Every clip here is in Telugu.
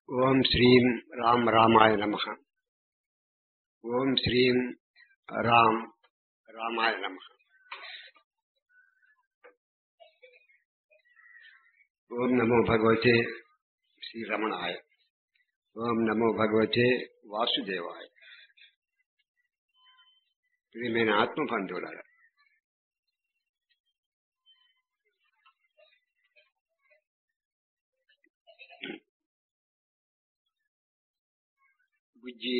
ఓం శ్రీం రామ్ రామాయ నమ ఓం శ్రీం రామ్ రామాయ నమ ఓం నమో భగవతే శ్రీరమణాయ ఓం నమో భగవతే వాసుదేవాయ ప్రియమైన ఆత్మబంధువులారా బుజ్జి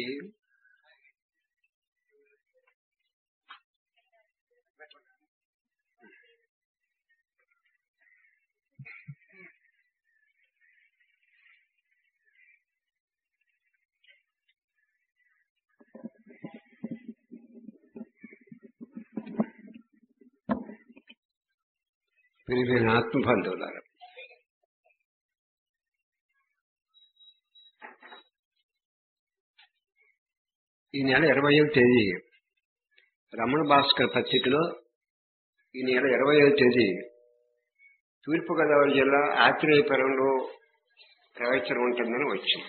ప్రియమైన ఆత్మబంధువులారా ఈ నెల ఇరవయవ తేదీ రమణ భాస్కర్ పత్రికలో ఈ నెల ఇరవయవ తేదీ తూర్పుగోదావరి జిల్లా ఆత్రేయపురంలో ప్రవచనం ఉంటుందని వచ్చింది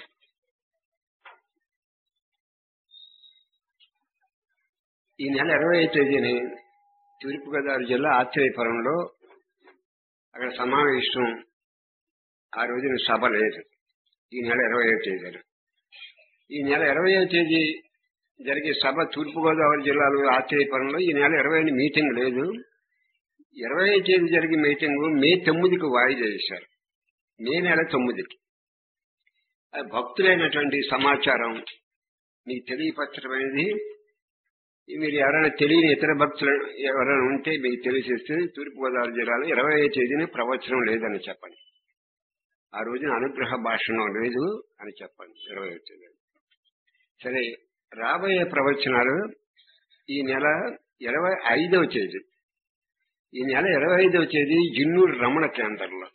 ఈ నెల ఇరవై తేదీని తూర్పుగోదావరి జిల్లా ఆత్రేయపురంలో అక్కడ సమావేశం ఆ రోజున సభ లేదు ఈ నెల ఇరవై తేదీన ఈ నెల ఇరవై తేదీ జరిగే సభ తూర్పుగోదావరి జిల్లాలో ఆశ్చర్యపురంలో ఈ నెల ఇరవై మీటింగ్ లేదు ఇరవై తేదీ జరిగే మీటింగ్ మే తొమ్మిదికి వాయిదా చేశారు మే నెల తొమ్మిదికి అది భక్తులైనటువంటి సమాచారం మీకు తెలియపరచడమైనది మీరు ఎవరైనా తెలియని ఇతర భక్తులు ఎవరైనా ఉంటే మీకు తెలిసేస్తే తూర్పుగోదావరి జిల్లాలో ఇరవై తేదీని ప్రవచనం లేదని చెప్పండి ఆ రోజున అనుగ్రహ భాషణం లేదు అని చెప్పండి ఇరవై తేదీ సరే రాబోయే ప్రవచనాలు ఈ నెల ఇరవై ఐదవ తేదీ ఈ నెల ఇరవై ఐదవ తేదీ జిన్నూరు రమణ కేంద్రంలో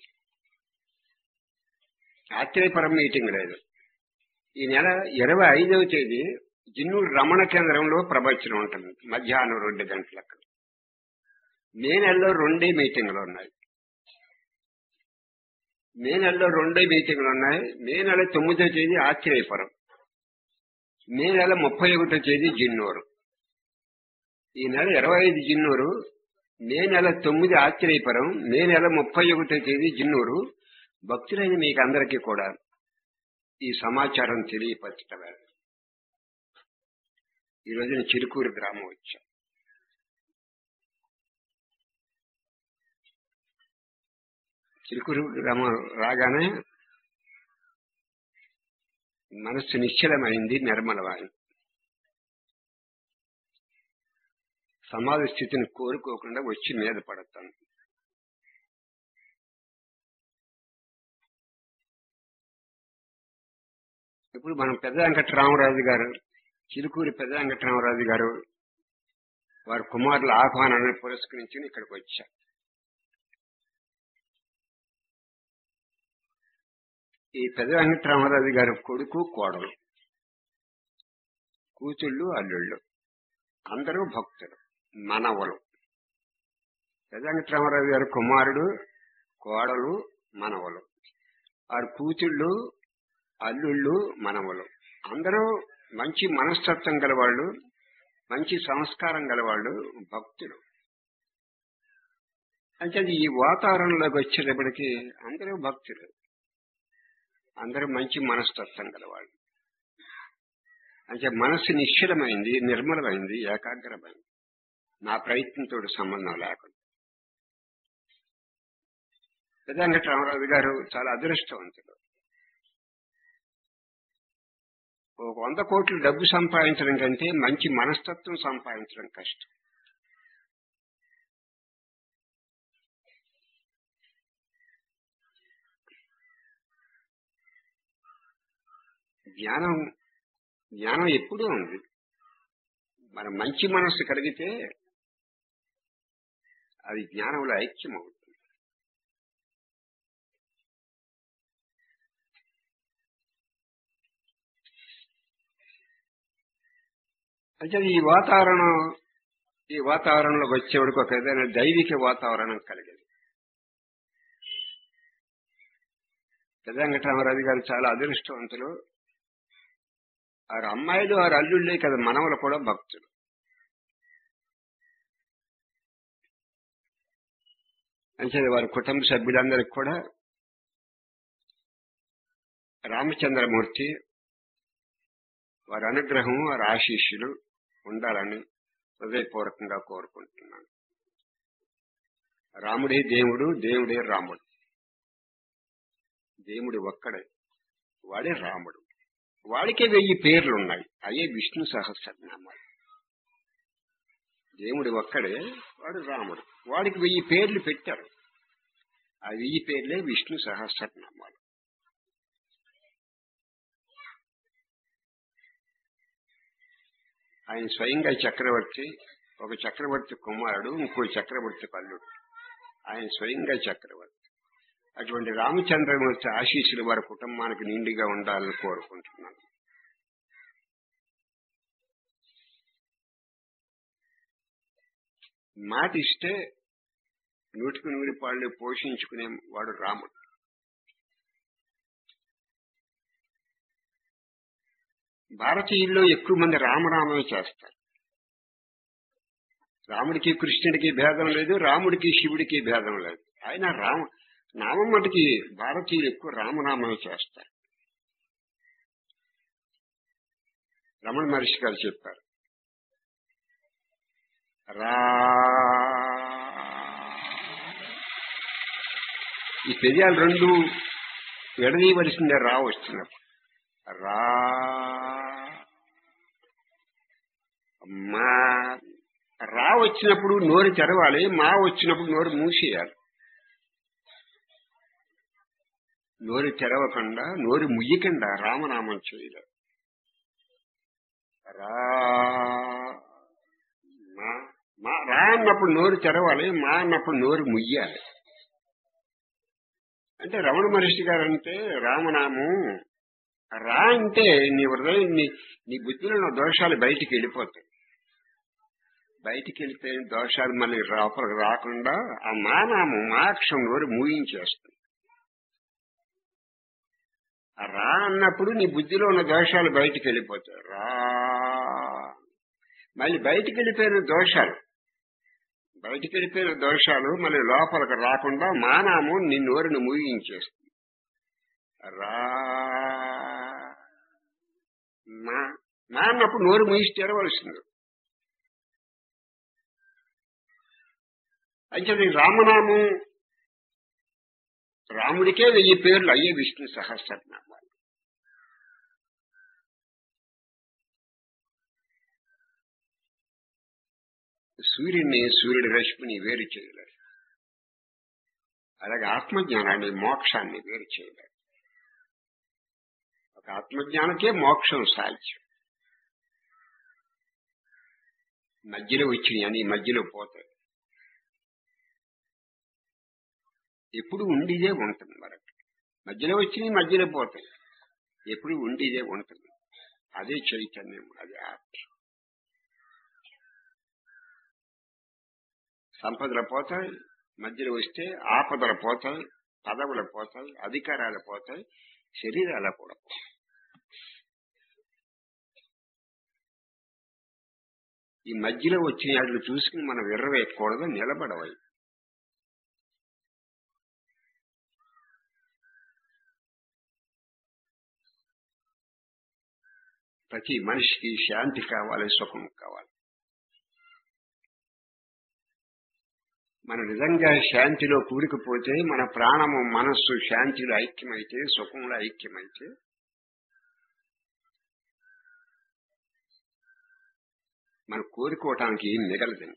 ఆశ్చర్యపరం మీటింగ్ లేదు ఈ నెల ఇరవై ఐదవ తేదీ జిన్నూరు రమణ కేంద్రంలో ప్రవచనం ఉంటుంది మధ్యాహ్నం రెండు గంటలకు మే నెలలో రెండే మీటింగ్లు ఉన్నాయి మే నెలలో రెండే మీటింగ్లు ఉన్నాయి మే నెల తొమ్మిదో తేదీ ఆశ్చర్యపురం మే నెల ముప్పై ఒకటో తేదీ జిన్నూరు ఈ నెల ఇరవై ఐదు జిన్నూరు మే నెల తొమ్మిది ఆశ్చర్యపురం మే నెల ముప్పై ఒకటో తేదీ జిన్నూరు భక్తులైన మీకు అందరికీ కూడా ఈ సమాచారం తెలియపరచటమే ఈ రోజున చిరుకూరు గ్రామం వచ్చాం చిరుకూరు గ్రామం రాగానే మనస్సు నిశ్చలమైంది నిర్మలమైంది సమాధి స్థితిని కోరుకోకుండా వచ్చి మీద పడతాను ఇప్పుడు మనం పెద్ద వెంకటరామరాజు గారు చిలుకూరి పెద్ద వెంకటరామరాజు గారు వారి కుమారుల ఆహ్వానాన్ని పురస్కరించి ఇక్కడికి వచ్చా ఈ పెద్ద వెంకటరామరాజు గారి కొడుకు కోడలు కూతుళ్ళు అల్లుళ్ళు అందరూ భక్తులు మనవలు పెద్ద వెంకటరామరాజు గారి కుమారుడు కోడలు మనవలు వారి కూతుళ్ళు అల్లుళ్ళు మనవలు అందరూ మంచి మనస్తత్వం గలవాళ్ళు మంచి సంస్కారం గలవాళ్ళు భక్తులు అంటే ఈ వాతావరణంలోకి వచ్చేటప్పటికి అందరూ భక్తులు అందరూ మంచి మనస్తత్వం గలవాళ్ళు అంటే మనస్సు నిశ్చలమైంది నిర్మలమైంది ఏకాగ్రమైంది నా ప్రయత్నంతో సంబంధం లేకుండా వెంకటరామరాజు గారు చాలా అదృష్టవంతులు ఒక వంద కోట్లు డబ్బు సంపాదించడం కంటే మంచి మనస్తత్వం సంపాదించడం కష్టం జ్ఞానం జ్ఞానం ఎప్పుడూ ఉంది మన మంచి మనస్సు కలిగితే అది జ్ఞానంలో ఐక్యం అవుతుంది అంటే ఈ వాతావరణం ఈ వాతావరణంలోకి వచ్చేవాడికి ఒక ఏదైనా దైవిక వాతావరణం కలిగింది పెద్ద వెంకటరామరాజు గారు చాలా అదృష్టవంతులు వారి అమ్మాయిలు వారి అల్లుళ్ళే కదా మనవలు కూడా భక్తులు అంటే వారి కుటుంబ సభ్యులందరికీ కూడా రామచంద్రమూర్తి వారి అనుగ్రహం వారి ఆశీస్సులు ఉండాలని హృదయపూర్వకంగా కోరుకుంటున్నాను రాముడే దేవుడు దేవుడే రాముడు దేవుడు ఒక్కడే వాడే రాముడు వాడికే వెయ్యి పేర్లు ఉన్నాయి అయ్యే విష్ణు సహస్రనామాలు దేవుడు ఒక్కడే వాడు రాముడు వాడికి వెయ్యి పేర్లు పెట్టారు ఆ వెయ్యి పేర్లే విష్ణు సహస్రనామాలు ఆయన స్వయంగా చక్రవర్తి ఒక చక్రవర్తి కుమారుడు ఇంకో చక్రవర్తి కల్లుడు ఆయన స్వయంగా చక్రవర్తి అటువంటి రామచంద్రమూర్తి ఆశీస్సులు వారి కుటుంబానికి నిండుగా ఉండాలని కోరుకుంటున్నాను మాట ఇస్తే నూటికి నూరి పాళ్ళు పోషించుకునే వాడు రాముడు భారతీయుల్లో ఎక్కువ మంది రామరామే చేస్తారు రాముడికి కృష్ణుడికి భేదం లేదు రాముడికి శివుడికి భేదం లేదు ఆయన రామ నామం మటుకి భారతీయులు ఎక్కువ రామనామమే చేస్తారు రమణ మహర్షి గారు చెప్పారు రా ఈ పెరియాలు రెండు విడదీయవలసిందే రా వస్తున్నప్పుడు రా మా రా వచ్చినప్పుడు నోరు తెరవాలి మా వచ్చినప్పుడు నోరు మూసేయాలి నోరు తెరవకుండా నోరు ముయ్యకుండా రామనామం చేయలేదు రా మా మా రా అన్నప్పుడు నోరు తెరవాలి మా అన్నప్పుడు నోరు ముయ్యాలి అంటే రమణ మహర్షి గారు అంటే రామనామం రా అంటే నీ హృదయం నీ నీ బుద్ధిలో ఉన్న దోషాలు బయటికి వెళ్ళిపోతాయి బయటికి వెళ్తే దోషాలు మళ్ళీ లోపలికి రాకుండా ఆ మానామం మాక్షం నోరు మూయించేస్తుంది ఆ రా అన్నప్పుడు నీ బుద్ధిలో ఉన్న దోషాలు బయటికి వెళ్ళిపోతాయి రా మళ్ళీ బయటికి వెళ్ళిపోయిన దోషాలు బయటికి వెళ్ళిపోయిన దోషాలు మళ్ళీ లోపలికి రాకుండా మానాము నీ నోరుని మూయించేస్తుంది రా మా మా అన్నప్పుడు నోరు మూయిసి తెరవలసింది అయితే రామనామం రాముడికే వెయ్యి పేర్లు అయ్యే విష్ణు సహస్రనామాలు సూర్యుడిని సూర్యుడి రశ్మిని వేరు చేయలేరు అలాగే ఆత్మజ్ఞానాన్ని మోక్షాన్ని వేరు చేయలేరు ఒక ఆత్మజ్ఞానకే మోక్షం సాధ్యం మధ్యలో వచ్చినాయి అని మధ్యలో పోతాయి ఎప్పుడు ఉండిదే ఉంటుంది మనకి మధ్యలో వచ్చినాయి మధ్యలో పోతాయి ఎప్పుడు ఉండిదే ఉంటుంది అదే చైతన్యం అదే ఆత్మ సంపదలు పోతాయి మధ్యలో వస్తే ఆపదలు పోతాయి పదవులు పోతాయి అధికారాలు పోతాయి శరీరాలు కూడా పోతాయి ఈ మధ్యలో వచ్చిన వాటిని చూసుకుని మనం విర్రవేయకూడదు నిలబడవాలి ప్రతి మనిషికి శాంతి కావాలి సుఖం కావాలి మన నిజంగా శాంతిలో కూరుకుపోతే మన ప్రాణము మనస్సు శాంతిలో ఐక్యమైతే సుఖంలో ఐక్యమైతే మనం కోరుకోవటానికి ఏం మిగలదు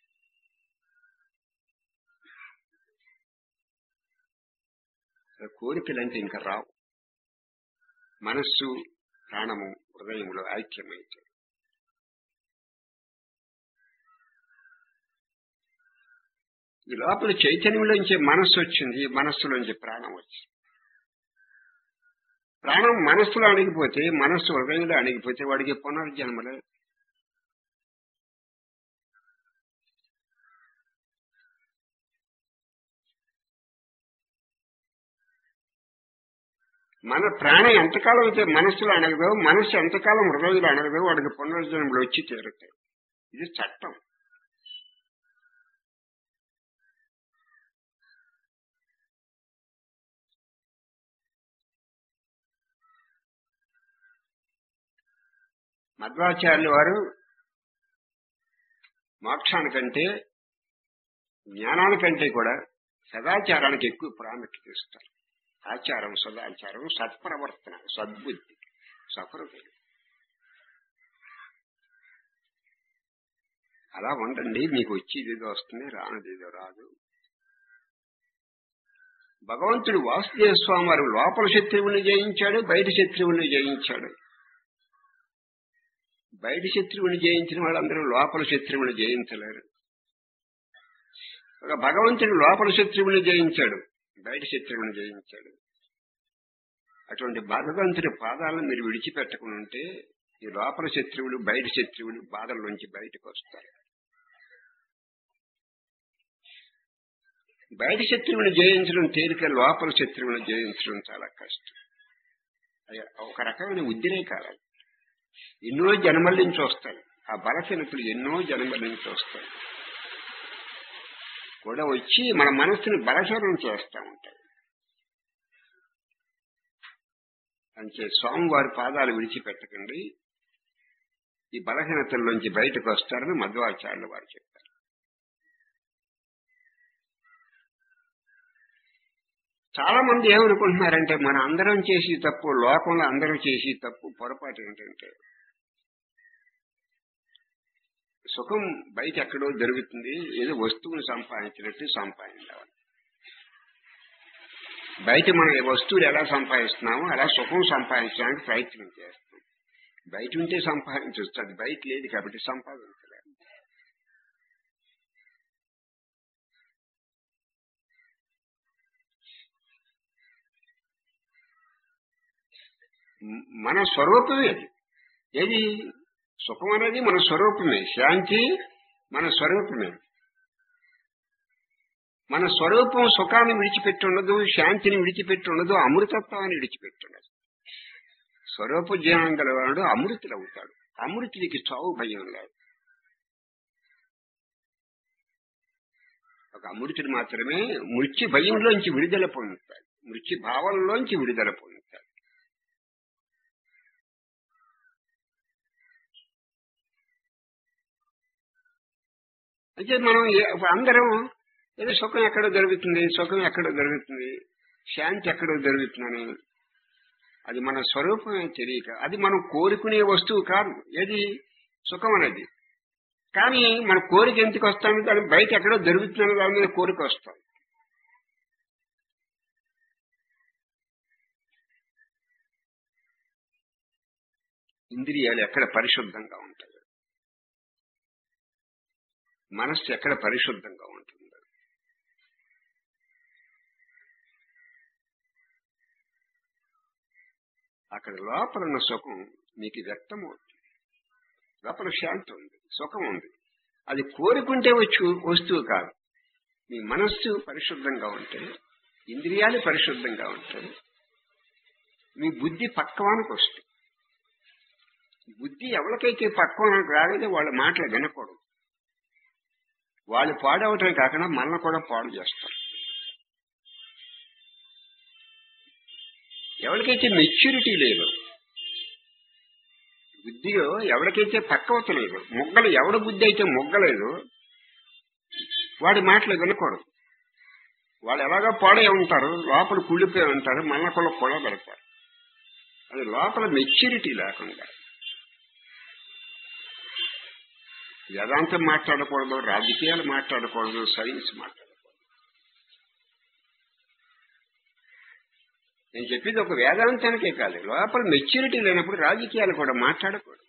కోరికలంటే ఇంకా రావు మనస్సు ప్రాణము హృదయములో ఐక్యమైతే ఈ లోపల చైతన్యంలోంచి మనస్సు వచ్చింది మనస్సులోంచి ప్రాణం వచ్చింది ప్రాణం మనస్సులో అణిగిపోతే మనస్సు హృదయంలో అణిగిపోతే వాడికి పునర్జన్మలే మన ప్రాణం ఎంతకాలం అయితే మనస్సులో అణగదో మనస్సు ఎంతకాలం హృదయంలో అణగదో వాడికి పునర్జన్మలు వచ్చి తీరుతాయి ఇది చట్టం మధ్వాచార్యులు వారు మోక్షానికంటే జ్ఞానానికంటే కూడా సదాచారానికి ఎక్కువ ప్రాముఖ్యత ఇస్తారు ఆచారం సదాచారం సత్ప్రవర్తన సద్బుద్ధి సఫలత అలా ఉండండి మీకు వచ్చేది ఏదో వస్తుంది రానిది ఏదో రాదు భగవంతుడు వాసుదేవ స్వామి వారు లోపల శత్రువుని జయించాడు బయట శత్రువుని జయించాడు బయట శత్రువుని జయించిన వాళ్ళందరూ లోపల శత్రువుని జయించలేరు ఒక భగవంతుడు లోపల శత్రువుని జయించాడు బయట శత్రువుని జయించాడు అటువంటి భగవంతుడి పాదాలను మీరు విడిచిపెట్టకుండా ఉంటే ఈ లోపల శత్రువులు బయట శత్రువులు బాధల్లోంచి బయటకు వస్తారు బయట శత్రువుని జయించడం తేలిక లోపల శత్రువుని జయించడం చాలా కష్టం అది ఒక రకమైన ఉద్రేకాలు ఎన్నో జన్మల నుంచి వస్తాయి ఆ బలహీనతలు ఎన్నో జన్మల నుంచి వస్తాయి కూడా వచ్చి మన మనస్సుని బలహీనం చేస్తూ ఉంటాయి అంచే స్వామివారి పాదాలు విడిచిపెట్టకండి ఈ బలహీనతల్లోంచి బయటకు వస్తారని మధ్వాచార్యులు వారు చెప్పారు చాలా మంది ఏమనుకుంటున్నారంటే మన అందరం చేసి తప్పు లోకంలో అందరూ చేసి తప్పు పొరపాటు ఏంటంటే సుఖం బయట ఎక్కడో దొరుకుతుంది ఏదో వస్తువుని సంపాదించినట్టు సంపాదించాలి బయట మనం ఏ వస్తువులు ఎలా సంపాదిస్తున్నామో అలా సుఖం సంపాదించడానికి ప్రయత్నం చేస్తాం బయట ఉంటే సంపాదించవచ్చు అది బయట లేదు కాబట్టి సంపాదించలేదు మ్- మన స్వరూపమే అది ఏది సుఖం అనేది మన స్వరూపమే శాంతి మన స్వరూపమే మన స్వరూపం సుఖాన్ని విడిచిపెట్టి ఉండదు శాంతిని విడిచిపెట్టి ఉండదు అమృతత్వాన్ని విడిచిపెట్టి ఉండదు స్వరూప జ్ఞానం గలవాడు అమృతులు అవుతాడు అమృతుడికి చావు భయం లేదు ఒక అమృతుడు మాత్రమే మృత్యు భయంలోంచి విడుదల పొందుతాడు మృత్యు భావంలోంచి విడుదల పొందుతాడు అంటే మనం ఏ- అందరం ఏదో సుఖం ఎక్కడో దొరుకుతుంది సుఖం ఎక్కడో దొరుకుతుంది శాంతి ఎక్కడో దొరుకుతుందని అది మన స్వరూపమే తెలియక అది మనం కోరుకునే వస్తువు కాదు ఏది సుఖం అనేది కానీ మన కోరిక ఎందుకు వస్తాను దాని బయట ఎక్కడో దొరుకుతుందని దాని మీద కోరిక వస్తాం ఇంద్రియాలు ఎక్కడ పరిశుద్ధంగా ఉంటాయి మనస్సు ఎక్కడ పరిశుద్ధంగా ఉంటుంది అక్కడ లోపల ఉన్న సుఖం మీకు వ్యక్తం అవుతుంది లోపల శాంతి ఉంది సుఖం ఉంది అది కోరుకుంటే వచ్చి వస్తువు కాదు మీ మనస్సు పరిశుద్ధంగా ఉంటే ఇంద్రియాలు పరిశుద్ధంగా ఉంటాయి మీ బుద్ధి పక్వానికి వస్తుంది బుద్ధి ఎవరికైతే పక్వానికి రాలేదో వాళ్ళ మాటలు వినకూడదు వాళ్ళు పాడవటం కాకుండా మనల్ని కూడా పాడు చేస్తారు ఎవరికైతే మెచ్యూరిటీ లేదు బుద్ధిలో ఎవరికైతే పక్వత లేదు మొగ్గలు ఎవడ బుద్ధి అయితే మొగ్గలేదు వాడి మాటలు వినకూడదు వాళ్ళు ఎలాగో పాడే ఉంటారు లోపల కుళ్ళిపోయి ఉంటారు మళ్ళా కూడా పొడ పెడతారు అది లోపల మెచ్యూరిటీ లేకుండా వేదాంతం మాట్లాడకూడదు రాజకీయాలు మాట్లాడకూడదు సైన్స్ మాట్లాడకూడదు నేను చెప్పింది ఒక వేదాంతానికే కాదు లోపల మెచ్యూరిటీ లేనప్పుడు రాజకీయాలు కూడా మాట్లాడకూడదు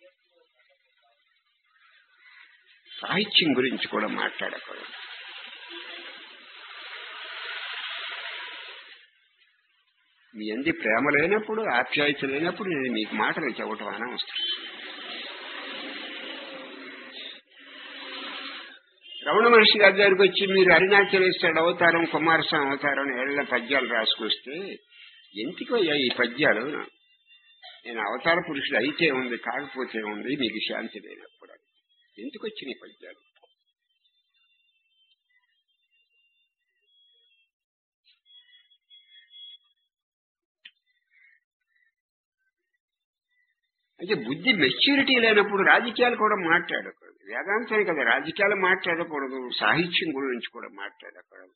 సాహిత్యం గురించి కూడా మాట్లాడకూడదు మీ అంది ప్రేమ లేనప్పుడు ఆప్యాయత లేనప్పుడు నేను మీకు మాటలు చెప్పటం అనవసరం రమణ మహర్షి గారి దగ్గరికి వచ్చి మీరు అరుణాచలేశ్వరుడు అవతారం కుమారస్వామి అవతారం ఏళ్ల పద్యాలు రాసుకొస్తే ఎందుకు అయ్యా ఈ పద్యాలు నేను అవతార పురుషుడు అయితే ఉంది కాకపోతే ఉంది మీకు శాంతి లేనప్పుడు ఎందుకు వచ్చిన ఈ పద్యాలు అంటే బుద్ధి మెచ్యూరిటీ లేనప్పుడు రాజకీయాలు కూడా మాట్లాడకూడదు వేదాంతాన్ని కదా రాజకీయాలు మాట్లాడకూడదు సాహిత్యం గురించి కూడా మాట్లాడకూడదు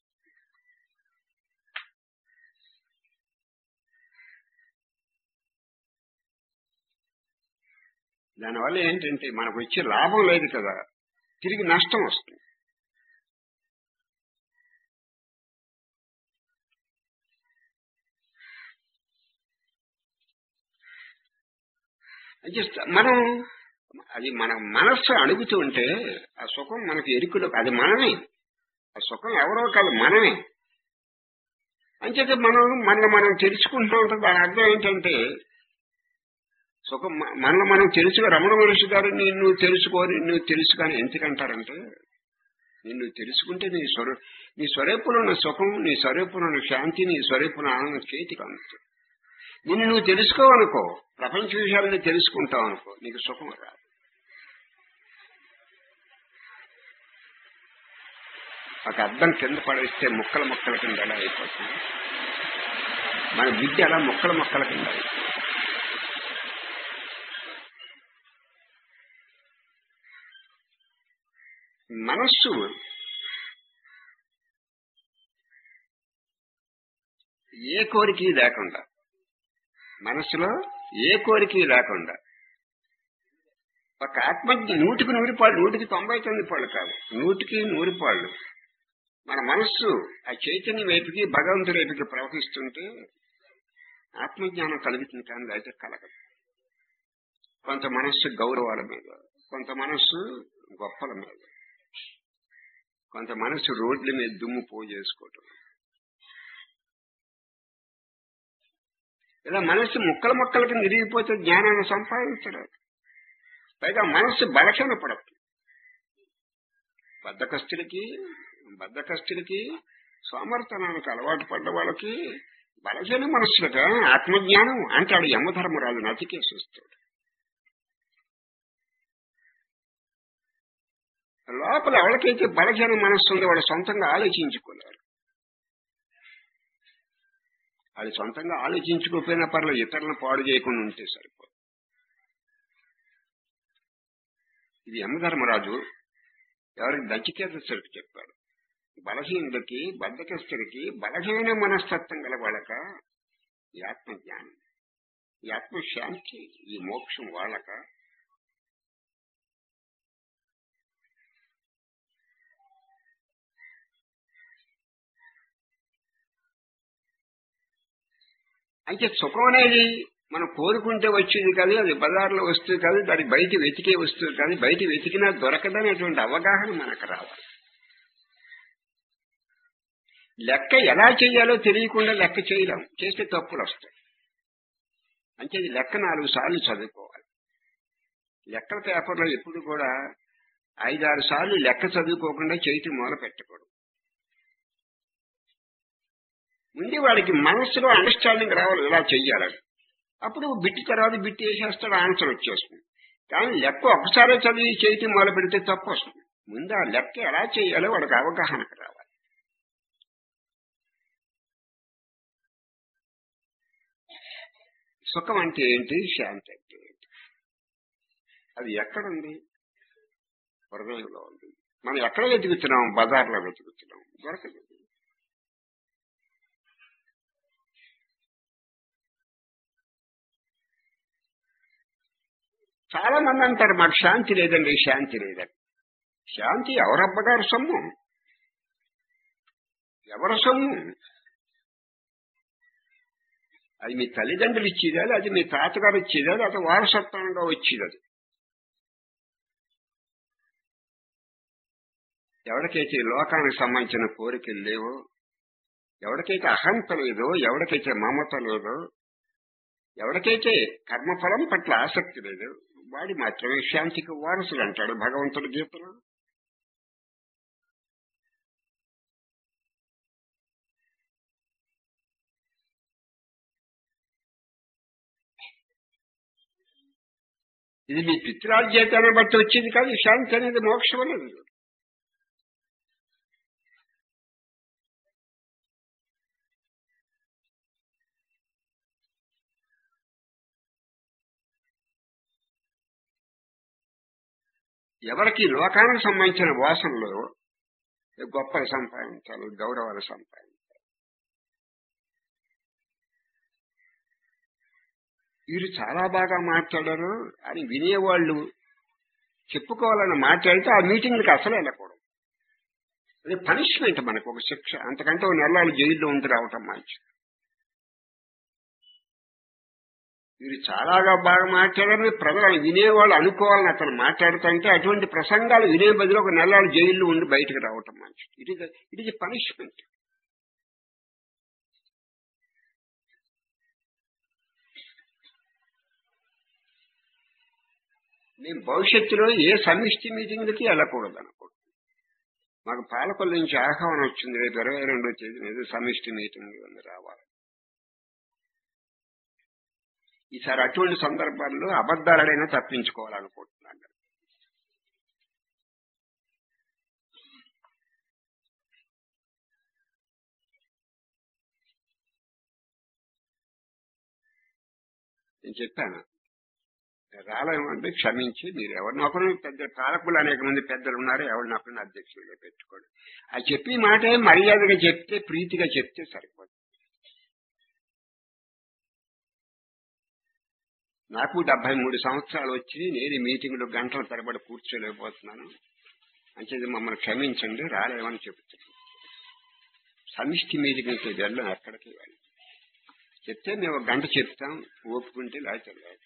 దానివల్ల ఏంటంటే మనకు వచ్చే లాభం లేదు కదా తిరిగి నష్టం వస్తుంది అంటే మనం అది మన మనస్సు అడుగుతూ ఉంటే ఆ సుఖం మనకి ఎరుకులో అది మనమే ఆ సుఖం ఎవరో కాదు మనమే అంచేత మనం మన మనం తెలుసుకుంటూ ఉంటాం దాని అర్థం ఏంటంటే సుఖం మన మనం తెలుసుగా రమణ మహర్షి గారు నిన్ను తెలుసుకో నిన్ను తెలుసు కానీ ఎందుకంటారంటే నిన్ను తెలుసుకుంటే నీ స్వరూ నీ స్వరూపులో ఉన్న సుఖం నీ స్వరూపులో ఉన్న శాంతి నీ స్వరూపులో ఆనందం చేతికి అందుతుంది నిన్ను నువ్వు తెలుసుకోవనుకో ప్రపంచ విషయాలని తెలుసుకుంటావు అనుకో నీకు సుఖం రాదు ఒక అద్దం కింద పడేస్తే ముక్కల ముక్కల కింద ఎలా అయిపోతుంది మన విద్య అలా ముక్కల ముక్కల కింద అయిపోతుంది మనస్సు ఏ కోరిక లేకుండా మనస్సులో ఏ కోరిక లేకుండా ఒక ఆత్మ నూటికి నూరి పాళ్ళు నూటికి తొంభై తొమ్మిది పాళ్ళు కాదు నూటికి నూరి పాళ్ళు మన మనస్సు ఆ చైతన్య వైపుకి భగవంతుడి వైపుకి ప్రవహిస్తుంటే ఆత్మజ్ఞానం కలుగుతుంది కానీ అయితే కలగదు కొంత మనస్సు గౌరవాల మీద కొంత మనస్సు గొప్పల మీద కొంత మనస్సు రోడ్ల మీద దుమ్ము పో చేసుకోవటం ఇలా మనస్సు ముక్కల ముక్కలకి నిరిగిపోతే జ్ఞానాన్ని సంపాదించలేదు పైగా మనస్సు బలహీన పడదు బద్దకస్తులకి బద్దకస్తులకి సోమర్తనానికి అలవాటు పడ్డ వాళ్ళకి బలహీన మనస్సులుగా ఆత్మజ్ఞానం అంటాడు యమధర్మరాజు నచికేసి వస్తాడు లోపల ఎవరికైతే బలహీన మనస్సు ఉందో వాడు సొంతంగా ఆలోచించుకోలేరు అది సొంతంగా ఆలోచించుకోకపోయినా పర్లేదు ఇతరులను పాడు చేయకుండా ఉంటే సరిపోదు ఇది యమధర్మరాజు ఎవరికి దచ్చికేతస్తుడికి చెప్పాడు బలహీనుడికి బద్దకస్తుడికి బలహీన మనస్తత్వం గల వాళ్ళక ఈ ఆత్మజ్ఞానం ఈ ఆత్మశాంతి ఈ మోక్షం వాళ్ళక అయితే సుఖం అనేది మనం కోరుకుంటే వచ్చేది కాదు అది బజార్లో వస్తుంది కాదు దాని బయట వెతికే వస్తుంది కాదు బయట వెతికినా దొరకదనేటువంటి అవగాహన మనకు రావాలి లెక్క ఎలా చేయాలో తెలియకుండా లెక్క చేయలేం చేస్తే తప్పులు వస్తాయి అంటే ఇది లెక్క నాలుగు సార్లు చదువుకోవాలి లెక్కల పేపర్లో ఎప్పుడు కూడా ఐదారు సార్లు లెక్క చదువుకోకుండా చేతి మూల పెట్టకూడదు ముందు వాడికి మనస్సులో అండర్స్టాండింగ్ రావాలి ఇలా చెయ్యాలని అప్పుడు బిట్టి తర్వాత బిట్టి వేసేస్తాడు ఆన్సర్ వచ్చేస్తుంది కానీ లెక్క ఒకసారి చదివి చేతి మొదలు పెడితే తప్పు వస్తుంది ముందు ఆ లెక్క ఎలా చేయాలో వాడికి అవగాహనకు రావాలి సుఖం అంటే ఏంటి శాంతి అంటే ఏంటి అది ఎక్కడుంది హృదయంలో ఉంది మనం ఎక్కడ వెతుకుతున్నాం బజార్లో వెతుకుతున్నాం దొరకదు చాలా మంది అంటారు మాకు శాంతి లేదండి శాంతి లేదండి శాంతి ఎవరబ్బగారు సొమ్ము ఎవరి సొమ్ము అది మీ తల్లిదండ్రులు ఇచ్చేది అది మీ తాతగారు ఇచ్చేది అది వారసత్వంగా వచ్చేది అది ఎవరికైతే లోకానికి సంబంధించిన కోరికలు లేవో ఎవరికైతే అహంత లేదో ఎవరికైతే మమత లేదో ఎవరికైతే కర్మఫలం పట్ల ఆసక్తి లేదు వాడి మాత్రమే శాంతికి వారసులు అంటాడు భగవంతుడి గీతలో ఇది మీ పిత్రార్జేతాన్ని బట్టి వచ్చేది కాదు ఈ శాంతి అనేది మోక్షం అనేది ఎవరికి లోకానికి సంబంధించిన వాసనలు గొప్పలు సంపాదించాలి గౌరవాలు సంపాదించాలి వీరు చాలా బాగా మాట్లాడారు అని వినేవాళ్ళు చెప్పుకోవాలని మాట్లాడితే ఆ మీటింగ్కి అసలు వెళ్ళకూడదు అది పనిష్మెంట్ మనకు ఒక శిక్ష అంతకంటే ఒక నెలలు జైల్లో ఉండి రావటం మంచిది వీరు చాలాగా బాగా మాట్లాడారని ప్రజలు వినేవాళ్ళు అనుకోవాలని అతను మాట్లాడుతుంటే అటువంటి ప్రసంగాలు వినే బదులు ఒక నెలలు జైల్లో ఉండి బయటకు రావటం మంచిది it is it is punishment మేము భవిష్యత్తులో ఏ సమిష్టి మీటింగ్లకి వెళ్ళకూడదు అనుకో మాకు పాలకొల్లు నుంచి ఆహ్వానం వచ్చింది రేపు ఇరవై రెండో తేదీన ఏదో సమిష్టి మీటింగ్ ఉంది రావాలి ఈసారి అటువంటి సందర్భాల్లో అబద్ధాలైనా తప్పించుకోవాలనుకుంటున్నాను నేను చెప్పాను రాలేమంటే క్షమించి మీరు ఎవరినొకరు పెద్ద పాలకులు అనేక మంది పెద్దలు ఉన్నారు ఎవరినొకరిని అధ్యక్షులుగా పెట్టుకోండి అది చెప్పి మాటే మర్యాదగా చెప్తే ప్రీతిగా చెప్తే సరిపోతుంది నాకు డెబ్బై మూడు సంవత్సరాలు వచ్చి నేను మీటింగ్లో గంటల తరబడి కూర్చోలేకపోతున్నాను అంచేది మమ్మల్ని క్షమించండి రాలేమని చెప్తున్నాను సమిష్టి మీటింగ్కి వెళ్ళాం ఎక్కడికి వెళ్ళి చెప్తే మేము ఒక గంట చెప్తాం ఓపుకుంటే లేకపోతే లేదు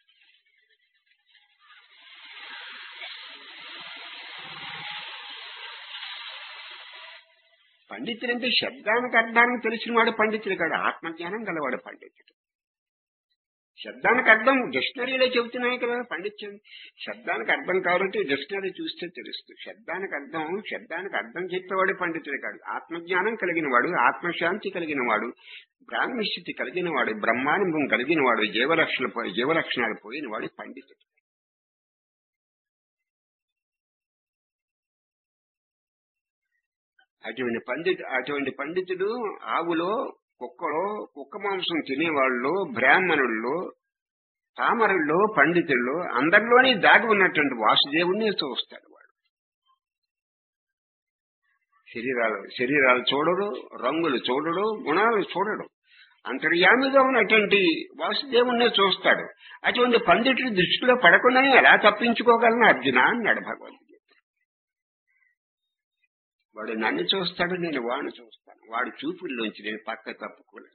పండితుడు అంటే శబ్దానికి అర్థానికి తెలిసిన వాడు పండితుడు కాడు ఆత్మజ్ఞానం గలవాడు పండితుడు శబ్దానికి అర్థం డిక్షనరీలో చెబుతున్నాయి కదా పండిత్యం శబ్దానికి అర్థం కావాలంటే డిక్షనరీ చూస్తే తెలుస్తుంది శబ్దానికి అర్థం శబ్దానికి అర్థం చెప్పేవాడు పండితుడు కాడు ఆత్మజ్ఞానం కలిగిన వాడు ఆత్మశాంతి కలిగిన వాడు బ్రాహ్మస్థితి కలిగిన వాడు బ్రహ్మానుభవం కలిగిన వాడు జీవలక్షణ జీవలక్షణాలు పోయిన వాడు పండితుడు అటువంటి పండితు అటువంటి పండితుడు ఆవులో కుక్కలో కుక్క మాంసం తినేవాళ్ళు బ్రాహ్మణుల్లో పామరుల్లో పండితుల్లో అందరిలోనే దాగి ఉన్నటువంటి వాసుదేవుణ్ణి చూస్తాడు వాడు శరీరాలు శరీరాలు చూడడు రంగులు చూడడు గుణాలు చూడడు అంతర్యామిగా ఉన్నటువంటి వాసుదేవుణ్ణి చూస్తాడు అటువంటి పండితుడి దృష్టిలో పడకుండానే ఎలా తప్పించుకోగలను అర్జున అన్నాడు భగవంతుడు వాడు నన్ను చూస్తాడు నేను వాడిని చూస్తాను వాడు చూపుల్లోంచి నేను పక్క తప్పుకోలేదు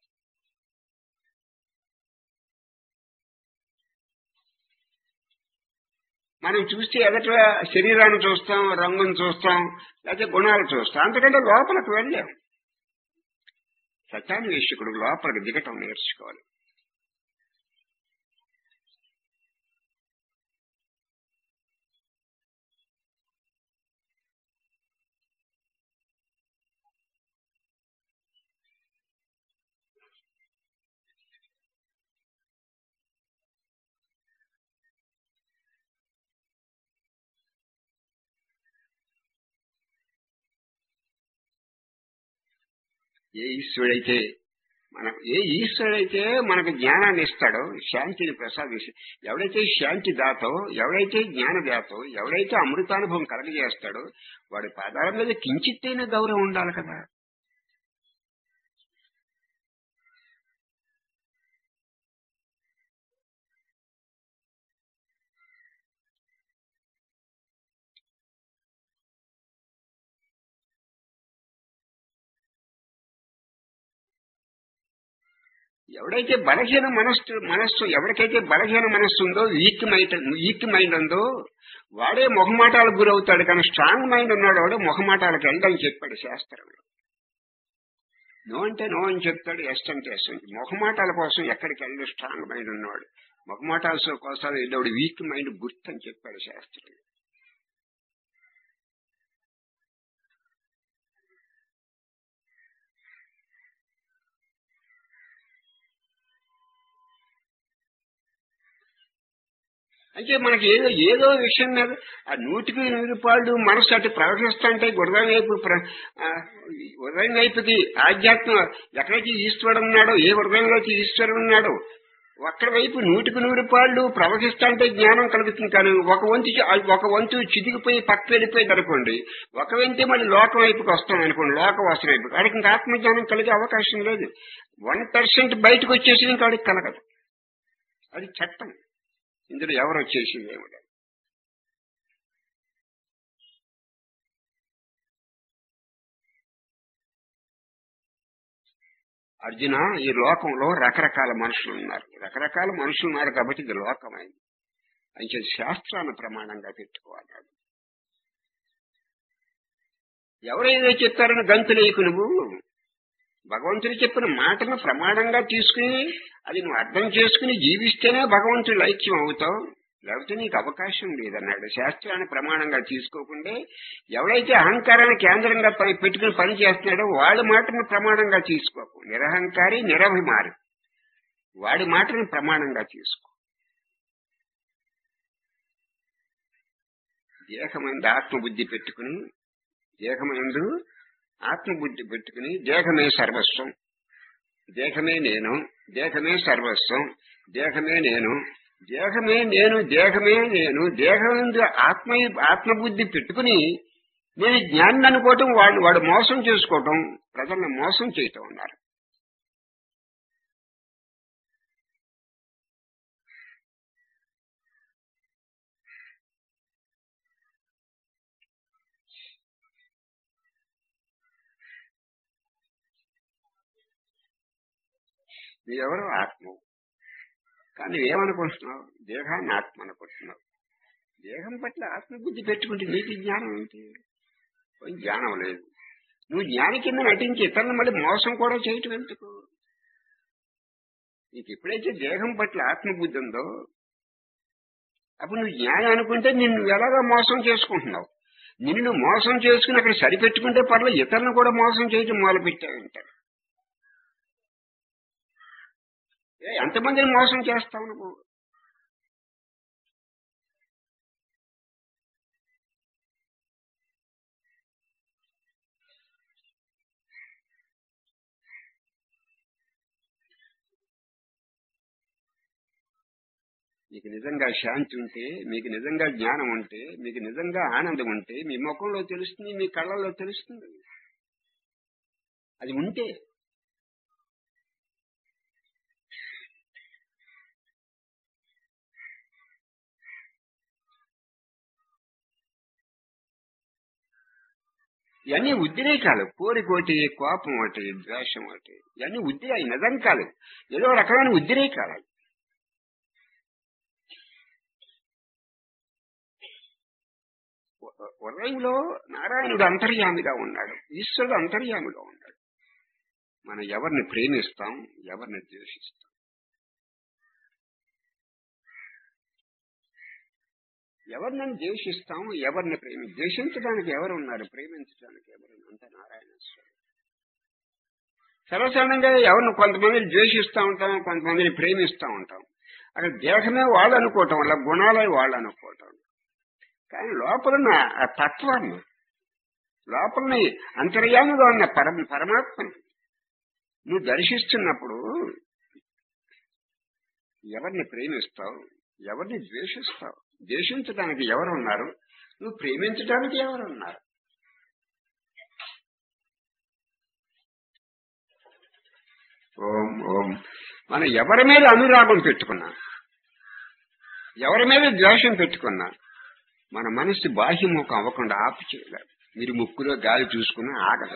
మనం చూస్తే ఎదట శరీరాన్ని చూస్తాం రంగును చూస్తాం లేకపోతే గుణాలు చూస్తాం అంతకంటే లోపలికి వెళ్ళాం సత్యాన్వేషకుడు లోపలికి దిగటం నేర్చుకోవాలి ఏ ఈశ్వరుడైతే మన ఏ ఈశ్వరుడైతే మనకు జ్ఞానాన్ని ఇస్తాడో శాంతిని ప్రసాదిస్తాడు ఎవడైతే శాంతి దాతో ఎవడైతే జ్ఞాన దాతో ఎవడైతే అమృతానుభవం కలగజేస్తాడో వాడి పాదాల మీద కించిత్తైన గౌరవం ఉండాలి కదా ఎవడైతే బలహీన మనస్సు మనస్సు ఎవరికైతే బలహీన మనస్సు ఉందో వీక్ మైండ్ వీక్ మైండ్ ఉందో వాడే మొహమాటాలకు గురవుతాడు కానీ స్ట్రాంగ్ మైండ్ ఉన్నాడు వాడు మొహమాటాలకు వెళ్ళని చెప్పాడు శాస్త్రంలో నో అంటే నో అని చెప్తాడు ఎస్ అంటే ఎస్ అని మొహమాటాల కోసం ఎక్కడికి వెళ్ళడు స్ట్రాంగ్ మైండ్ ఉన్నవాడు మొహమాటాల కోసం వెళ్ళేవాడు వీక్ మైండ్ గుర్తు అని చెప్పాడు శాస్త్రం అంటే మనకి ఏదో ఏదో విషయం మీద ఆ నూటికి నూరు పాళ్ళు మనసు అటు ప్రవహిస్తుంటే హృదయం వైపు ప్ర- ఆ, హృదయం వైపుకి ఆధ్యాత్మ ఎక్కడైతే ఈశ్వరుడు ఉన్నాడో ఏ హృదయంలో అయితే ఈశ్వరుడు ఉన్నాడో ఒక్కడ వైపు నూటికి నూరు పాళ్ళు ప్రవహిస్తుంటే జ్ఞానం కలుగుతుంది కానీ ఒక వంతు చి- ఆ ఒక వంతు చితికిపోయి పక్క వెళ్ళిపోయింది అనుకోండి ఒక వంతే మళ్ళీ లోకం వైపుకి వస్తాం అనుకోండి లోక వాసన వైపు వాడికి ఇంకా ఆత్మజ్ఞానం కలిగే అవకాశం లేదు వన్ పర్సెంట్ బయటకు వచ్చేసి ఇంకా వాడికి కలగదు అది చట్టం ఇందులో ఎవరు వచ్చేసింది ఏమిటి అర్జున ఈ లోకంలో రకరకాల మనుషులు ఉన్నారు రకరకాల మనుషులు ఉన్నారు కాబట్టి ఇది లోకమైంది అయితే శాస్త్రాన్ని ప్రమాణంగా పెట్టుకోవాలి ఎవరైతే చెప్పారని గంతులేయకు నువ్వు భగవంతుడు చెప్పిన మాటను ప్రమాణంగా తీసుకుని అది నువ్వు అర్థం చేసుకుని జీవిస్తేనే భగవంతుడు లైక్యం అవుతావు లేకపోతే నీకు అవకాశం లేదన్నాడు శాస్త్రాన్ని ప్రమాణంగా తీసుకోకుండే ఎవడైతే అహంకారాన్ని కేంద్రంగా పని పెట్టుకుని పని చేస్తున్నాడో వాళ్ళ మాటను ప్రమాణంగా తీసుకోకు నిరహంకారి నిరభిమారి వాడి మాటను ప్రమాణంగా తీసుకో దేహమైంది ఆత్మబుద్ధి పెట్టుకుని దేహమైందు ఆత్మబుద్ధి పెట్టుకుని దేహమే సర్వస్వం దేహమే నేను దేహమే సర్వస్వం దేహమే నేను దేహమే నేను దేహమే నేను దేహం ఆత్మ ఆత్మబుద్ధి పెట్టుకుని నేను జ్ఞాన్ని అనుకోవటం వాడు వాడు మోసం చేసుకోవటం ప్రజల్ని మోసం చేయటం ఉన్నారు నువ్వెవరో ఆత్మ కానీ ఏమనుకుంటున్నావు దేహాన్ని ఆత్మ అనుకుంటున్నావు దేహం పట్ల ఆత్మబుద్ధి పెట్టుకుంటే నీకు జ్ఞానం ఏంటి పోయి జ్ఞానం లేదు నువ్వు జ్ఞాని కింద నటించి ఇతరులను మళ్ళీ మోసం కూడా చేయటం ఎందుకు నీకు ఎప్పుడైతే దేహం పట్ల ఆత్మబుద్ధి ఉందో అప్పుడు నువ్వు జ్ఞాని అనుకుంటే నిన్ను ఎలాగా మోసం చేసుకుంటున్నావు నిన్ను నువ్వు మోసం చేసుకుని అక్కడ సరిపెట్టుకుంటే పర్లేదు ఇతరులను కూడా మోసం చేయటం మొదలు పెట్టావంటారు ఏ, ఎంతమందిని మోసం చేస్తావు నువ్వు మీకు నిజంగా శాంతి ఉంటే మీకు నిజంగా జ్ఞానం ఉంటే మీకు నిజంగా ఆనందం ఉంటే మీ ముఖంలో తెలుస్తుంది మీ కళ్ళల్లో తెలుస్తుంది అది ఉంటే ఇవన్నీ ఉద్రేకాలు కోరికోటి కోపం ఒకటి ద్వేషం ఒకటి ఇవన్నీ ఉద్రే నిజం కాదు ఏదో రకమైన ఉద్రేకాలు అవి. ఉ- ఉదయంలో నారాయణుడు అంతర్యామిగా ఉన్నాడు ఈశ్వరుడు అంతర్యామిగా ఉన్నాడు మనం ఎవరిని ప్రేమిస్తాం ఎవరిని ద్వేషిస్తాం ఎవరిని ద్వేషిస్తాం ఎవరిని ప్రేమి ద్వేషించడానికి ఎవరు ఉన్నారు ప్రేమించడానికి ఎవరు అంత నారాయణ స్వామి సర్వసాధారణంగా ఎవరిని కొంతమందిని ద్వేషిస్తూ ఉంటాం కొంతమందిని ప్రేమిస్తూ ఉంటాం అక్కడ దేహమే వాళ్ళు అనుకోవటం వల్ల గుణాలే వాళ్ళు అనుకోవటం కానీ లోపల ఉన్న ఆ తత్వాన్ని లోపలని అంతర్యామిగా ఉన్న పరమ పరమాత్మని నువ్వు దర్శిస్తున్నప్పుడు ఎవరిని ప్రేమిస్తావు ఎవరిని ద్వేషిస్తావు ద్వేషించడానికి ఎవరు ఉన్నారు నువ్వు ప్రేమించడానికి ఎవరు ఉన్నారు ఓం ఓం మనం ఎవరి మీద అనురాగం పెట్టుకున్నా ఎవరి మీద ద్వేషం పెట్టుకున్నా మన మనసు బాహ్యముఖం అవ్వకుండా ఆపు చేయలేదు మీరు ముక్కులో గాలి చూసుకున్నా ఆగదు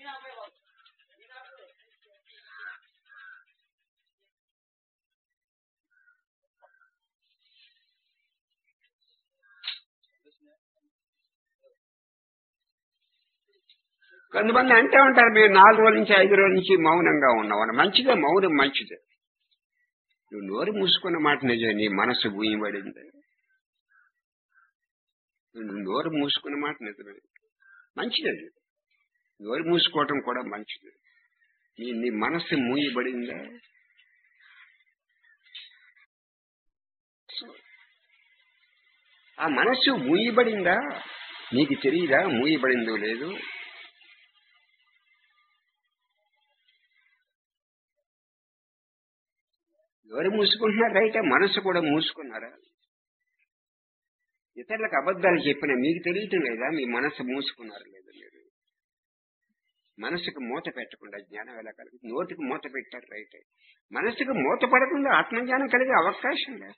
కొంతమంది అంటూ ఉంటారు మీరు నాలుగు రోజుల నుంచి ఐదు రోజుల నుంచి మౌనంగా ఉన్నావు అని మంచిదే మౌనం మంచిదే నువ్వు నోరు మూసుకున్న మాట నిజమే నీ మనసు భూయబడింది నువ్వు నోరు మూసుకున్న మాట నిజమే మంచిదే అది. నోరు మూసుకోవటం కూడా మంచిది నీ నీ మనస్సు మూయబడిందా ఆ మనస్సు మూయబడిందా నీకు తెలియదా మూయబడిందో లేదు ఎవరు మూసుకుంటున్నారు రైటే మనస్సు కూడా మూసుకున్నారా ఇతరులకు అబద్ధాలు చెప్పిన మీకు తెలియటం లేదా మీ మనస్సు మూసుకున్నారు లేదా మీరు మనసుకు మూత పెట్టకుండా జ్ఞానం ఎలా కలిగి నోటికి మూత పెట్టారు రైటే మనసుకు మూత పడకుండా ఆత్మజ్ఞానం కలిగే అవకాశం లేదు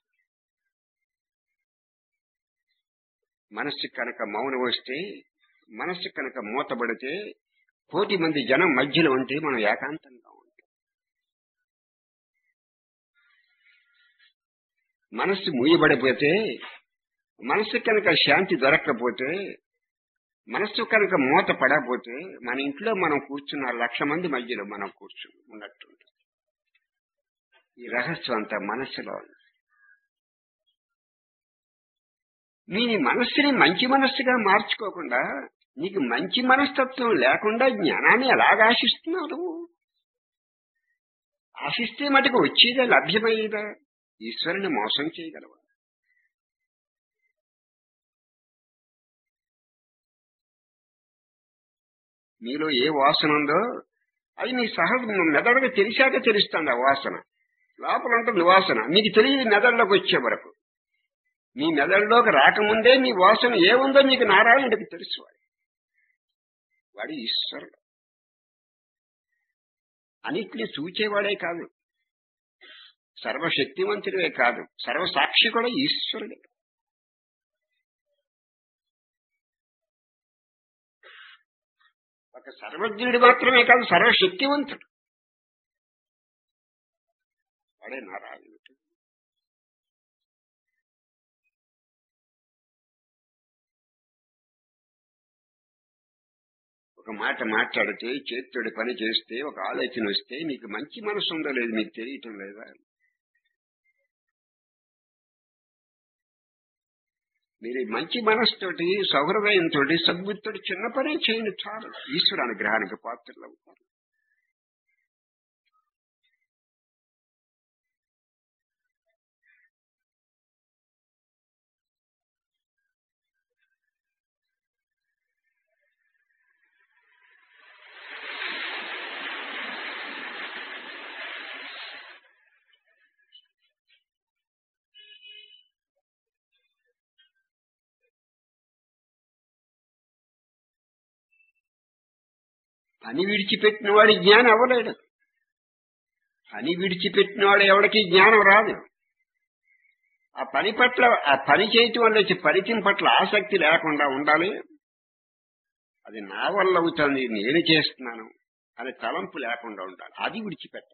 మనస్సు కనుక మౌనం వస్తే మనస్సు కనుక మూతబడితే కోటి మంది జనం మధ్యలో ఉంటే మనం ఏకాంతంగా ఉంటాం మనస్సు మూయబడిపోతే మనస్సు కనుక శాంతి దొరక్కపోతే మనస్సు కనుక మూత పడకపోతే మన ఇంట్లో మనం కూర్చున్న లక్ష మంది మధ్యలో మనం కూర్చుని ఉన్నట్టుంది ఈ రహస్యం అంతా మనస్సులో ఉంది మీ నీ మనస్సుని మంచి మనస్సుగా మార్చుకోకుండా నీకు మంచి మనస్తత్వం లేకుండా జ్ఞానాన్ని ఎలాగ ఆశిస్తున్నావు నువ్వు ఆశిస్తే మటుకు వచ్చేదా లభ్యమయ్యేదా ఈశ్వరుని మోసం చేయగలవా మీలో ఏ వాసన ఉందో అది మీ సహజ మెదడుగా తెలిసాక తెలుస్తుంది ఆ వాసన లోపల ఉంటుంది వాసన మీకు తెలియదు మెదడులోకి వచ్చే వరకు మీ మెదడులోకి రాకముందే మీ వాసన ఏముందో మీకు నారాయణుడికి తెలుసు వాడు వాడు ఈశ్వరుడు అన్నిటిని చూచేవాడే కాదు సర్వశక్తివంతుడే కాదు సర్వసాక్షి కూడా ఈశ్వరుడే ఒక సర్వజ్ఞుడు మాత్రమే కాదు సర్వశక్తివంతుడు వాడే నారాయణుడు ఒక మాట మాట్లాడితే చేతుడి పని చేస్తే ఒక ఆలోచన వస్తే మీకు మంచి మనసు ఉందో లేదు మీకు తెలియటం లేదా మీరు ఈ మంచి మనసుతోటి సౌహృదయంతో సద్బుద్ధితో చిన్న పనే చేయండి చాలు ఈశ్వర అనుగ్రహానికి పాత్రలు అవుతారు పని విడిచిపెట్టిన వాడి జ్ఞానం అవ్వలేడు పని విడిచిపెట్టిన వాడు ఎవడికి జ్ఞానం రాదు ఆ పని పట్ల ఆ పని చేయటం వల్ల వచ్చే ఫలితం పట్ల ఆసక్తి లేకుండా ఉండాలి అది నా వల్ల అవుతుంది నేను చేస్తున్నాను అనే తలంపు లేకుండా ఉండాలి అది విడిచిపెట్ట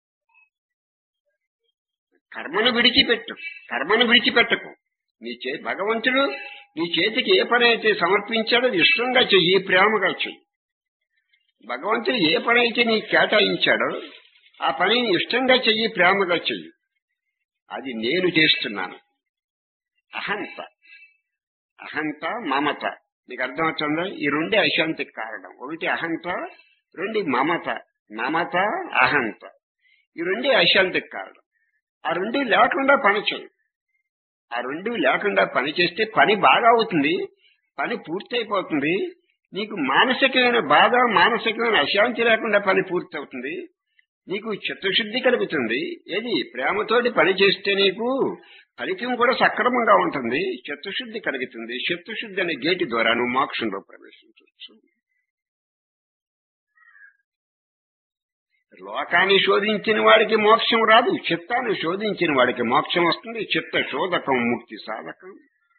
కర్మను విడిచిపెట్టు కర్మను విడిచిపెట్టకు నీ చే భగవంతుడు నీ చేతికి ఏ పని అయితే సమర్పించాడో అది ఇష్టంగా చెయ్యి ప్రేమగా చెయ్యి భగవంతుడు ఏ పని అయితే నీకు కేటాయించాడో ఆ పని ఇష్టంగా చెయ్యి ప్రేమగా చెయ్యి అది నేను చేస్తున్నాను అహంత అహంత మమత నీకు అర్థమవుతుందా ఈ రెండే అశాంతికి కారణం ఒకటి అహంత రెండు మమత మమత అహంత ఈ రెండే అశాంతికి కారణం ఆ రెండు లేకుండా పని చేయి ఆ రెండు లేకుండా పని చేస్తే పని బాగా అవుతుంది పని పూర్తయిపోతుంది నీకు మానసికమైన బాధ మానసికమైన అశాంతి లేకుండా పని పూర్తి అవుతుంది నీకు చిత్తశుద్ధి కలుగుతుంది ఏది ప్రేమతోటి పని చేస్తే నీకు ఫలితం కూడా సక్రమంగా ఉంటుంది చిత్తశుద్ధి కలుగుతుంది చిత్తశుద్ధి అనే గేటు ద్వారా నువ్వు మోక్షంలో ప్రవేశించవచ్చు లోకాన్ని శోధించిన వాడికి మోక్షం రాదు చిత్తాన్ని శోధించిన వాడికి మోక్షం వస్తుంది చిత్త శోధకం ముక్తి సాధకం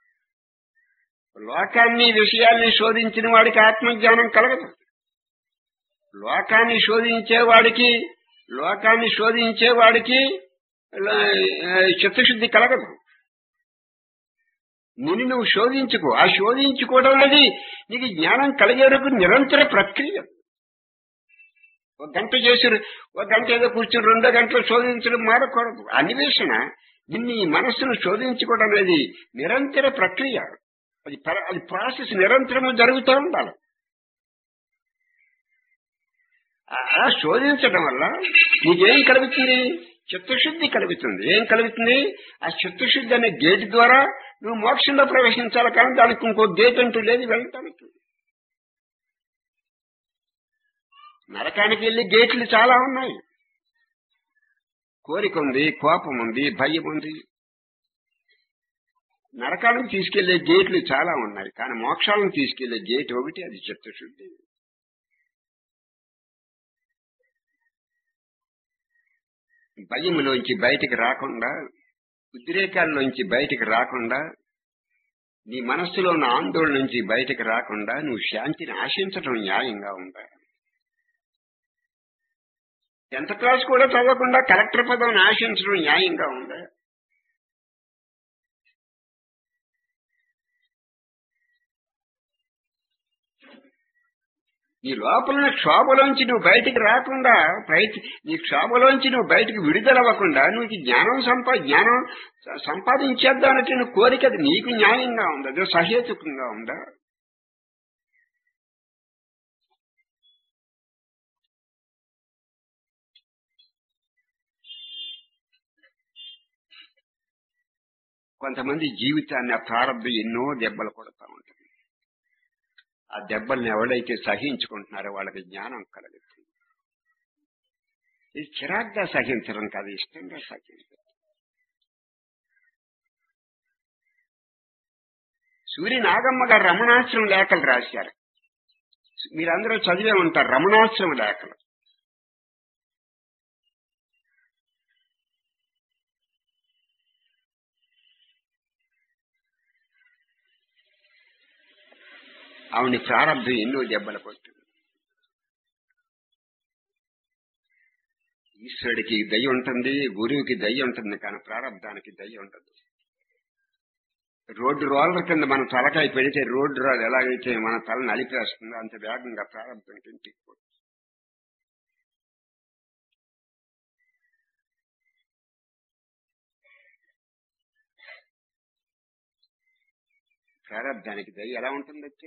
లోకాన్ని విషయాల్ని శోధించిన వాడికి ఆత్మజ్ఞానం కలగదు లోకాన్ని శోధించే వాడికి లోకాన్ని శోధించే వాడికి చిత్తశుద్ధి కలగదు నిన్ను నువ్వు శోధించుకో ఆ శోధించుకోవడం అనేది నీకు జ్ఞానం కలిగే వరకు నిరంతర ప్రక్రియ ఒక గంట చేసి ఒక గంట ఏదో కూర్చుని రెండో గంటలు శోధించడం మారకూడదు అన్వేషణ నిన్ను ఈ మనస్సును శోధించుకోవడం అనేది నిరంతర ప్రక్రియ అది అది ప్రాసెస్ నిరంతరము జరుగుతూ ఉండాలి అలా శోధించడం వల్ల నీకేం కలుగుతుంది చిత్తశుద్ధి కలుగుతుంది ఏం కలుగుతుంది ఆ చిత్తశుద్ధి అనే గేట్ ద్వారా నువ్వు మోక్షంలో ప్రవేశించాలి కానీ దానికి ఇంకో గేట్ అంటూ లేదు వెళ్ళటానికి నరకానికి వెళ్ళి గేట్లు చాలా ఉన్నాయి కోరిక ఉంది కోపం ఉంది భయం ఉంది నరకానికి తీసుకెళ్లే గేట్లు చాలా ఉన్నాయి కానీ మోక్షాలను తీసుకెళ్లే గేట్ ఒకటి అది చిత్తశుద్ధి భయములోంచి బయటికి రాకుండా ఉద్రేకాల్లోంచి బయటికి రాకుండా నీ మనస్సులో ఉన్న ఆందోళన నుంచి బయటికి రాకుండా నువ్వు శాంతిని ఆశించడం న్యాయంగా ఉందా టెన్త్ క్లాస్ కూడా చదవకుండా కలెక్టర్ పదవిని ఆశించడం న్యాయంగా ఉందా నీ లోపల క్షోభలోంచి నువ్వు బయటికి రాకుండా ప్రయత్ నీ క్షోభలోంచి నువ్వు బయటికి విడుదలవ్వకుండా నువ్వు ఈ జ్ఞానం సంపా జ్ఞానం స- సంపాదించేద్దానంటే నువ్వు కోరిక అది నీకు న్యాయంగా ఉందా అదే సహేతుకంగా ఉందా కొంతమంది జీవితాన్ని ఆ ప్రారంభం ఎన్నో దెబ్బలు కొడతా ఉంటుంది ఆ దెబ్బల్ని ఎవడైతే సహించుకుంటున్నారో వాళ్ళకి జ్ఞానం కలుగుతుంది ఇది చిరాగ్గా సహించడం కాదు ఇష్టంగా సహించడం సూర్య నాగమ్మ గారు రమణాశ్రమం లేఖలు రాశారు మీరందరూ చదివే ఉంటారు రమణాశ్రమ లేఖలు ఆవిడ ప్రారంభం ఎన్నో దెబ్బలు కొట్టింది ఈశ్వరుడికి దయ ఉంటుంది గురువుకి దయ ఉంటుంది కానీ ప్రారంధానికి దయ ఉండదు రోడ్డు రోలర్ కింద మన తలకాయ పెడితే రోడ్డు రాదు ఎలాగైతే మన తల నలిపేస్తుందో అంత వేగంగా ప్రారంభం ఇంటికి పోతుంది. ప్రారంధానికి దయ ఎలా ఉంటుంది వచ్చి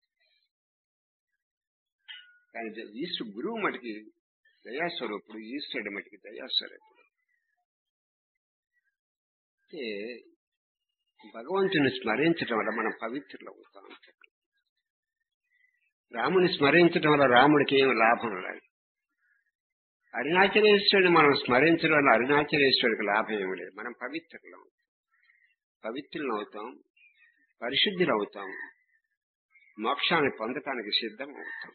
కానీ ద- ఈశ్వ గురువు మటుకి దయాస్వరూపుడు ఈశ్వరుడు మటుకి దయాస్వరూపుడు అంటే భగవంతుని స్మరించడం వల్ల మనం పవిత్రులు అవుతాం రాముని స్మరించడం వల్ల రాముడికి ఏం లాభం లేదు అరుణాచలేశ్వరుని మనం స్మరించడం వల్ల అరుణాచలేశ్వరుడికి లాభం ఏమి లేదు మనం పవిత్రులు అవుతాం పవిత్రులు అవుతాం పరిశుద్ధులు అవుతాం మోక్షాన్ని పొందటానికి సిద్ధం అవుతాం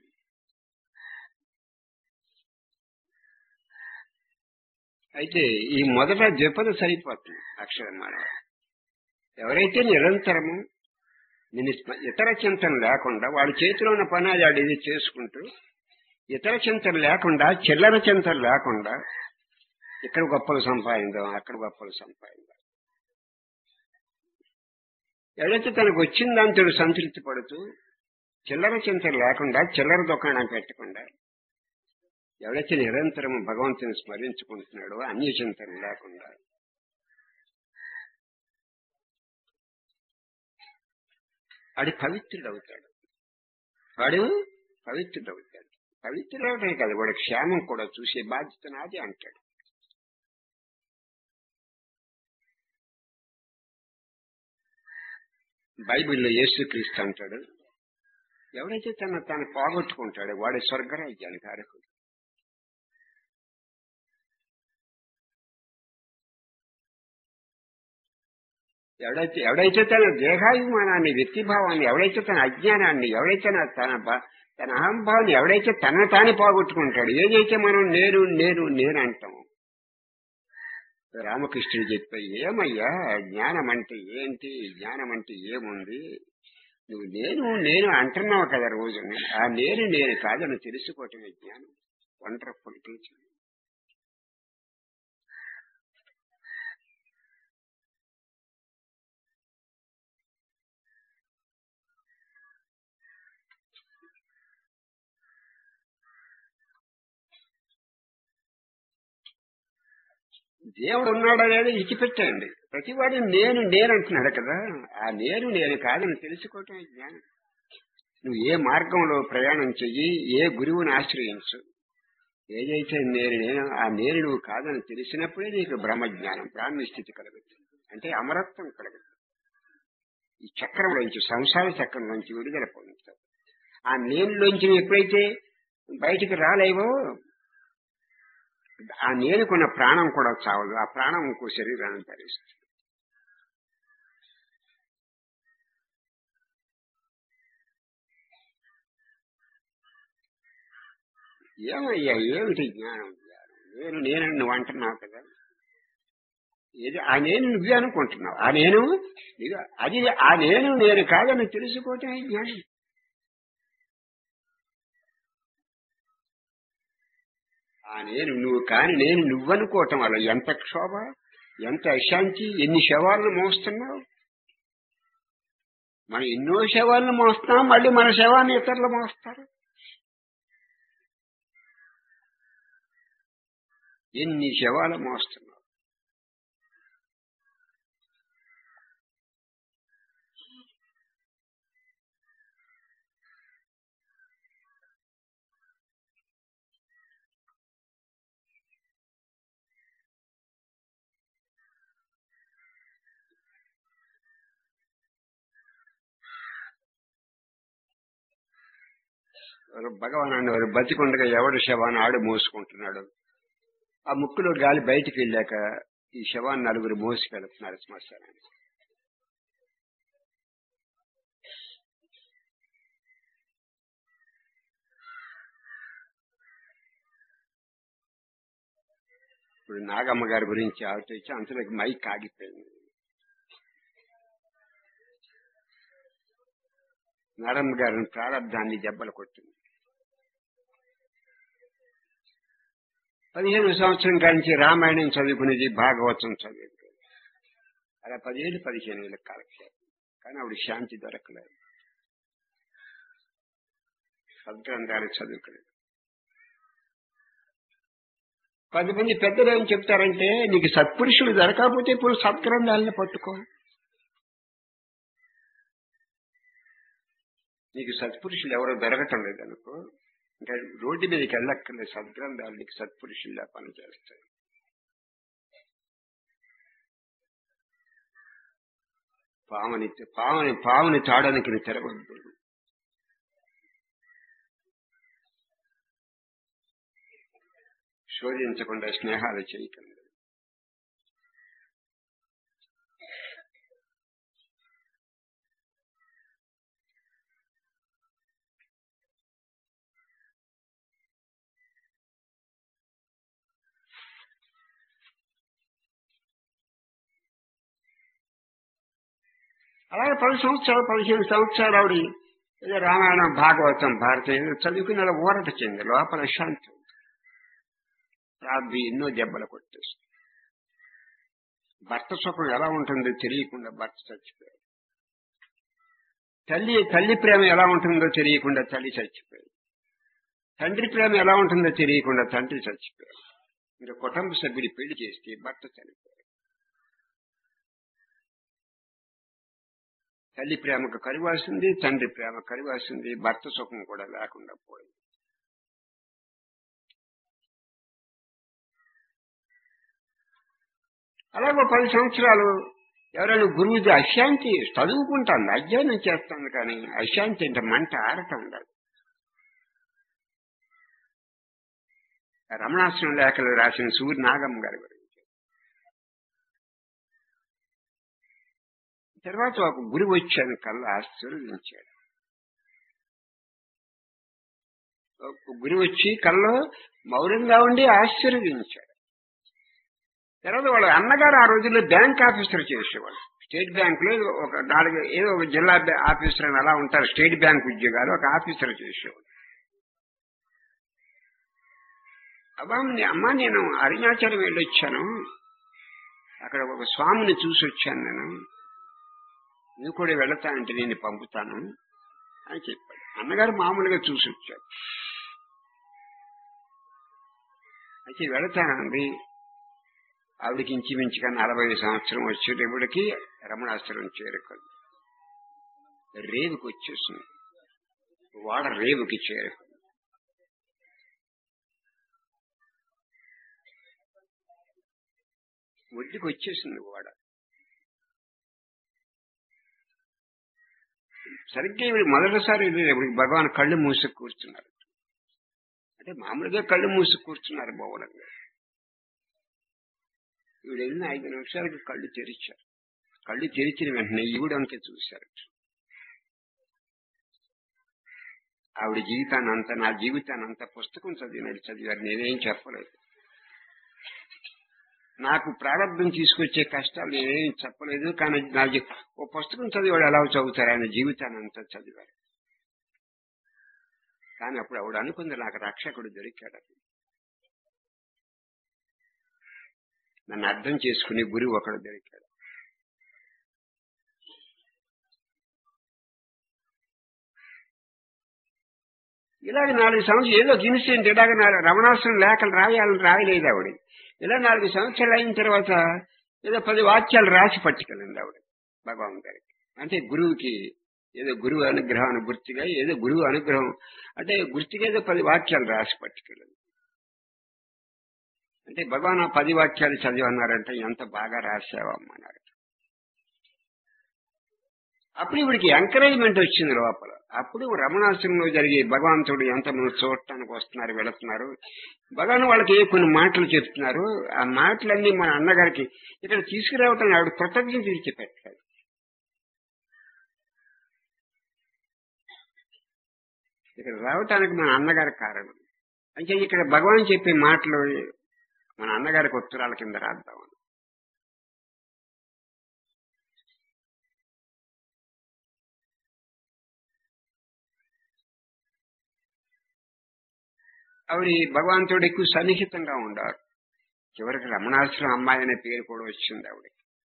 అయితే ఈ మొదట జపద సరిపోతుంది అక్షరమాల ఎవరైతే నిరంతరము నేను స్మ- ఇతర చింతన లేకుండా వాడి చేతిలో ఉన్న పని అది వాడు ఇది చేసుకుంటూ ఇతర చింతన లేకుండా చిల్లర చింతన లేకుండా ఇక్కడ గొప్పలు సంపాదిందాం అక్కడ గొప్పలు సంపాదిందాం ఎవరైతే తనకు వచ్చిన దాంతో సంతృప్తి పడుతూ చిల్లర చింతన లేకుండా చిల్లర దుకాణం పెట్టకుండా ఎవరైతే నిరంతరం భగవంతుని స్మరించుకుంటున్నాడో అన్య చింతన లేకుండా వాడి పవిత్రుడు అవుతాడు వాడు పవిత్రుడు అవుతాడు పవిత్రుడు అవటమే కాదు వాడి క్షేమం కూడా చూసే బాధ్యత నాది అంటాడు బైబిల్లో యేసుక్రీస్తు అంటాడు ఎవడైతే తన తాను పోగొట్టుకుంటాడో వాడి స్వర్గరాజ్యానికి అర్హుడు ఎవడైతే ఎవడైతే తన దేహాభిమానాన్ని వ్యక్తిభావాన్ని ఎవడైతే తన అజ్ఞానాన్ని ఎవడైతే తన తన బ- తన అహంభావాన్ని ఎవడైతే తన తాను పోగొట్టుకుంటాడు ఏదైతే మనం నేను నేను నేను అంటాం రామకృష్ణుడు చెప్పే ఏమయ్యా జ్ఞానం అంటే ఏంటి జ్ఞానం అంటే ఏముంది నువ్వు నేను నేను అంటున్నావు కదా రోజు ఆ నేను నేను కాదని తెలుసుకోవటమే జ్ఞానం వండర్ఫుల్ టీచర్ దేవుడు ఉన్నాడు అనేది ఇచ్చిపెట్టండి ప్రతివాడు నేను నేను అంటున్నాడు కదా ఆ నేను నేను కాదని తెలుసుకోవటం జ్ఞానం నువ్వు ఏ మార్గంలో ప్రయాణం చెయ్యి ఏ గురువుని ఆశ్రయించు ఏదైతే నేను నేను ఆ నేను నువ్వు కాదని తెలిసినప్పుడే నీకు బ్రహ్మజ్ఞానం బ్రాహ్మీ స్థితి కలుగుతుంది అంటే అమరత్వం కలుగుతుంది ఈ చక్రంలోంచి సంసార చక్రంలోంచి విడుదల పొందుతావు ఆ నేనులోంచి నువ్వు ఎప్పుడైతే బయటికి రాలేవో ఆ నేనుకున్న ప్రాణం కూడా చావదు ఆ ప్రాణం ఇంకో శరీరాన్ని ధరిస్తుంది ఏమయ్యా ఏమిటి జ్ఞానం జ్ఞానం నేను నేను నువ్వు అంటున్నావు కదా ఏది ఆ నేను నువ్వే అనుకుంటున్నావు ఆ నేను ఇదిగో అది ఆ నేను నేను కాదని తెలుసుకోవటమే జ్ఞానం ఆ నేను నువ్వు కాని నేను నువ్వనుకోవటం వల్ల ఎంత క్షోభ ఎంత అశాంతి ఎన్ని శవాలను మోస్తున్నావు మనం ఎన్నో శవాలను మోస్తున్నాం మళ్ళీ మన శవాన్ని ఇతరులు మోస్తారు ఎన్ని శవాలు మోస్తున్నావు ఎవరు భగవాన్ అన్నవారు బతికుండగా ఎవడు శవాన్ని ఆడు మోసుకుంటున్నాడు ఆ ముక్కులో గాలి బయటికి వెళ్ళాక ఈ శవాన్ని నలుగురు మోసుకెళ్తున్నారు శ్మశానానికి ఇప్పుడు నాగమ్మ గారి గురించి ఆలోచించి అంతలోకి మైక్ ఆగిపోయింది నారమ్మ గారిని ప్రారంధాన్ని దెబ్బలు కొట్టింది పదిహేను సంవత్సరం కాంచి రామాయణం చదువుకునేది భాగవతం చదువుకునేది అలా పదిహేను పదిహేను ఏళ్ళ కాలక్షేపం కానీ ఆవిడ శాంతి దొరకలేదు సద్గ్రంథాలు చదువుకునేది పది మంది పెద్దలు ఏం చెప్తారంటే నీకు సత్పురుషులు దొరకకపోతే ఇప్పుడు సద్గ్రంథాలను పట్టుకో నీకు సత్పురుషులు ఎవరో దొరకటం లేదనుకో ఇంకా రోడ్డు మీదకి వెళ్ళక్కర్లేదు సద్గ్రంథాలు నీకు సత్పురుషుల్లా పనిచేస్తాయి పాముని పాముని పాముని తాడానికి తిరగొద్దు శోధించకుండా స్నేహాలు చేయకండి అలాగే పది సంవత్సరాలు పదిహేను సంవత్సరాలు ఆవిడ ఏదో రామాయణం భాగవతం భారతీయ చదువుకుని అలా ఊరట చెంది లోపల శాంతి ఉంది. రాత్రి ఎన్నో దెబ్బలు కొట్టేస్తుంది భర్త సుఖం ఎలా ఉంటుందో తెలియకుండా భర్త చచ్చిపోయాడు తల్లి తల్లి ప్రేమ ఎలా ఉంటుందో తెలియకుండా తల్లి చచ్చిపోయాడు తండ్రి ప్రేమ ఎలా ఉంటుందో తెలియకుండా తండ్రి చచ్చిపోయాడు మీరు కుటుంబ సభ్యుడి పెళ్లి చేస్తే భర్త చనిపోయాడు తల్లి ప్రేమకు కరివాసింది తండ్రి ప్రేమ కరివాసింది భర్త సుఖం కూడా లేకుండా పోయింది అలాగే ఒక పది సంవత్సరాలు ఎవరైనా గురువు అశాంతి చదువుకుంటాను అధ్యయనం చేస్తాను కానీ అశాంతి అంటే మంట ఆరటం ఉండదు రమణాశ్రమం లేఖలు రాసిన సూర్య నాగమ్మ గారి గురించి తర్వాత ఒక గురి వచ్చాను కల్లా ఆశీర్వదించాడు ఒక గురి వచ్చి కల్లో మౌనంగా ఉండి ఆశీర్వదించాడు తర్వాత వాళ్ళ అన్నగారు ఆ రోజుల్లో బ్యాంక్ ఆఫీసర్ చేసేవాడు స్టేట్ బ్యాంక్ లో ఒక నాలుగు ఏదో ఒక జిల్లా బ్యా- ఆఫీసర్ అని అలా ఉంటారు స్టేట్ బ్యాంక్ ఉద్యోగాలు ఒక ఆఫీసర్ చేసేవాడు అబ్బా నీ- అమ్మా నేను అరుణాచలం వెళ్ళొచ్చాను అక్కడ ఒక స్వామిని చూసి వచ్చాను నేను నువ్వు కూడా వెళతా అంటే నేను పంపుతాను అని చెప్పాడు అన్నగారు మామూలుగా చూసి వచ్చాడు అయితే వెళతానండి ఆవిడకి ఇంచుమించుగా నలభై సంవత్సరం వచ్చేటప్పటికి రమణాశ్రమం చేరుకుంది రేవుకి వచ్చేసింది వాడ రేవుకి చేరుకుంది ఒడ్డుకి వచ్చేసింది వాడ సరిగ్గా ఇవి మొదటిసారి వెళ్ళేటప్పుడు భగవాన్ కళ్ళు మూసి కూర్చున్నారు అంటే మామూలుగా కళ్ళు మూసి కూర్చున్నారు మౌనంగా ఈవిడ వెళ్ళిన ఐదు నిమిషాలకి కళ్ళు తెరిచారు కళ్ళు తెరిచిన వెంటనే ఈవిడంకే చూశారు ఆవిడ జీవితాన్ని అంతా నా జీవితాన్ని అంతా పుస్తకం చదివినట్టు చదివారు నేనేం చెప్పలేదు నాకు ప్రారంభం తీసుకొచ్చే కష్టాలు నేనేం చెప్పలేదు కానీ నా జీ- ఓ పుస్తకం చదివాడు ఎలా చదువుతారు ఆయన జీవితాన్ని అంతా చదివారు కానీ అప్పుడు ఆవిడ అనుకుంది నాకు రక్షకుడు దొరికాడు నన్ను అర్థం చేసుకునే గురువు ఒకడు దొరికాడు ఇలాగ నాలుగు సంవత్సరాలు ఏదో ఇన్సిడెంట్ ఇలాగ నాలుగు రమణాశ్రం లేఖలు రాయాలని రాయలేదు ఆవిడ ఇలా నాలుగు సంవత్సరాలు అయిన తర్వాత ఏదో పది వాక్యాలు రాసి పట్టుకెళ్ళింది ఆవిడ భగవాన్ గారికి అంటే గురువుకి ఏదో గురువు అనుగ్రహం గుర్తుగా ఏదో గురువు అనుగ్రహం అంటే గుర్తుగా ఏదో పది వాక్యాలు రాసి పట్టుకెళ్ళింది అంటే భగవాన్ ఆ పది వాక్యాలు చదివన్నారంటే ఎంత బాగా రాసావమ్మన్నారు అప్పుడు ఇవిడికి ఎంకరేజ్మెంట్ వచ్చింది లోపల అప్పుడు రమణాశ్రమంలో జరిగే భగవంతుడు ఎంతమంది చూడటానికి వస్తున్నారు వెళుతున్నారు భగవాన్ వాళ్ళకి కొన్ని మాటలు చెప్తున్నారు ఆ మాటలన్నీ మన అన్నగారికి ఇక్కడ తీసుకురావటం ఆవిడ కృతజ్ఞత తీర్చి పెట్టాలి ఇక్కడ రావటానికి మన అన్నగారి కారణం అంటే ఇక్కడ భగవాన్ చెప్పే మాటలు మన అన్నగారికి ఉత్తరాల కింద రాద్దాం ఆవిడ భగవంతుడు ఎక్కువ సన్నిహితంగా ఉండారు చివరికి రమణాశ్రం అమ్మాయి అనే పేరు కూడా వచ్చింది ఆవిడ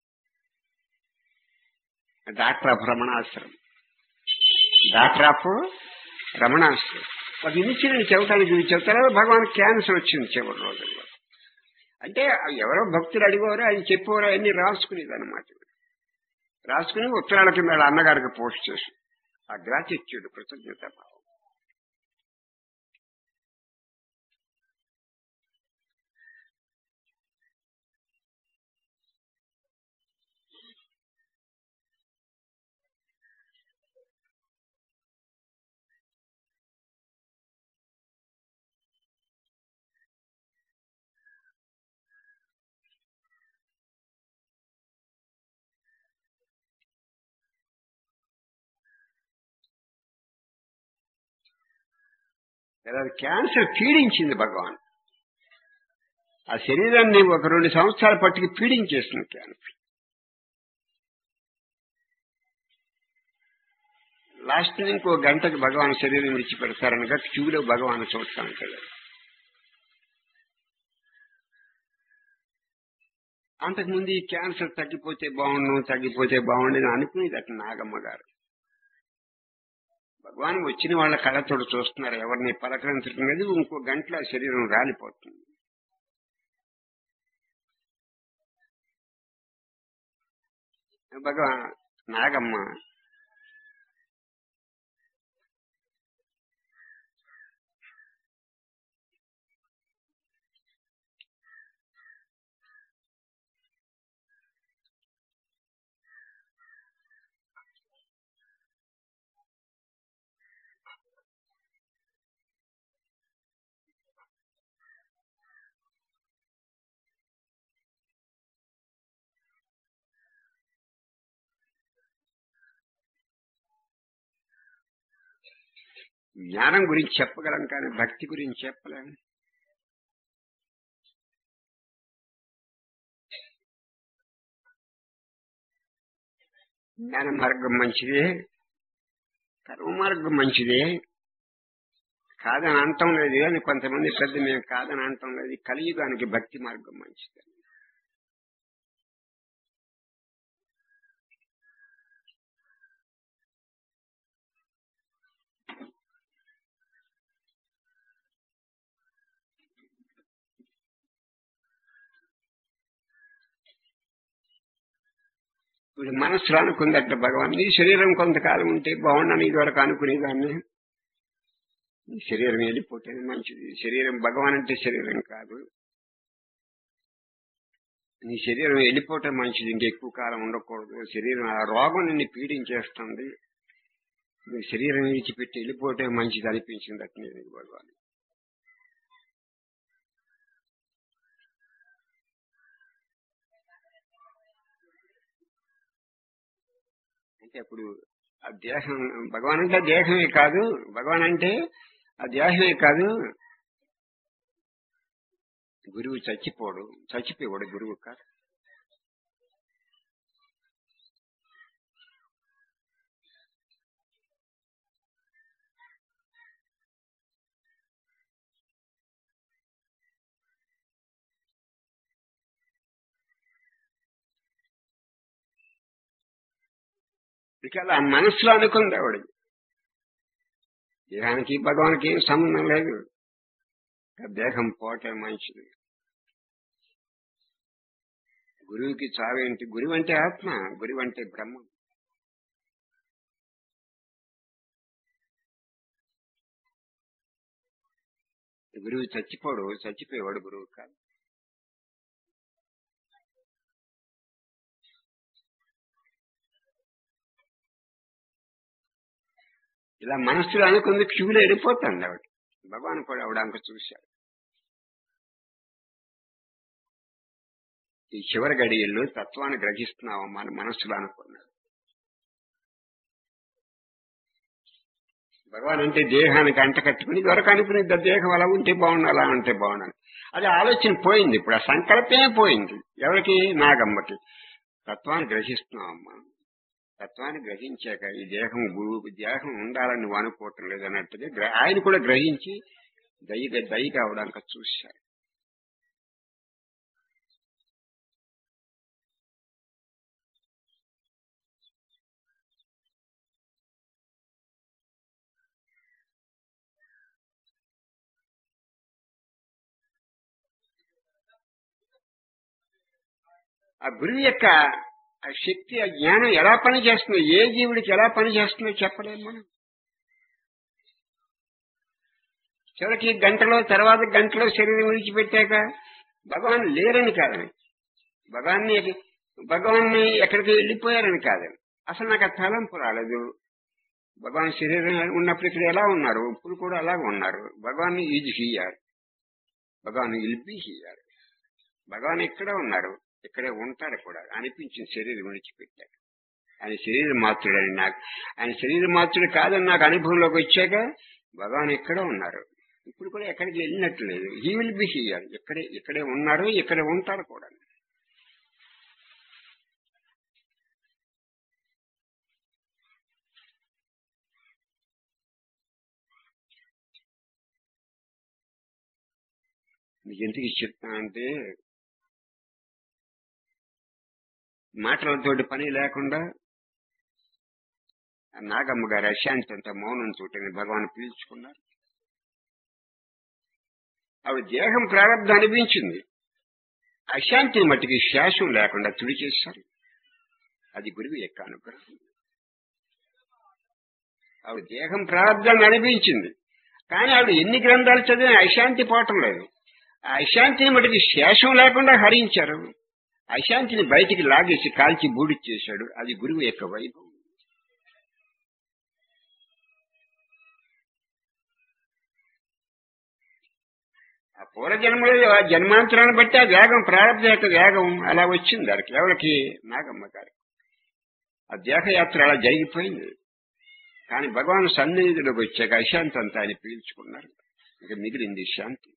doctor of Ramanashram doctor of Ramanashram ఒక ఇన్సిడెంట్ చెబుతానికి ఇది చెప్తారా భగవాన్ క్యాన్సర్ వచ్చింది చివరి రోజుల్లో అంటే ఎవరో భక్తులు అడిగేవారు ఆయన చెప్పేవారు అన్ని రాసుకునేది అనమాట రాసుకుని ఉత్తరాల కింద వాళ్ళ అన్నగారికి పోస్ట్ చేసి ఆ గ్రాటిట్యూడ్ కృతజ్ఞత భావం క్యాన్సర్ పీడించింది భగవాన్ ఆ శరీరాన్ని ఒక రెండు సంవత్సరాల పట్టుకి పీడించేస్తుంది క్యాన్సర్ లాస్ట్ ఇంకో గంటకు భగవాన్ శరీరం విడిచిపెడతారనగా క్యూలో భగవాన్ చూడటానికి వెళ్ళారు అంతకుముందు ఈ క్యాన్సర్ తగ్గిపోతే బాగుండు తగ్గిపోతే బాగుండేది అనుకునేది అట్లా నాగమ్మ గారు భగవాన్ వచ్చిన వాళ్ళ కళతోడు చూస్తున్నారు ఎవరిని పలకరించడం లేదు ఇంకో గంటలో ఆ శరీరం రాలిపోతుంది భగవాన్ నాగమ్మ జ్ఞానం గురించి చెప్పగలం కానీ భక్తి గురించి చెప్పలేము జ్ఞాన మార్గం మంచిదే కర్మ మార్గం మంచిదే కాదని అంటం లేదు అని కొంతమంది పెద్ద మేము కాదని అంటం లేదు కలియుగానికి భక్తి మార్గం మంచిది ఇప్పుడు మనస్సులో అనుకుందట భగవాన్ నీ శరీరం కొంతకాలం ఉంటే బాగుండని ఇదివరకు అనుకునేదాన్ని ఈ శరీరం వెళ్ళిపోతే మంచిది శరీరం భగవాన్ అంటే శరీరం కాదు నీ శరీరం వెళ్ళిపోవటం మంచిది ఇంకెక్కువ కాలం ఉండకూడదు శరీరం ఆ రోగం నిన్ను పీడించేస్తుంది ఈ శరీరం విడిచిపెట్టి వెళ్ళిపోవటం మంచిది అనిపించింది అట్నే భగవాన్ అంటే అప్పుడు ఆ దేహం భగవాన్ అంటే దేహమే కాదు భగవాన్ అంటే ఆ దేహమే కాదు గురువు చచ్చిపోడు చచ్చిపోయాడు గురువు కాదు ఇక అలా మనసులో అనుకుంది ఆవిడ దేహానికి భగవానికి ఏం సంబంధం లేదు ఇక దేహం పోటే మంచిది గురువుకి చావేంటి గురువు అంటే ఆత్మ గురువు అంటే బ్రహ్మ గురువు చచ్చిపోడు చచ్చిపోయేవాడు గురువు కాదు ఇలా మనస్సులో అనుకుంది క్యూలో వెళ్ళిపోతుంది ఆవిడ భగవాన్ కూడా ఆవిడ అంక చూశాడు ఈ చివరి గడియల్లో తత్వాన్ని గ్రహిస్తున్నావు మన మనస్సులో అనుకున్నాడు భగవాన్ అంటే దేహానికి అంట కట్టుకుని ఇదివరకు అనుకుని దేహం అలా ఉంటే బాగుండు అలా ఉంటే బాగుండు అది ఆలోచన పోయింది ఇప్పుడు ఆ సంకల్పమే పోయింది ఎవరికి నాగమ్మకి తత్వాన్ని గ్రహిస్తున్నావమ్మా తత్వాన్ని గ్రహించాక ఈ దేహం గురువు దేహం ఉండాలని నువ్వు అనుకోవటం లేదు అన్నట్టుగా గ్ర- ఆయన కూడా గ్రహించి దయ దయ కావడానికి చూశారు ఆ గురువు యొక్క ఆ శక్తి ఆ జ్ఞానం ఎలా పనిచేస్తుందో ఏ జీవుడికి ఎలా పనిచేస్తుందో చెప్పలేము మనం చివరికి గంటలో తర్వాత గంటలో శరీరం విడిచిపెట్టాక భగవాన్ లేరని కాదని భగవాన్ని భగవాన్ని ఎక్కడికి వెళ్ళిపోయారని కాదని అసలు నాకు ఆ తలంపు రాలేదు భగవాన్ శరీరం ఉన్నప్పుడు ఇక్కడ ఎలా ఉన్నారు ఇప్పుడు కూడా అలాగే ఉన్నారు భగవాన్ ఈజ్ హీయారు భగవాన్ ఇల్ బి హీయారు భగవాన్ ఇక్కడే ఉన్నారు ఇక్కడే ఉంటారు కూడా అనిపించింది శరీరం విడిచిపెట్టారు ఆయన శరీర మాత్రుడని నాకు ఆయన శరీర మాత్రుడు కాదని నాకు అనుభవంలోకి వచ్చాక భగవాన్ ఇక్కడే ఉన్నారు ఇప్పుడు కూడా ఎక్కడికి వెళ్ళినట్టు లేదు హీ విల్ బి హియర్ ఇక్కడే ఇక్కడే ఉన్నారు ఇక్కడే ఉంటారు కూడా మీకు ఎందుకు చెప్తానంటే మాటలతోటి పని లేకుండా ఆ నాగమ్మ గారి అశాంతి అంత మౌనం తోటి భగవాన్ పీల్చుకున్నారు ఆవిడ దేహం ప్రారంభం అనిపించింది అశాంతిని మట్టికి శాసం లేకుండా తుడిచేశారు అది గురువు యొక్క అనుగ్రహం ఆవిడ దేహం ప్రారంభాన్ని అనిపించింది కానీ ఆవిడ ఎన్ని గ్రంథాలు చదివినా అశాంతి పోవటం లేదు ఆ అశాంతిని మటుకి శేషం లేకుండా హరించారు అశాంతిని బయటికి లాగేసి కాల్చి బూడిచ్చేశాడు అది గురువు యొక్క వైభవం ఆ పూర్వజన్మలో ఆ జన్మాంతరాన్ని బట్టి ఆ వేగం ప్రారంభ యొక్క వేగం అలా వచ్చింది దానికి ఎవరికి నాగమ్మ గారు ఆ దేహయాత్ర అలా జరిగిపోయింది కానీ భగవాన్ సన్నిధిలోకి వచ్చాక అశాంతి అంతా ఆయన పీల్చుకున్నారు ఇక మిగిలింది శాంతి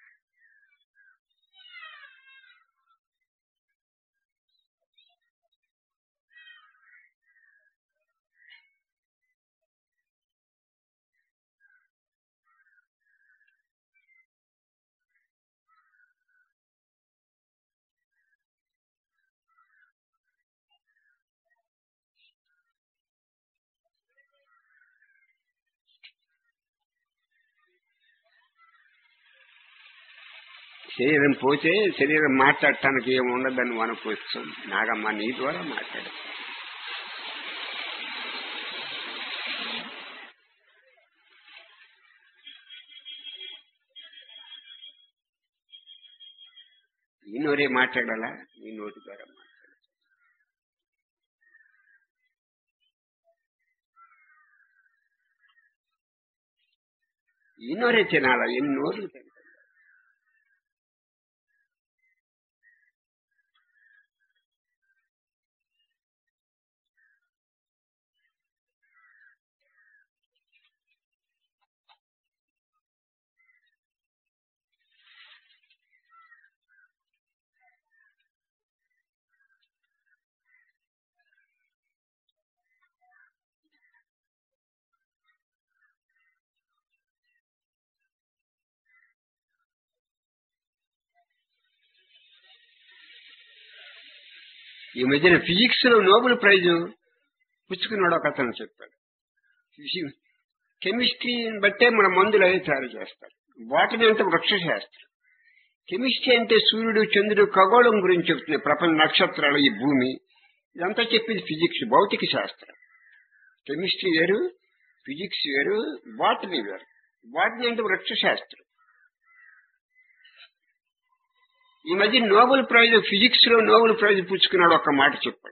శరీరం పోతే శరీరం మాట్లాడటానికి ఏమి ఉండదని అనుకోవచ్చు నాగమ్మ నీ ద్వారా మాట్లాడు ఈ నోరే మాట్లాడాలా నీ నోటి ద్వారా మాట్లాడు ఈనోరే తినాలా ఎన్ని నోర్లు తింటారు ఈ మధ్యన ఫిజిక్స్ లో నోబెల్ ప్రైజ్ పుచ్చుకున్నాడు ఒక అతను చెప్పాడు కెమిస్ట్రీని బట్టే మన మందులు అవి తయారు చేస్తారు బాటనీ అంటే వృక్ష శాస్త్రం కెమిస్ట్రీ అంటే సూర్యుడు చంద్రుడు ఖగోళం గురించి చెప్తుంది ప్రపంచ నక్షత్రాలు ఈ భూమి ఇదంతా చెప్పింది ఫిజిక్స్ భౌతిక శాస్త్రం కెమిస్ట్రీ వేరు ఫిజిక్స్ వేరు బాటనీ వేరు బాటనీ అంటే వృక్ష శాస్త్రం ఈ మధ్య నోబెల్ ప్రైజ్ ఫిజిక్స్ లో నోబెల్ ప్రైజ్ పుచ్చుకున్నాడు ఒక మాట చెప్పాడు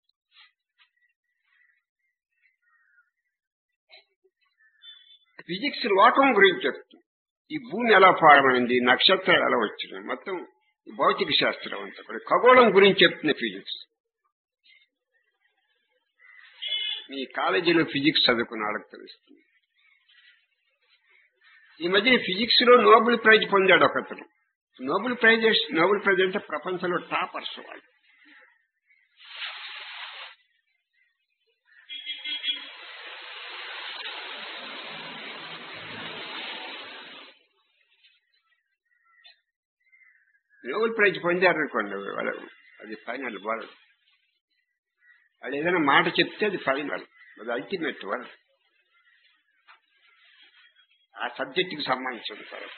ఫిజిక్స్ లోకం గురించి చెప్తుంది ఈ భూమి ఎలా ఫారమైంది నక్షత్రాలు ఎలా వచ్చినాయి మొత్తం ఈ భౌతిక శాస్త్రం అంతా కూడా ఖగోళం గురించి చెప్తుంది ఫిజిక్స్ మీ కాలేజీలో ఫిజిక్స్ చదువుకున్న వాళ్ళకి తెలుస్తుంది ఈ మధ్య ఫిజిక్స్ లో నోబెల్ ప్రైజ్ పొందాడు ఒకతను నోబెల్ ప్రైజ్ నోబెల్ ప్రైజ్ అంటే ప్రపంచంలో టాపర్స్ వాళ్ళు నోబెల్ ప్రైజ్ పొందారు అనుకోండి వాళ్ళు అది ఫైనల్ వాళ్ళు వాళ్ళు ఏదైనా మాట చెప్తే అది ఫైనల్ అది అల్టిమేట్ వాళ్ళు ఆ సబ్జెక్టుకి సంబంధించి ఉంటారు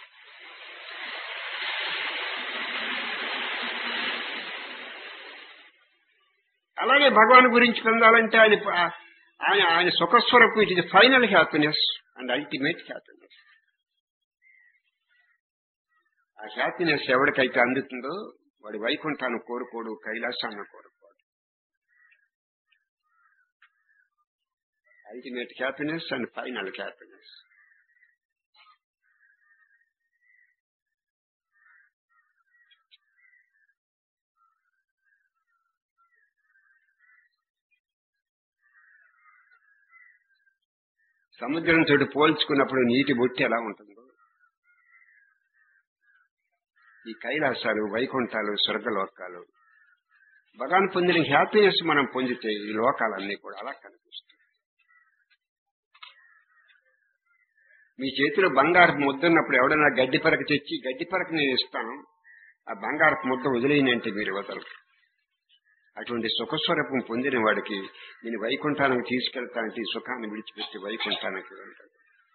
అలాగే భగవాన్ గురించి పొందాలంటే ఆయన ఆయన ఆయన సుఖస్వరూపు ఇట్ ఇది final happiness and ultimate happiness ఆ హ్యాపీనెస్ ఎవరికైతే అందుతుందో వాడి వైకుంఠాన్ని కోరుకోడు కైలాసాన్ని కోరుకోడు ultimate happiness and final happiness సముద్రంతో పోల్చుకున్నప్పుడు నీటి బొట్టి ఎలా ఉంటుందో ఈ కైలాసాలు వైకుంఠాలు స్వర్గలోకాలు భగవాన్ పొందిన హ్యాపీనెస్ మనం పొందితే ఈ లోకాలన్నీ కూడా అలా కనిపిస్తాయి మీ చేతిలో బంగారపు ముద్ద ఉన్నప్పుడు ఎవడన్నా గడ్డి పరక తెచ్చి గడ్డి పరక నేను ఇస్తాను ఆ బంగారపు ముద్ద వదిలేయనంటే మీరు వదలరు అటువంటి సుఖస్వరూపం పొందిన వాడికి నేను వైకుంఠానికి తీసుకెళ్తానంటే ఈ సుఖాన్ని విడిచిపెట్టి వైకుంఠానికి వెళ్తాడు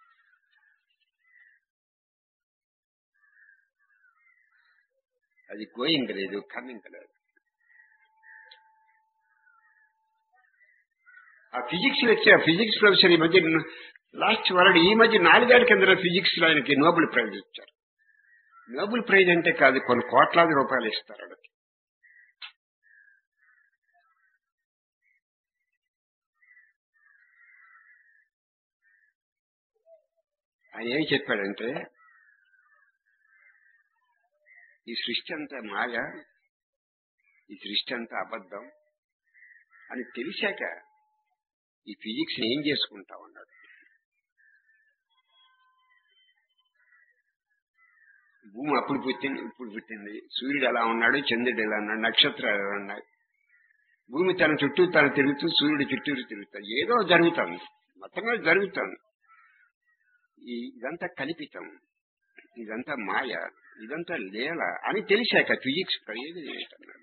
అది గోయింగ్ లేదు కమింగ్ లేదు ఆ ఫిజిక్స్ లెక్చర్ ఫిజిక్స్ ప్రొఫెసర్ ఈ మధ్య లాస్ట్ వరల్డ్ ఈ మధ్య నాలుగేళ్ల కింద ఫిజిక్స్ లో ఆయనకి నోబెల్ ప్రైజ్ ఇచ్చారు నోబెల్ ప్రైజ్ అంటే కాదు కొన్ని కోట్లాది రూపాయలు ఇస్తారు వాళ్ళకి ఆయన ఏం చెప్పాడంటే ఈ సృష్టి అంతా మాయ ఈ సృష్టి అంతా అబద్ధం అని తెలిసాక ఈ ఫిజిక్స్ ఏం చేసుకుంటావు అన్నాడు భూమి అప్పుడు పుట్టింది ఇప్పుడు పుట్టింది సూర్యుడు ఎలా ఉన్నాడు చంద్రుడు ఎలా ఉన్నాడు నక్షత్రాలు ఎలా ఉన్నాయి భూమి తన చుట్టూ తను తిరుగుతూ సూర్యుడు చుట్టూరు తిరుగుతాడు ఏదో జరుగుతుంది మొత్తంగా జరుగుతుంది ఈ ఇదంతా కల్పితం ఇదంతా మాయ ఇదంతా లేల అని తెలిసాక ఫిజిక్స్ ప్రయోజనం ఏంటన్నాడు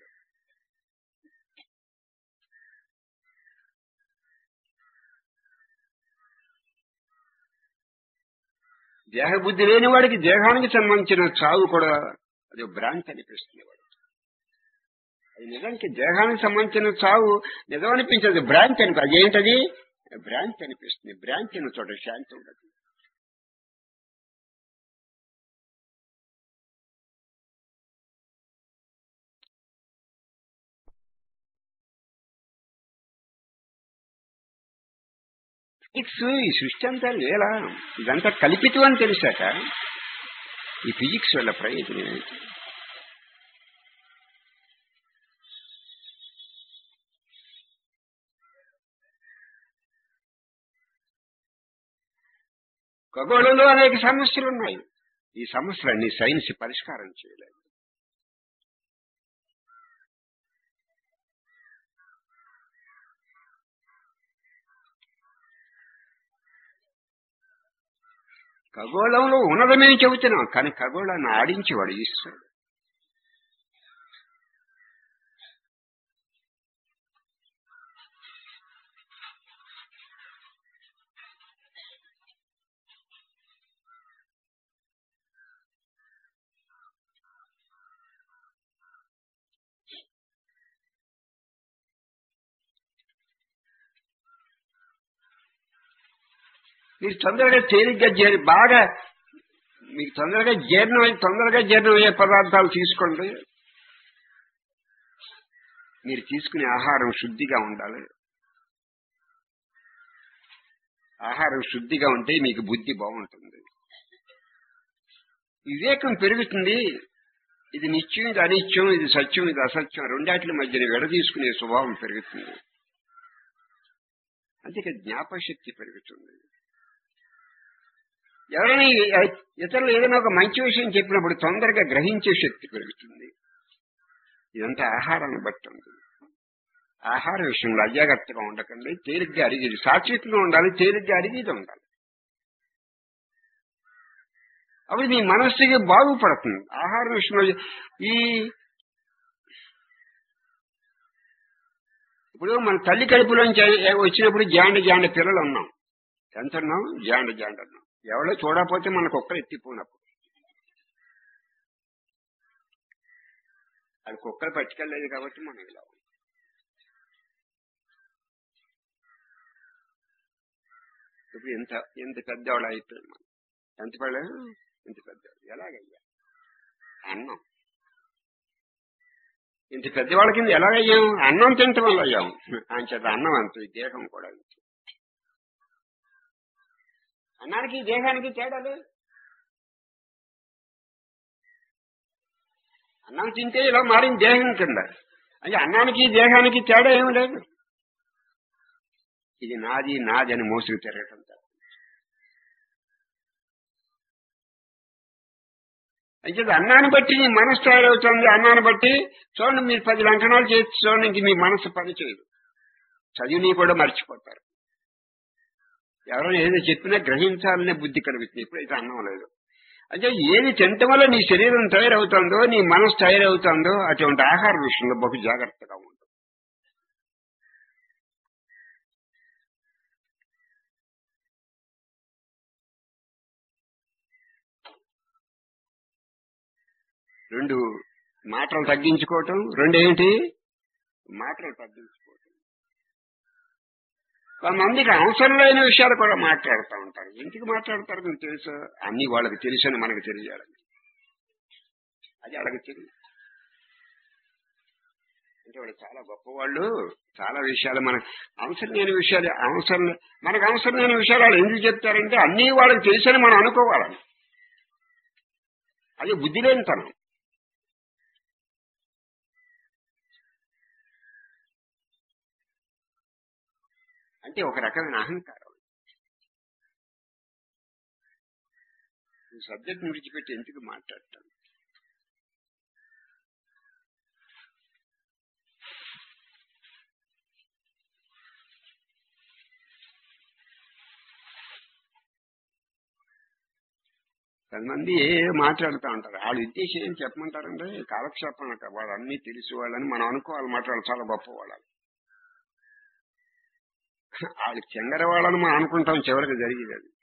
దేహబుద్ధి లేని వాడికి దేహానికి సంబంధించిన చావు కూడా అది భ్రాంతి అనిపిస్తుంది వాడు అది నిజానికి దేహానికి సంబంధించిన చావు నిజం అనిపించదు భ్రాంతి అనిపి అదేంటది భ్రాంతి అనిపిస్తుంది భ్రాంతి అన్న చోట శాంతి ఉండదు ఫిజిక్స్ ఈ సృష్టి అంతా లేలా ఇదంతా కల్పితం అని తెలిసాక ఈ ఫిజిక్స్ వల్ల ప్రయోజనం ఏంటి ఖగోళంలో అనేక సమస్యలు ఉన్నాయి ఈ సమస్యలన్నీ సైన్స్ పరిష్కారం చేయలేదు ఖగోళంలో ఉన్నది మేము చెబుతున్నాం కానీ ఖగోళాన్ని ఆడించేవాడు ఈశ్వరుడు మీరు తొందరగా తేలిగ్గా చేరి బాగా మీకు తొందరగా జీర్ణం అయ్యి తొందరగా జీర్ణం అయ్యే పదార్థాలు తీసుకోండి మీరు తీసుకునే ఆహారం శుద్ధిగా ఉండాలి ఆహారం శుద్ధిగా ఉంటే మీకు బుద్ధి బాగుంటుంది వివేకం పెరుగుతుంది ఇది నిత్యం ఇది అనిత్యం ఇది సత్యం ఇది అసత్యం రెండాట్ల మధ్యన విడదీసుకునే స్వభావం పెరుగుతుంది అందుకే జ్ఞాపశక్తి పెరుగుతుంది ఎవరైనా ఇతరులు ఏదైనా ఒక మంచి విషయం చెప్పినప్పుడు తొందరగా గ్రహించే శక్తి పెరుగుతుంది ఇదంతా ఆహారాన్ని బట్టి ఉంది ఆహార విషయంలో అజాగ్రత్తగా ఉండకండి తేలిగ్గా అడిగేది సాత్వికంగా ఉండాలి తేలిగ్గా అడిగేది ఉండాలి అప్పుడు మీ మనస్సుకి బాగుపడుతుంది ఆహార విషయంలో ఈ ఇప్పుడు మన తల్లి కడుపులోంచి వచ్చినప్పుడు జాండ జాండ పిల్లలు ఉన్నాం ఎంత ఉన్నాం జాండ జాండ ఉన్నాం ఎవరో చూడకపోతే మనకు ఒక్కరు ఎత్తిపోయినప్పుడు అది కుక్కలు పట్టుకెళ్ళలేదు కాబట్టి మనం ఇలా ఉన్నాం. ఇప్పుడు ఎంత ఎంత పెద్దవాళ్ళు అయిపోయింది మనం ఎంత పడలేదు ఇంత పెద్దవాళ్ళు ఎలాగయ్యా అన్నం ఇంత పెద్దవాళ్ళ కింద ఎలాగయ్యాం అన్నం తినటం వల్ల అయ్యాం అంచేత అన్నం అంత ఈ దేహం కూడా అంతే అన్నానికి దేహానికి తేడా లేదు అన్నం తింటే ఇలా మారింది దేహం కింద అంటే అన్నానికి దేహానికి తేడా ఏమి లేదు ఇది నాది నాది అని మోసుకు తిరగటం తప్ప. అయితే అన్నాన్ని బట్టి నీ మనసు తయారవుతుంది అన్నాన్ని బట్టి చూడండి మీరు పది లంకనాలు చేసి చూడండి ఇంక మీ మనసు పని చేయదు చదివిని కూడా మర్చిపోతారు ఎవరైనా ఏదో చెప్పినా గ్రహించాలనే బుద్ధి కలుగుతుంది ఎప్పుడైతే అన్నం లేదు అంటే ఏది తినటం వల్ల నీ శరీరం తయారవుతుందో నీ మనసు తయారవుతుందో అటువంటి ఆహార విషయంలో బహు జాగ్రత్తగా ఉంటుంది రెండు మాటలు తగ్గించుకోవటం రెండు ఏంటి మాటలు తగ్గించుకోవటం కొంతమందికి అవసరం లేని విషయాలు కూడా మాట్లాడుతూ ఉంటారు ఎందుకు మాట్లాడతారు మీకు తెలుసు అన్ని వాళ్ళకి తెలుసని మనకు తెలియాలని అది వాళ్ళకి తెలియదు అంటే వాళ్ళు చాలా గొప్పవాళ్ళు చాలా విషయాలు మనకు అవసరం లేని విషయాలు అవసరం లే- మనకు అవసరం లేని విషయాలు వాళ్ళు ఎందుకు చెప్తారంటే అన్ని వాళ్ళకి తెలుసని మనం అనుకోవాలని అది బుద్ధి లేనితనం అంటే ఒక రకమైన అహంకారం ఈ సబ్జెక్ట్ విడిచిపెట్టి ఎందుకు మాట్లాడతాను కొంతమంది ఏ మాట్లాడుతూ ఉంటారు వాళ్ళ ఉద్దేశం ఏం చెప్పమంటారంటే కాలక్షేపం అంట వాళ్ళు అన్ని తెలిసి వాళ్ళని మనం అనుకోవాలి మాట వాళ్ళు చాలా గొప్ప వాళ్ళని వాళ్ళు చెంగర వాళ్ళని మనం అనుకుంటాం చివరికి జరిగేది అది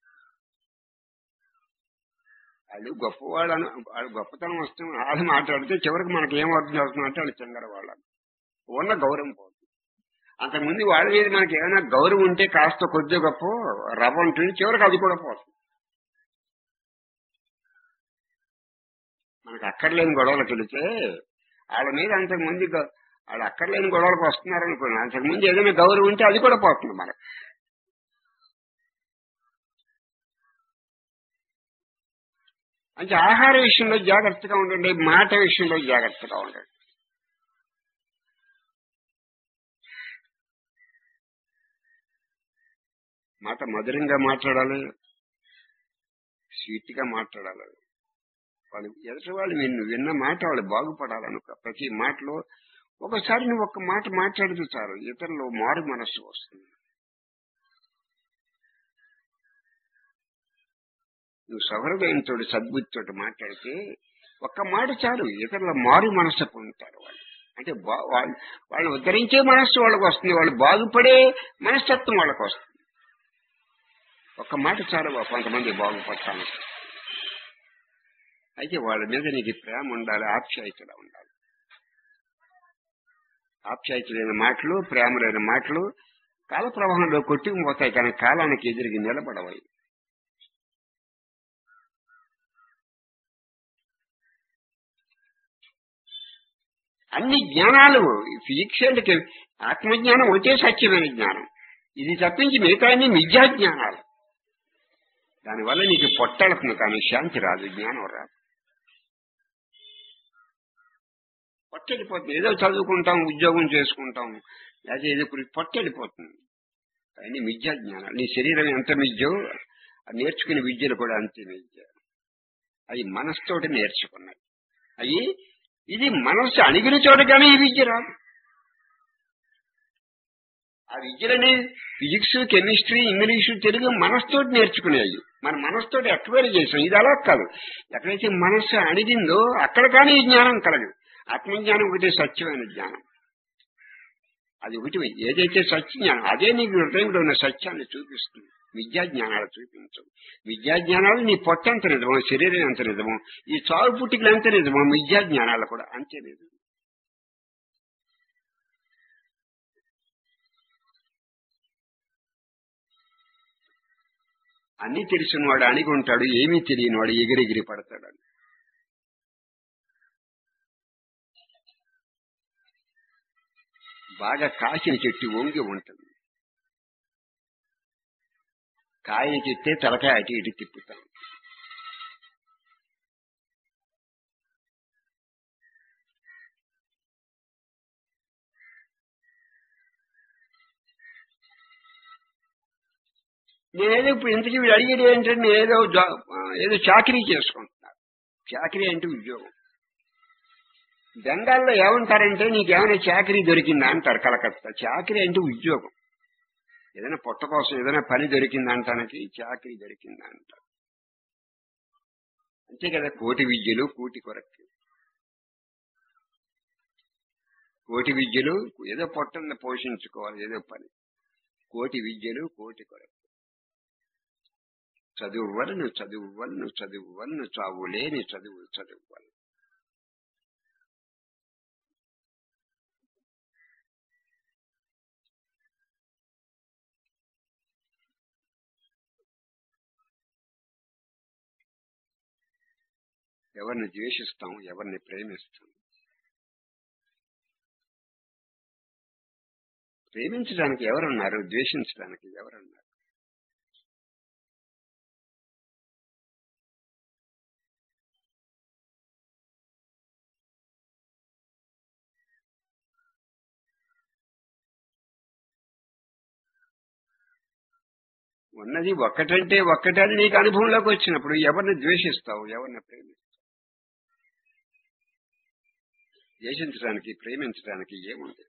వాళ్ళు గొప్పవాళ్ళు అను వాళ్ళు గొప్పతనం వస్తుంది వాళ్ళు మాట్లాడితే చివరికి మనకి ఏం అర్థం అవుతుందంటే వాళ్ళు చెంగర వాళ్ళని ఉన్న గౌరవం పోతుంది అంతకుముందు వాళ్ళ మీద మనకి ఏమైనా గౌరవం ఉంటే కాస్త కొద్దిగా గొప్ప రవ్వ ఉంటుంది చివరికి అది కూడా పోతుంది మనకు అక్కర్లేని గొడవలకు వెళితే వాళ్ళ మీద అంతకుముందు గ- వాళ్ళు అక్కర్లేని గొడవలకు వస్తున్నారు అనుకోండి అంతకుముందు ఏదైనా గౌరవం ఉంటే అది కూడా పోతుంది మనకు అంటే ఆహార విషయంలో జాగ్రత్తగా ఉండండి మాట విషయంలో జాగ్రత్తగా ఉండండి మాట మధురంగా మాట్లాడాలి స్వీట్ గా మాట్లాడాలి వాళ్ళు ఎదుటి వాళ్ళు నిన్ను విన్న మాట వాళ్ళు బాగుపడాలనుకో ప్రతి మాటలో ఒకసారి నువ్వు ఒక మాట మాట్లాడితే చాలు ఇతరులు మారు మనస్సు వస్తుంది నువ్వు సహృదయంతో సద్బుద్ధితో మాట్లాడితే ఒక్క మాట చాలు ఇతరుల మారు మనస్సు పొందుతారు వాళ్ళు అంటే బా- వాళ్ళు వాళ్ళని ఉద్ధరించే మనస్సు వాళ్ళకి వస్తుంది వాళ్ళు బాగుపడే మనస్తత్వం వాళ్ళకి వస్తుంది ఒక్క మాట చాలు కొంతమంది బాగుపడతాను అయితే వాళ్ళ మీద నీకు ప్రేమ ఉండాలి ఆప్యాయతగా ఉండాలి ఆప్యాయత లేని మాటలు ప్రేమ లేని మాటలు కాల ప్రవాహంలో కొట్టుకుపోతాయి కానీ కాలానికి ఎదురుగి నిలబడవయి అన్ని జ్ఞానాలు ఫిజిక్స్ అండ్ కె- ఆత్మజ్ఞానం ఒకటే సత్యమైన జ్ఞానం ఇది తప్పించి మిగతా అన్ని మిథ్యా జ్ఞానాలు దానివల్ల నీకు పొట్టడుతుంది కానీ శాంతి రాదు జ్ఞానం రాదు పొట్టెళ్ళిపోతుంది ఏదో చదువుకుంటాం ఉద్యోగం చేసుకుంటాం లేదా ఏదో గురించి పొట్టెళ్ళిపోతుంది కానీ మిథ్యా జ్ఞానం నీ శరీరం ఎంత మిథ్యో ఆ నేర్చుకునే విద్యలు కూడా అంతే మిథ్య అవి మనసుతోటి నేర్చుకున్నాయి అవి ఇది మనస్సు అణిగిన చోట కానీ ఈ విద్య రాదు ఆ విద్యలని ఫిజిక్స్ కెమిస్ట్రీ ఇంగ్లీషు తెలుగు మనసుతోటి నేర్చుకునేవి మన మనసుతోటి ఎక్వైర్ చేసాం ఇది అలా కాదు ఎక్కడైతే మనస్సు అణిగిందో అక్కడ కానీ ఈ జ్ఞానం కలగదు ఆత్మజ్ఞానం ఒకటి సత్యమైన జ్ఞానం అది ఒకటి ఏదైతే సత్య జ్ఞానం అదే నీకు హృదయంలో ఉన్న సత్యాన్ని చూపిస్తుంది విద్యా జ్ఞానాలు చూపించవు విద్యా జ్ఞానాలు నీ పొట్ట ఎంత నిజమో శరీరం ఎంత నిజమో ఈ చావు పుట్టికలు ఎంత నిజమో విద్యా జ్ఞానాలు కూడా అంతే నిజం అన్ని తెలిసినవాడు అణిగి ఉంటాడు ఏమీ తెలియనివాడు ఎగిరెగిరి పడతాడు బాగా కాసిన చెట్టు వంగి ఉంటుంది కాయ చెట్టే తలకాయ అటు ఇటు తిప్పుతాం నేనేదో ఇప్పుడు ఇంతకీ వీడు అడిగేది ఏంటంటే నేనేదో జా- ఏదో చాకరీ చేసుకుంటున్నాను చాకరీ అంటే ఉద్యోగం బెంగాల్లో ఏమంటారంటే నీకేమైనా చాకరీ దొరికిందా అంటారు కలకత్తా చాకరీ అంటే ఉద్యోగం ఏదైనా పొట్ట కోసం ఏదైనా పని దొరికిందా అంటానికి చాకరీ దొరికిందా అంటారు అంతే కదా కోటి విద్యలు కూటి కొరకు కోటి విద్యలు ఏదో పొట్టను పోషించుకోవాలి ఏదో పని కోటి విద్యలు కోటి కొరకు చదువు వలను చదువు వలను చదువు వలను చావు లేని చదువు చదువు వలను ఎవరిని ద్వేషిస్తాం ఎవరిని ప్రేమిస్తాం ప్రేమించడానికి ఎవరున్నారు ద్వేషించడానికి ఎవరున్నారు ఉన్నది ఒక్కటంటే ఒక్కటని నీకు అనుభవంలోకి వచ్చినప్పుడు ఎవరిని ద్వేషిస్తావు ఎవరిని ప్రేమిస్తావు ద్వేషించడానికి ప్రేమించడానికి ఏముంది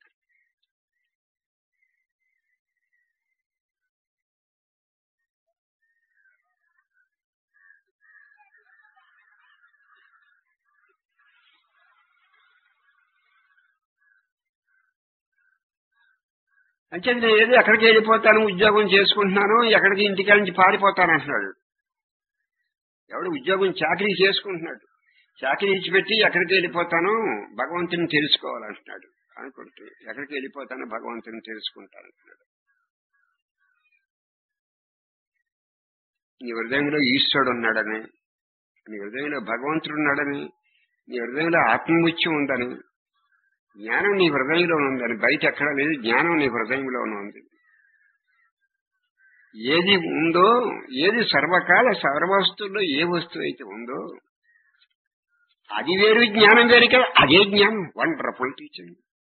అంటే నేను ఏదో ఎక్కడికి వెళ్ళిపోతాను ఉద్యోగం చేసుకుంటున్నాను ఎక్కడికి ఇంటికి నుంచి పారిపోతాను అంటున్నాడు ఎవడు ఉద్యోగం చాకరీ చేసుకుంటున్నాడు చాకరీ ఇచ్చిపెట్టి ఎక్కడికి వెళ్ళిపోతాను భగవంతుని తెలుసుకోవాలంటున్నాడు అనుకుంటూ ఎక్కడికి వెళ్ళిపోతాను భగవంతుని తెలుసుకుంటాను అంటున్నాడు నీ హృదయంలో ఈశ్వరుడు ఉన్నాడని నీ హృదయంలో భగవంతుడు ఉన్నాడని నీ హృదయంలో ఆత్మముత్యం ఉందని జ్ఞానం నీ హృదయంలో ఉందని బయట ఎక్కడ లేదు జ్ఞానం నీ హృదయంలోనే ఉంది ఏది ఉందో ఏది సర్వకాల సర్వవస్తువుల్లో ఏ వస్తువు అయితే ఉందో అది వేరు జ్ఞానం వేరు కదా అదే జ్ఞానం వండర్ఫుల్ టీచింగ్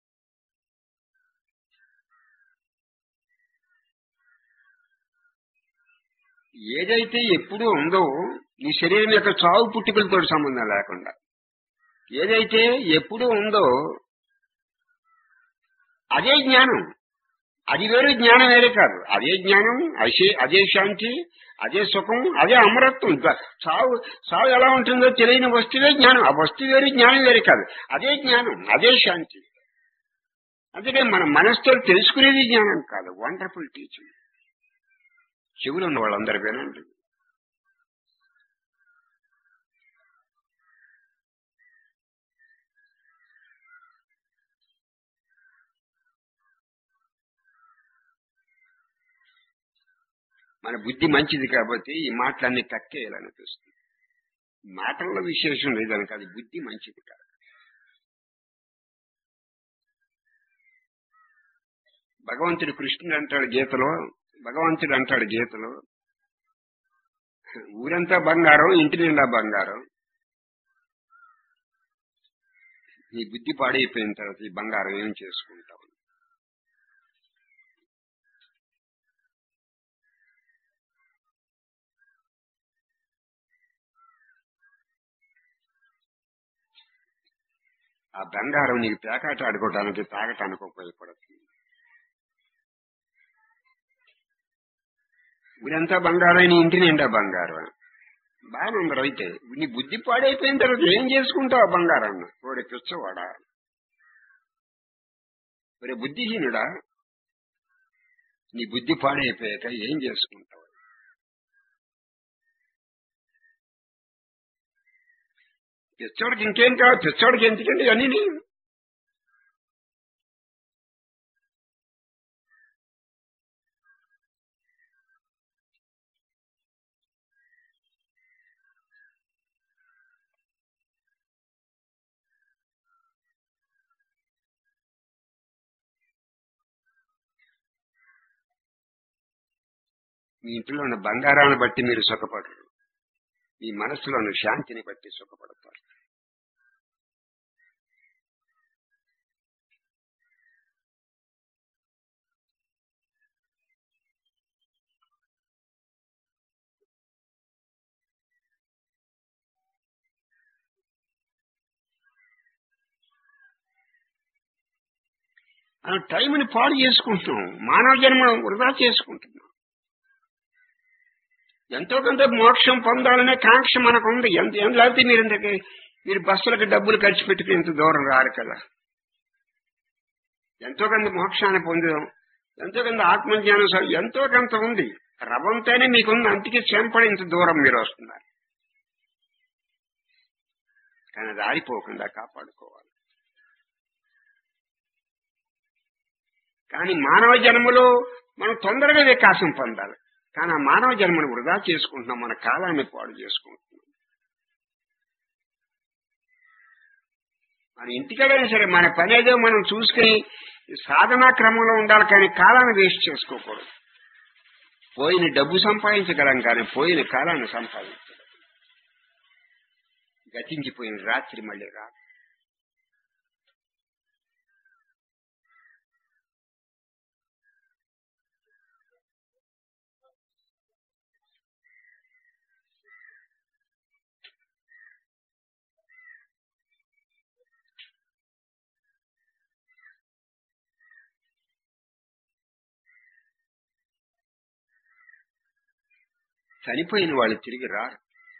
ఏదైతే ఎప్పుడూ ఉందో నీ శరీరం యొక్క చావు పుట్టుకలతో సంబంధం లేకుండా ఏదైతే ఎప్పుడూ ఉందో అదే జ్ఞానం అది వేరు జ్ఞానం వేరే కాదు అదే జ్ఞానం అదే అదే శాంతి అదే సుఖం అదే అమరత్వం ఇంకా సావు సావు ఎలా ఉంటుందో తెలియని వస్తువే జ్ఞానం ఆ వస్తువు వేరు జ్ఞానం వేరే కాదు అదే జ్ఞానం అదే శాంతి అందుకే మన మనసుతో తెలుసుకునేది జ్ఞానం కాదు వండర్ఫుల్ టీచింగ్ చెవులు ఉన్న వాళ్ళందరూ వినండి మన బుద్ధి మంచిది కాబట్టి ఈ మాటలన్నీ కక్కేయాలనిపిస్తుంది మాటల్లో విశేషం లేదని కాదు బుద్ధి మంచిది కాదు భగవంతుడు కృష్ణుడు అంటాడు గీతలో భగవంతుడు అంటాడు గీతలో ఊరంతా బంగారం ఇంటి నిండా బంగారం నీ బుద్ధి పాడైపోయిన తర్వాత ఈ బంగారం ఏం చేసుకుంటావు ఆ బంగారం నీకు పేకాట ఆడుకోవడానికి తాగటానికి ఉపయోగపడుతుంది ఊరంతా బంగారం నీ ఇంటి నిండా బంగారం బాగానే ఉంది అయితే నీ బుద్ధి పాడైపోయిన తర్వాత ఏం చేసుకుంటావు ఆ బంగారాన్ని ఓడి పిచ్చవాడా ఒరే బుద్ధిహీనుడా నీ బుద్ధి పాడైపోయాక ఏం చేసుకుంటావు పిచ్చోడికి ఇంకేం కాదు పిచ్చోడికి ఎందుకండి అన్ని మీ ఇంట్లో ఉన్న బంగారాన్ని బట్టి మీరు సుఖపడరు మీ మనసులో ఉన్న శాంతిని బట్టి సుఖపడతారు మనం టైంని పాడు చేసుకుంటున్నాం మానవ జన్మ వృధా చేసుకుంటున్నాం ఎంతో కొంత మోక్షం పొందాలనే కాంక్ష మనకు ఉంది ఎంత ఎంత లేకపోతే మీరు ఇంతకి మీరు బస్సులకు డబ్బులు ఖర్చు పెట్టుకుని ఇంత దూరం రారు కదా ఎంతో కొంత మోక్షాన్ని పొందాం ఎంతో కొంత ఆత్మజ్ఞానం స- ఎంతో కొంత ఉంది రవంతోనే మీకుంది అంతకి చెంపడి ఇంత దూరం మీరు వస్తున్నారు కానీ అది ఆరిపోకుండా కాపాడుకోవాలి కానీ మానవ జన్మలో మనం తొందరగా వికాసం పొందాలి కానీ ఆ మానవ జన్మను వృధా చేసుకుంటున్నాం మన కాలాన్ని పాడు చేసుకుంటున్నాం మన ఇంటికైనా సరే మన పని ఏదో మనం చూసుకుని సాధనా క్రమంలో ఉండాలి కానీ కాలాన్ని వేస్ట్ చేసుకోకూడదు పోయిన డబ్బు సంపాదించగలం కానీ పోయిన కాలాన్ని సంపాదించగలం గతించిపోయిన రాత్రి మళ్ళీ రా చనిపోయిన వాళ్ళు తిరిగి రారు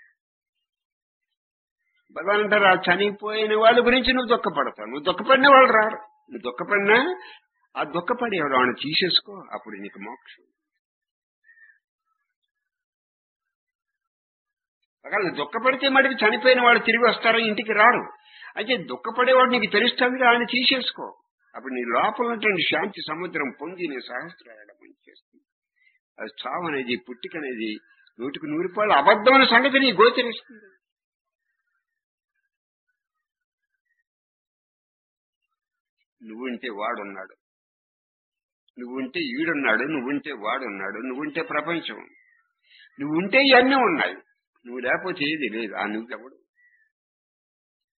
భగవాన్ అంటారు ఆ చనిపోయిన వాళ్ళ గురించి నువ్వు దుఃఖపడతావు నువ్వు దుఃఖపడిన వాళ్ళు రారు నువ్వు దుఃఖపడినా ఆ దుఃఖపడి ఎవరు వాళ్ళని తీసేసుకో అప్పుడు నీకు మోక్షం ఒకవేళ దుఃఖపడితే మటుకు చనిపోయిన వాళ్ళు తిరిగి వస్తారో ఇంటికి రారు అయితే దుఃఖపడేవాడు నీకు తెలుస్తుంది ఆయన తీసేసుకో అప్పుడు నీ లోపల ఉన్నటువంటి శాంతి సముద్రం పొంది నీ సహస్రాయడం చేస్తుంది అది చావు అనేది పుట్టిక అనేది నూటికి నూరు రూపాయలు అబద్ధమైన సంగతి నీ గోచరిస్తుంది నువ్వుంటే వాడున్నాడు నువ్వుంటే ఈడున్నాడు నువ్వుంటే వాడున్నాడు నువ్వుంటే ప్రపంచం నువ్వుంటే ఇవన్నీ ఉన్నాయి నువ్వు లేకపోతే ఏది లేదు ఆ నువ్వెవడు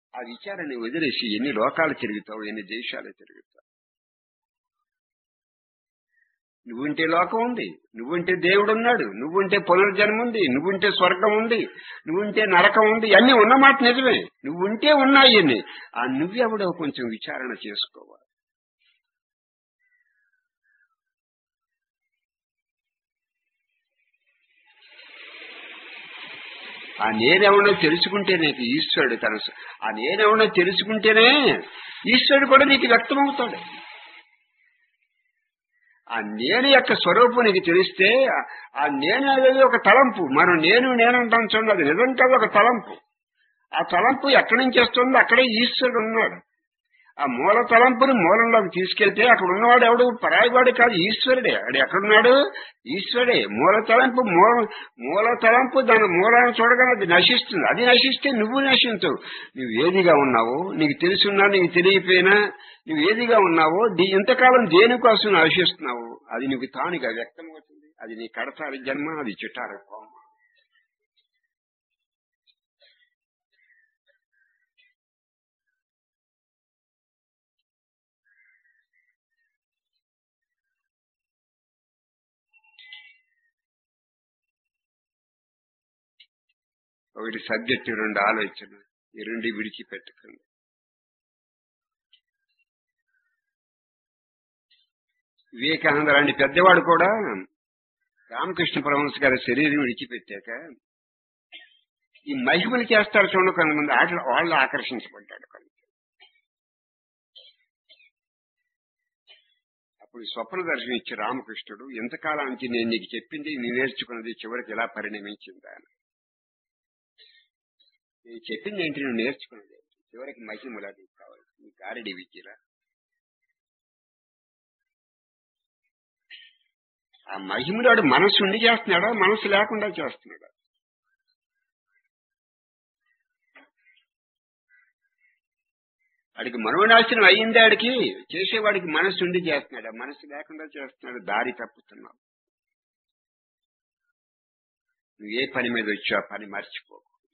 ఆ విచారాన్ని వదిలేసి ఎన్ని లోకాలు తిరుగుతావు ఎన్ని దేశాలు తిరుగుతావు నువ్వుంటే లోకం ఉంది నువ్వుంటే దేవుడు ఉన్నాడు నువ్వుంటే పునర్జన్మ ఉంది నువ్వుంటే స్వర్గం ఉంది నువ్వుంటే నరకం ఉంది అన్ని ఉన్నమాట నిజమే నువ్వుంటే ఉన్నాయి అన్ని ఆ నువ్వెవడో కొంచెం విచారణ చేసుకోవాలి ఆ నేనెవడో తెలుసుకుంటే నీకు ఈశ్వరుడు తన స- ఆ నేనెవడో తెలుసుకుంటేనే ఈశ్వరుడు కూడా నీకు వ్యక్తమవుతాడు ఆ నేను యొక్క స్వరూపం నీకు తెలిస్తే ఆ- ఆ నేను అనేది ఒక తలంపు మనం నేను నేనంటాం చూడండి అది నిజం కాదు ఒక తలంపు ఆ తలంపు ఎక్కడి నుంచి వస్తుందో అక్కడే ఈశ్వరుడు ఉన్నాడు ఆ మూల తలంపుని మూలంలోకి తీసుకెళ్తే అక్కడ ఉన్నవాడు ఎవడు పరాయివాడు కాదు ఈశ్వరుడే అక్కడ ఎక్కడున్నాడు ఈశ్వరుడే మూల తలంపు మూల మూల తలంపు దాని మూలాన్ని చూడగానే అది నశిస్తుంది అది నశిస్తే నువ్వు నశించవు నువ్వు ఏదిగా ఉన్నావో నీకు తెలుసున్నా నీకు తెలియపోయినా నువ్వు ఏదిగా ఉన్నావో ది- ఇంతకాలం దేనికోసం నశిస్తున్నావు అది నీకు తానుగా వ్యక్తమవుతుంది అది నీ కడతారి జన్మ అది చిట్టారి కోమ ఒకటి సబ్జెక్టు రెండు ఆలోచన ఈ రెండు విడిచిపెట్టకండి వివేకానంద లాంటి పెద్దవాడు కూడా రామకృష్ణ పరమహంస గారి శరీరం విడిచిపెట్టాక ఈ మహిమలు చేస్తారు చూడండి కొంతమంది ఆటలు వాళ్ళు ఆకర్షించబడ్డాడు కొంత అప్పుడు స్వప్న దర్శనం ఇచ్చి రామకృష్ణుడు ఎంతకాలం నుంచి నేను నీకు చెప్పింది నీ నేర్చుకున్నది చివరికి ఎలా పరిణమించిందా అని నేను చెప్పింది ఏంటి నువ్వు నేర్చుకున్నది ఏంటి? చివరికి మహిమలు అది కావాలి నీ గారడి విద్యరా ఆ మహిమలాడు మనసు ఉండి చేస్తున్నాడా మనసు లేకుండా చేస్తున్నాడా వాడికి మనోనాశనం అయ్యింది ఆడికి చేసేవాడికి మనసు ఉండి చేస్తున్నాడు మనసు లేకుండా చేస్తున్నాడు దారి తప్పుతున్నావు నువ్వు ఏ పని మీద వచ్చో ఆ పని మర్చిపో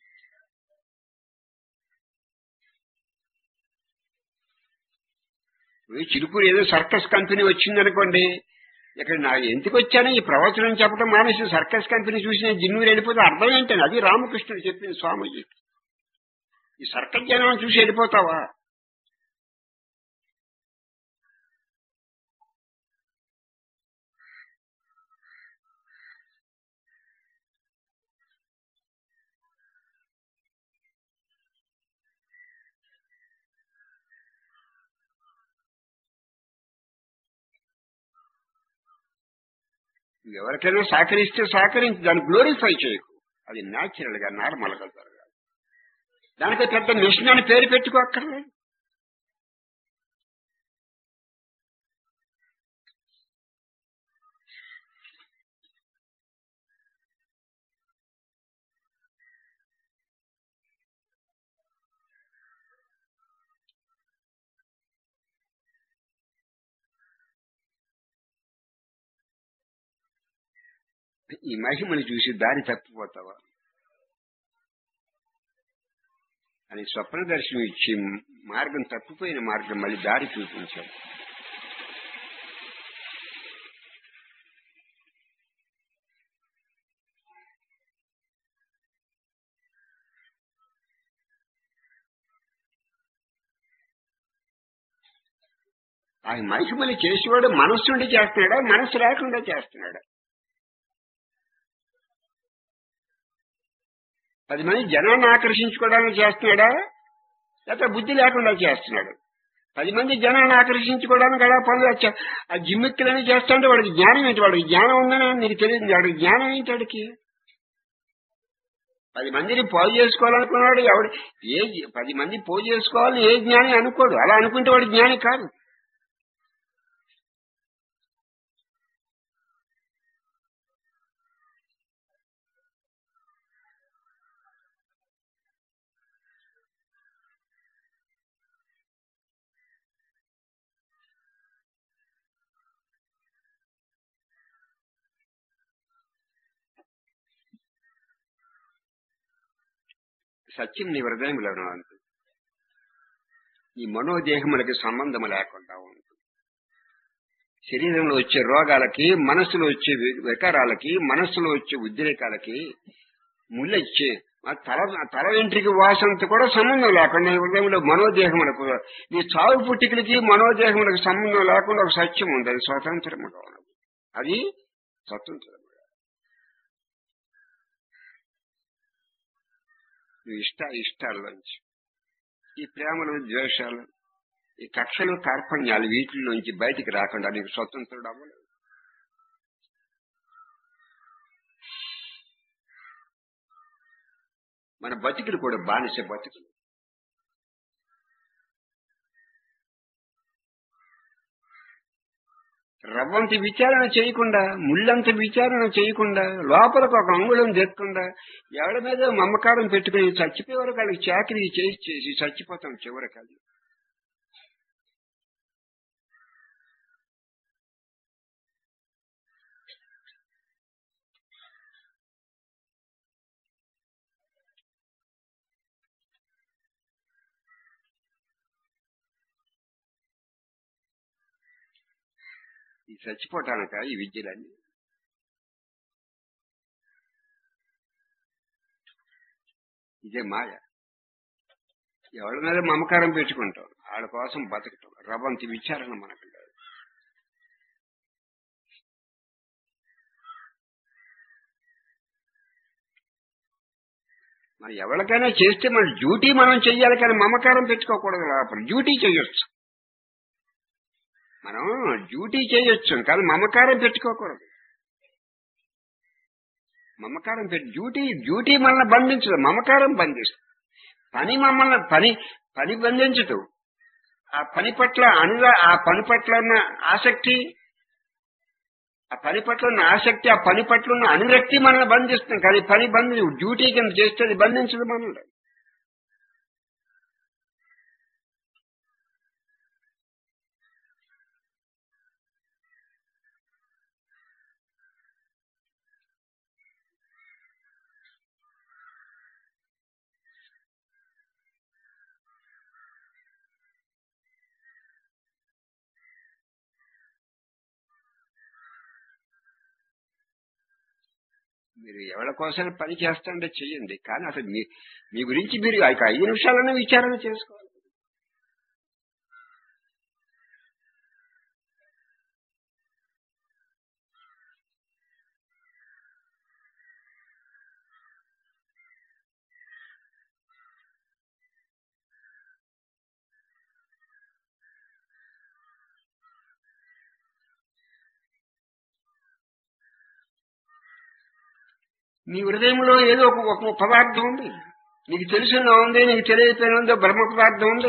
ఇప్పుడు చిరుకూరు ఏదో సర్కస్ కంపెనీ వచ్చిందనుకోండి ఇక్కడ నా ఎందుకు వచ్చానో ఈ ప్రవచనం చెప్పడం మానేసి సర్కస్ కంపెనీ చూసిన జిన్నూరు వెళ్ళిపోతే అర్థం ఏంటని అది రామకృష్ణుడు చెప్పింది స్వామీజీ ఈ సర్కస్ జనం చూసి వెళ్ళిపోతావా నువ్వు ఎవరికైనా సహకరిస్తే సహకరించి దాన్ని గ్లోరిఫై చేయకు అది న్యాచురల్ గా నార్మల్ గా జరగాలి దానికి పెద్ద మిషన్ అని పేరు పెట్టుకో అక్కర్లేదు ఈ మహిమని చూసి దారి తప్పిపోతావా అని స్వప్న దర్శనం ఇచ్చి మార్గం తప్పిపోయిన మార్గం మళ్ళీ దారి చూపించాడు ఆ మహిమని చేసేవాడు మనస్సు ఉండి చేస్తున్నాడా మనస్సు లేకుండా చేస్తున్నాడా పది మంది జనాన్ని ఆకర్షించుకోవడానికి చేస్తున్నాడా లేకపోతే బుద్ధి లేకుండా చేస్తున్నాడు పది మంది జనాన్ని ఆకర్షించుకోవడానికి అలా పనులు వచ్చా ఆ జిమ్మిక్కులని చేస్తుంటే వాడికి జ్ఞానం ఏంటి వాడికి జ్ఞానం ఉందని నీకు తెలియదు వాడికి జ్ఞానం ఏంటి వాడికి పది మందిని పోగు చేసుకోవాలనుకున్నాడు ఎవడు ఏ పది మంది పోగు చేసుకోవాలని ఏ జ్ఞాని అనుకోడు అలా అనుకుంటే వాడు జ్ఞాని కాదు సత్యం నీ హృదయంలో అంతే ఈ మనోదేహములకి సంబంధం లేకుండా ఉంటుంది శరీరంలో వచ్చే రోగాలకి మనస్సులో వచ్చే వి- వికారాలకి మనస్సులో వచ్చే ఉద్రేకాలకి ముళ్ళొచ్చే ఆ తల తల వెంట్రికి వాసనతో కూడా సంబంధం లేకుండా ఈ హృదయంలో మనోదేహములకు ఈ చావు పుట్టికలకి మనోదేహములకు సంబంధం లేకుండా ఒక సత్యం ఉంది అది స్వతంత్రముగా ఉన్నది అది స్వతంత్రముగా ఈ ఇష్ట ఇష్టాల్లోంచి ఈ ప్రేమలు ద్వేషాలు ఈ కక్షలు కార్పణ్యాలు వీటిలోంచి బయటికి రాకుండా నీకు స్వతంత్రుడు అవ్వలేదు మన బతికులు కూడా బానిస బతుకులు రవ్వంత విచారణ చేయకుండా ముళ్ళంత విచారణ చేయకుండా లోపలకు ఒక అంగుళం తెక్కకుండా ఎవరి మీద మమకారం పెట్టుకుని చచ్చిపోయే వరకు వాళ్ళకి చాకరీ చేసి చేసి చచ్చిపోతాం చివరికి అది ఈ చచ్చిపోటానక ఈ విద్యలన్నీ ఇదే మాయ ఎవరి మీద మమకారం పెట్టుకుంటాం వాళ్ళ కోసం బతకటం రవంతి విచారణ మనకు లేదు మరి ఎవరికైనా చేస్తే మన డ్యూటీ మనం చెయ్యాలి కానీ మమకారం పెట్టుకోకూడదు లోపల డ్యూటీ చేయొచ్చు మనం డ్యూటీ చేయొచ్చు కానీ మమకారం పెట్టుకోకూడదు మమకారం పెట్టి డ్యూటీ డ్యూటీ మనల్ని బంధించదు మమకారం బంధిస్తుంది పని మమ్మల్ని పని పని బంధించదు ఆ పని పట్ల అనుగా ఆ పని పట్ల ఉన్న ఆసక్తి ఆ పని పట్ల ఉన్న ఆసక్తి ఆ పని పట్ల ఉన్న అనురక్తి మనల్ని బంధిస్తుంది కానీ పని బంధి డ్యూటీ కింద చేస్తే అది బంధించదు మనల్ని మీరు ఎవరి కోసం పని చేస్తాంటే చెయ్యండి కానీ అసలు మీ మీ గురించి మీరు ఆ ఐదు నిమిషాలనే విచారణ చేసుకోవాలి నీ హృదయంలో ఏదో ఒక ఒక పదార్థం ఉంది నీకు తెలిసిన ఉంది నీకు తెలియకపోయిన ఉంది బ్రహ్మ పదార్థం ఉంది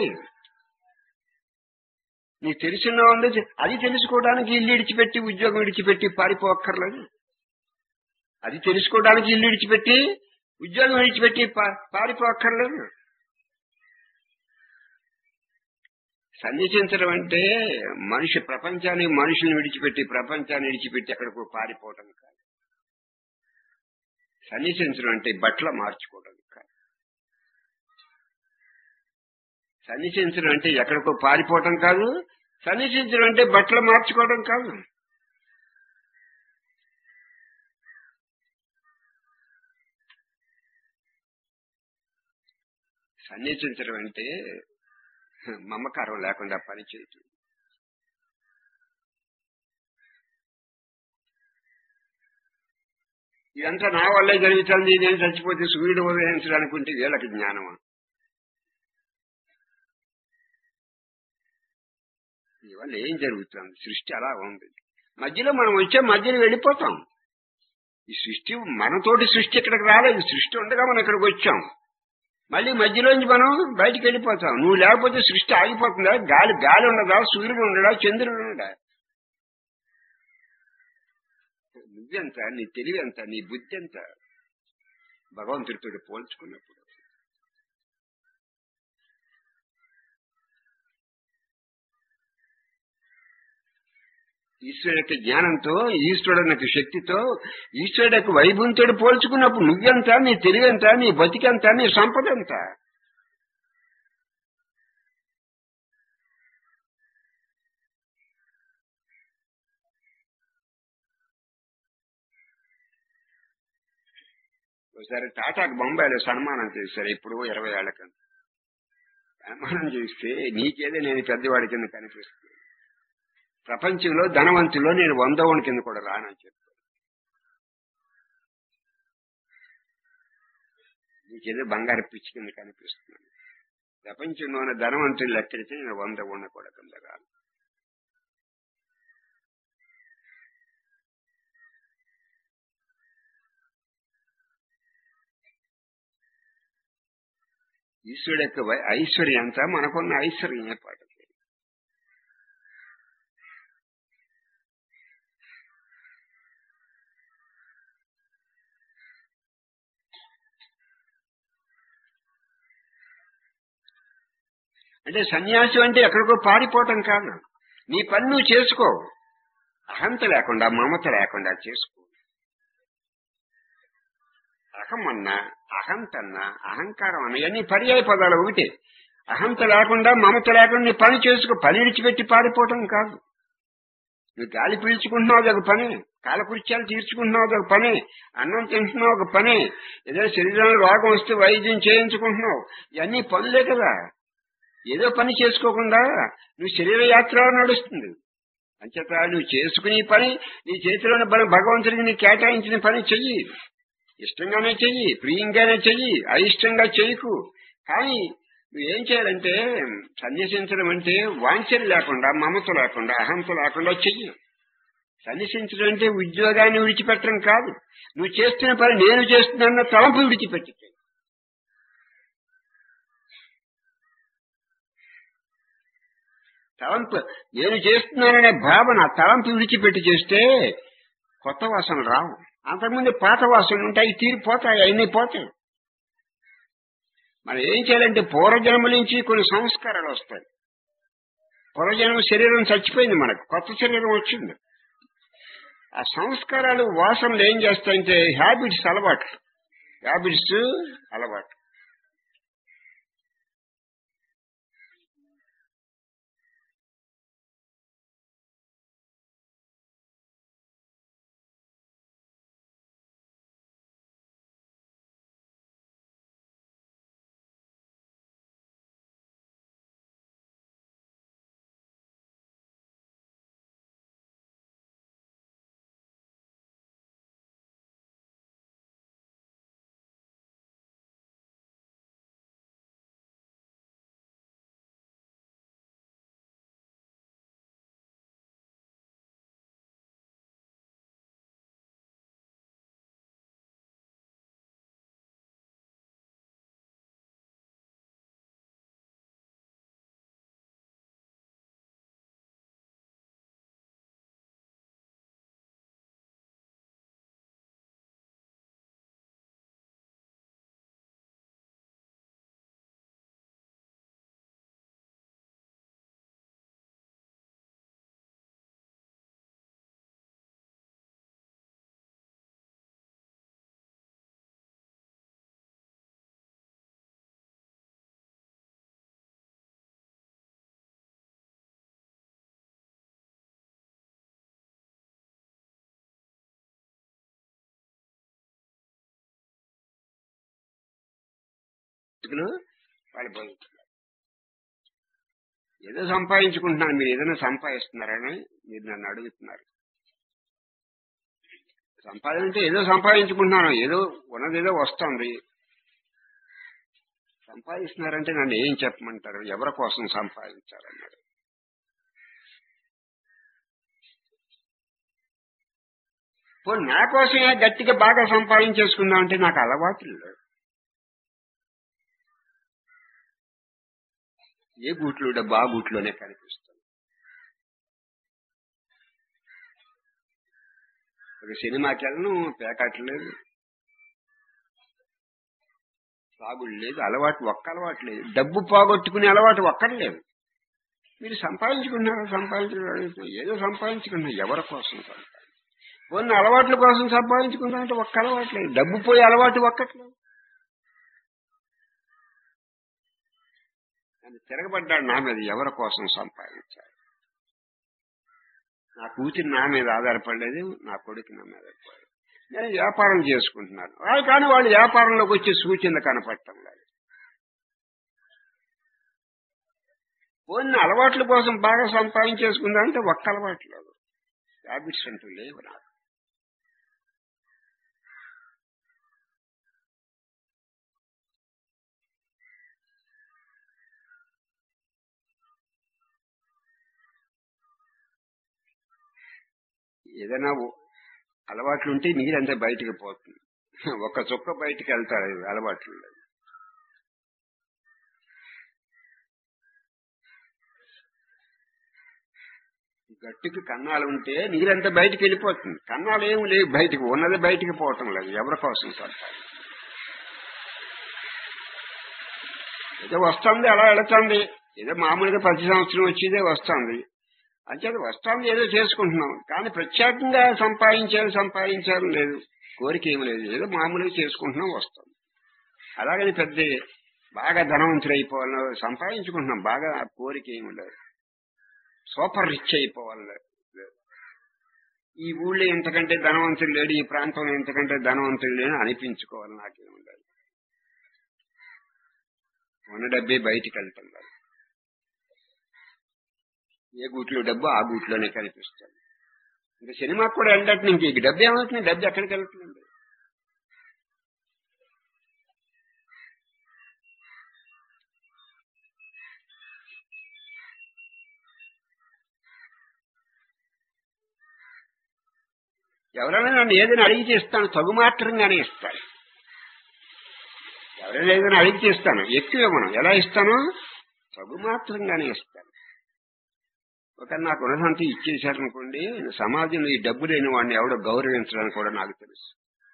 నీకు తెలిసిన ఉంది అది తెలుసుకోవడానికి ఇల్లు ఇడిచిపెట్టి ఉద్యోగం ఇడిచిపెట్టి పారిపోక్కర్లేదు అది తెలుసుకోవడానికి ఇల్లు ఇడిచిపెట్టి ఉద్యోగం విడిచిపెట్టి పా- పారిపోక్కర్లేదు సన్నిచించడం అంటే మనిషి ప్రపంచాన్ని మనుషుల్ని విడిచిపెట్టి ప్రపంచాన్ని విడిచిపెట్టి అక్కడికి పారిపోవటం కాదు సన్నిచించడం అంటే బట్టలు మార్చుకోవడం కాదు సన్నిచించడం అంటే ఎక్కడికో పారిపోవటం కాదు సన్నిచించడం అంటే బట్టలు మార్చుకోవడం కాదు సన్నిచించడం అంటే మమకారం లేకుండా పని చేయటం ఇదంతా నా వల్లే జరుగుతుంది నేను చచ్చిపోతే సూర్యుడు ఉదయించడానుకుంటే వీళ్ళకి జ్ఞానమా ఇవల్ల ఏం జరుగుతుంది సృష్టి అలా ఉంది మధ్యలో మనం వచ్చే మధ్యలో వెళ్ళిపోతాం ఈ సృష్టి మనతోటి సృష్టి ఇక్కడికి రాలేదు సృష్టి ఉండగా మనం ఇక్కడికి వచ్చాం మళ్ళీ మధ్యలోంచి మనం బయటికి వెళ్ళిపోతాం నువ్వు లేకపోతే సృష్టి ఆగిపోతుందా గాలి గాలి ఉండదా సూర్యుడు ఉండడా చంద్రుడు ఉండడా నువ్వెంత నీ తెలివి ఎంత నీ బుద్ధి ఎంత భగవంతుడితో పోల్చుకున్నప్పుడు ఈశ్వరుడు యొక్క జ్ఞానంతో ఈశ్వరుడు యొక్క శక్తితో ఈశ్వరుడు యొక్క వైభవంతో పోల్చుకున్నప్పుడు నువ్వెంత నీ తెలివెంత నీ బతికెంత నీ సంపద ఎంత ఒకసారి టాటాకు బొంబాయిలో సన్మానం చేశారు ఇప్పుడు ఇరవై ఏళ్ల కింద సన్మానం చేస్తే నీకేదే నేను పెద్దవాడి కింద కనిపిస్తుంది ప్రపంచంలో ధనవంతుల్లో నేను వందోవని కింద కూడా రానని చెప్పాను నీకేదో బంగారు పిచ్చి కింద కనిపిస్తున్నాను ప్రపంచంలోని ధనవంతులు లెక్కడితే నేను వంద ఉన్న కూడా కింద రాను ఈశ్వరుడు యొక్క వై- ఐశ్వర్యం అంతా మనకున్న ఐశ్వర్యం ఏర్పాటు అంటే సన్యాసం అంటే ఎక్కడికో పారిపోవటం కాదు నీ పని నువ్వు చేసుకో అహంత లేకుండా మమత లేకుండా చేసుకో అహం అన్నా అహంతన్నా అహంకారం అన్నా ఇవన్నీ పర్యాయ పదాలు ఒకటి అహంత లేకుండా మమత లేకుండా నీ పని చేసుకో పని విడిచిపెట్టి పారిపోవటం కాదు నువ్వు గాలి పీల్చుకుంటున్నావు అదొక పని కాలకృత్యాలు తీర్చుకుంటున్నావు అదొక పని అన్నం తింటున్నావు ఒక పని ఏదో శరీరంలో రోగం వస్తే వైద్యం చేయించుకుంటున్నావు ఇవన్నీ పనులే కదా ఏదో పని చేసుకోకుండా నువ్వు శరీర యాత్ర నడుస్తుంది అంచేత నువ్వు చేసుకునే పని నీ చేతిలోని బల- భగవంతుడికి నీ కేటాయించిన పని చెయ్యి ఇష్టంగానే చెయ్యి ప్రియంగానే చెయ్యి అయిష్టంగా చెయ్యకు కానీ నువ్వేం చేయాలంటే సన్యసించడం అంటే వాంఛలు లేకుండా మమత లేకుండా అహంత లేకుండా చెయ్యి సన్యసించడం అంటే ఉద్యోగాన్ని విడిచిపెట్టడం కాదు నువ్వు చేస్తున్న పని నేను చేస్తున్నా తలంపు విడిచిపెట్టి చెయ్యి. తలంపు నేను చేస్తున్నాననే భావన తలంపు విడిచిపెట్టి చేస్తే కొత్త వాసనలు రావు అంతకుముందు పాత వాసనలు ఉంటాయి తీరిపోతాయి అన్నీ పోతాయి మనం ఏం చేయాలంటే పూర్వజన్మ నుంచి కొన్ని సంస్కారాలు వస్తాయి పూర్వజన్మ శరీరం చచ్చిపోయింది మనకు కొత్త శరీరం వచ్చింది ఆ సంస్కారాలు వాసనలు ఏం చేస్తాయంటే హ్యాబిట్స్ అలవాట్లు హ్యాబిట్స్ అలవాటు వ్యక్తులు వాళ్ళు బతుకుతున్నారు ఏదో సంపాదించుకుంటున్నాను మీరు ఏదైనా సంపాదిస్తున్నారని మీరు నన్ను అడుగుతున్నారు సంపాదన అంటే ఏదో సంపాదించుకుంటున్నాను ఏదో ఉన్నది ఏదో వస్తుంది సంపాదిస్తున్నారంటే నన్ను ఏం చెప్పమంటారు ఎవరి కోసం సంపాదించాలన్నారు పోనీ నా కోసమే గట్టిగా బాగా సంపాదించేసుకుందాం అంటే నాకు అలవాట్లు లేవు ఏ గూట్లో డబ్బా ఆ గూట్లోనే కనిపిస్తుంది ఒక సినిమాకి వెళ్ళను పేకాట్లు లేదు సాగుడు లేదు అలవాటు ఒక్క అలవాటు లేదు డబ్బు పోగొట్టుకునే అలవాటు ఒక్కర్లేదు మీరు సంపాదించుకున్నారు సంపాదించుకున్నారు ఏదో సంపాదించుకున్నారు ఎవరి కోసం సంపాదించు కొన్ని అలవాట్ల కోసం సంపాదించుకున్నారంటే ఒక్క అలవాటు లేదు డబ్బు పోయే అలవాటు ఒక్కట్లేదు అని తిరగబడ్డాడు నా మీద ఎవరి కోసం సంపాదించాలి నా కూతురు నా మీద ఆధారపడలేదు నా కొడుకు నా మీద ఆధారపడలేదు నేను వ్యాపారం చేసుకుంటున్నాను వాళ్ళు కానీ వాళ్ళు వ్యాపారంలోకి వచ్చే సూచనలు కనపడటం లేదు పోయిన అలవాట్ల కోసం బాగా సంపాదించేసుకుందామంటే ఒక్క అలవాటు లేదు హ్యాబిట్స్ అంటూ లేవు నాకు ఏదైనా ఓ- అలవాట్లు ఉంటే నీరంతా బయటికి పోతుంది ఒక్క చుక్క బయటికి వెళ్తారు ఇవి అలవాట్లు లేవు. గట్టుకి కన్నాలు ఉంటే నీరంతా బయటికి వెళ్ళిపోతుంది కన్నాలు ఏమి లేవు బయటికి ఉన్నది బయటికి పోవటం లేదు ఎవరి కోసం పడతారు ఏదో వస్తుంది అలా వెళుతుంది ఏదో మామూలుగా ప్రతి సంవత్సరం వచ్చేదే వస్తుంది అంచేది వస్తుంది ఏదో చేసుకుంటున్నాం కానీ ప్రత్యేకంగా సంపాదించాలి సంపాదించాలని లేదు కోరిక ఏమి లేదు ఏదో మామూలుగా చేసుకుంటున్నాం వస్తుంది అలాగని పెద్ద బాగా ధనవంతులు అయిపోవాలని సంపాదించుకుంటున్నాం బాగా ఆ కోరిక ఏమి లేదు సూపర్ రిచ్ అయిపోవాలి లేదు. ఈ ఊళ్ళో ఇంతకంటే ధనవంతులు లేడు ఈ ప్రాంతంలో ఇంతకంటే ధనవంతులు లేడు అనిపించుకోవాలి నాకేమి లేదు ఉన్న డబ్బే బయటికి వెళ్తున్నారు ఏ గూట్లో డబ్బు ఆ గూట్లోనే కనిపిస్తుంది ఇంకా సినిమాకి కూడా వెళ్ళట్టు ఇంక ఈ డబ్బు ఏమవుతుంది డబ్బు ఎక్కడికి వెళ్తుంది ఎవరైనా నన్ను ఏదైనా అడిగితే ఇస్తాను తగు మాత్రంగానే ఇస్తాను ఎవరైనా ఏదైనా అడిగితే ఇస్తాను ఎక్కువ ఇవ్వను ఎలా ఇస్తాను తగు మాత్రంగానే ఇస్తాను ఒక నాకు ఉన్నదంతా ఇచ్చేశారనుకోండి సమాజంలో ఈ డబ్బు లేని వాడిని ఎవడో గౌరవించడానికి కూడా నాకు తెలుసు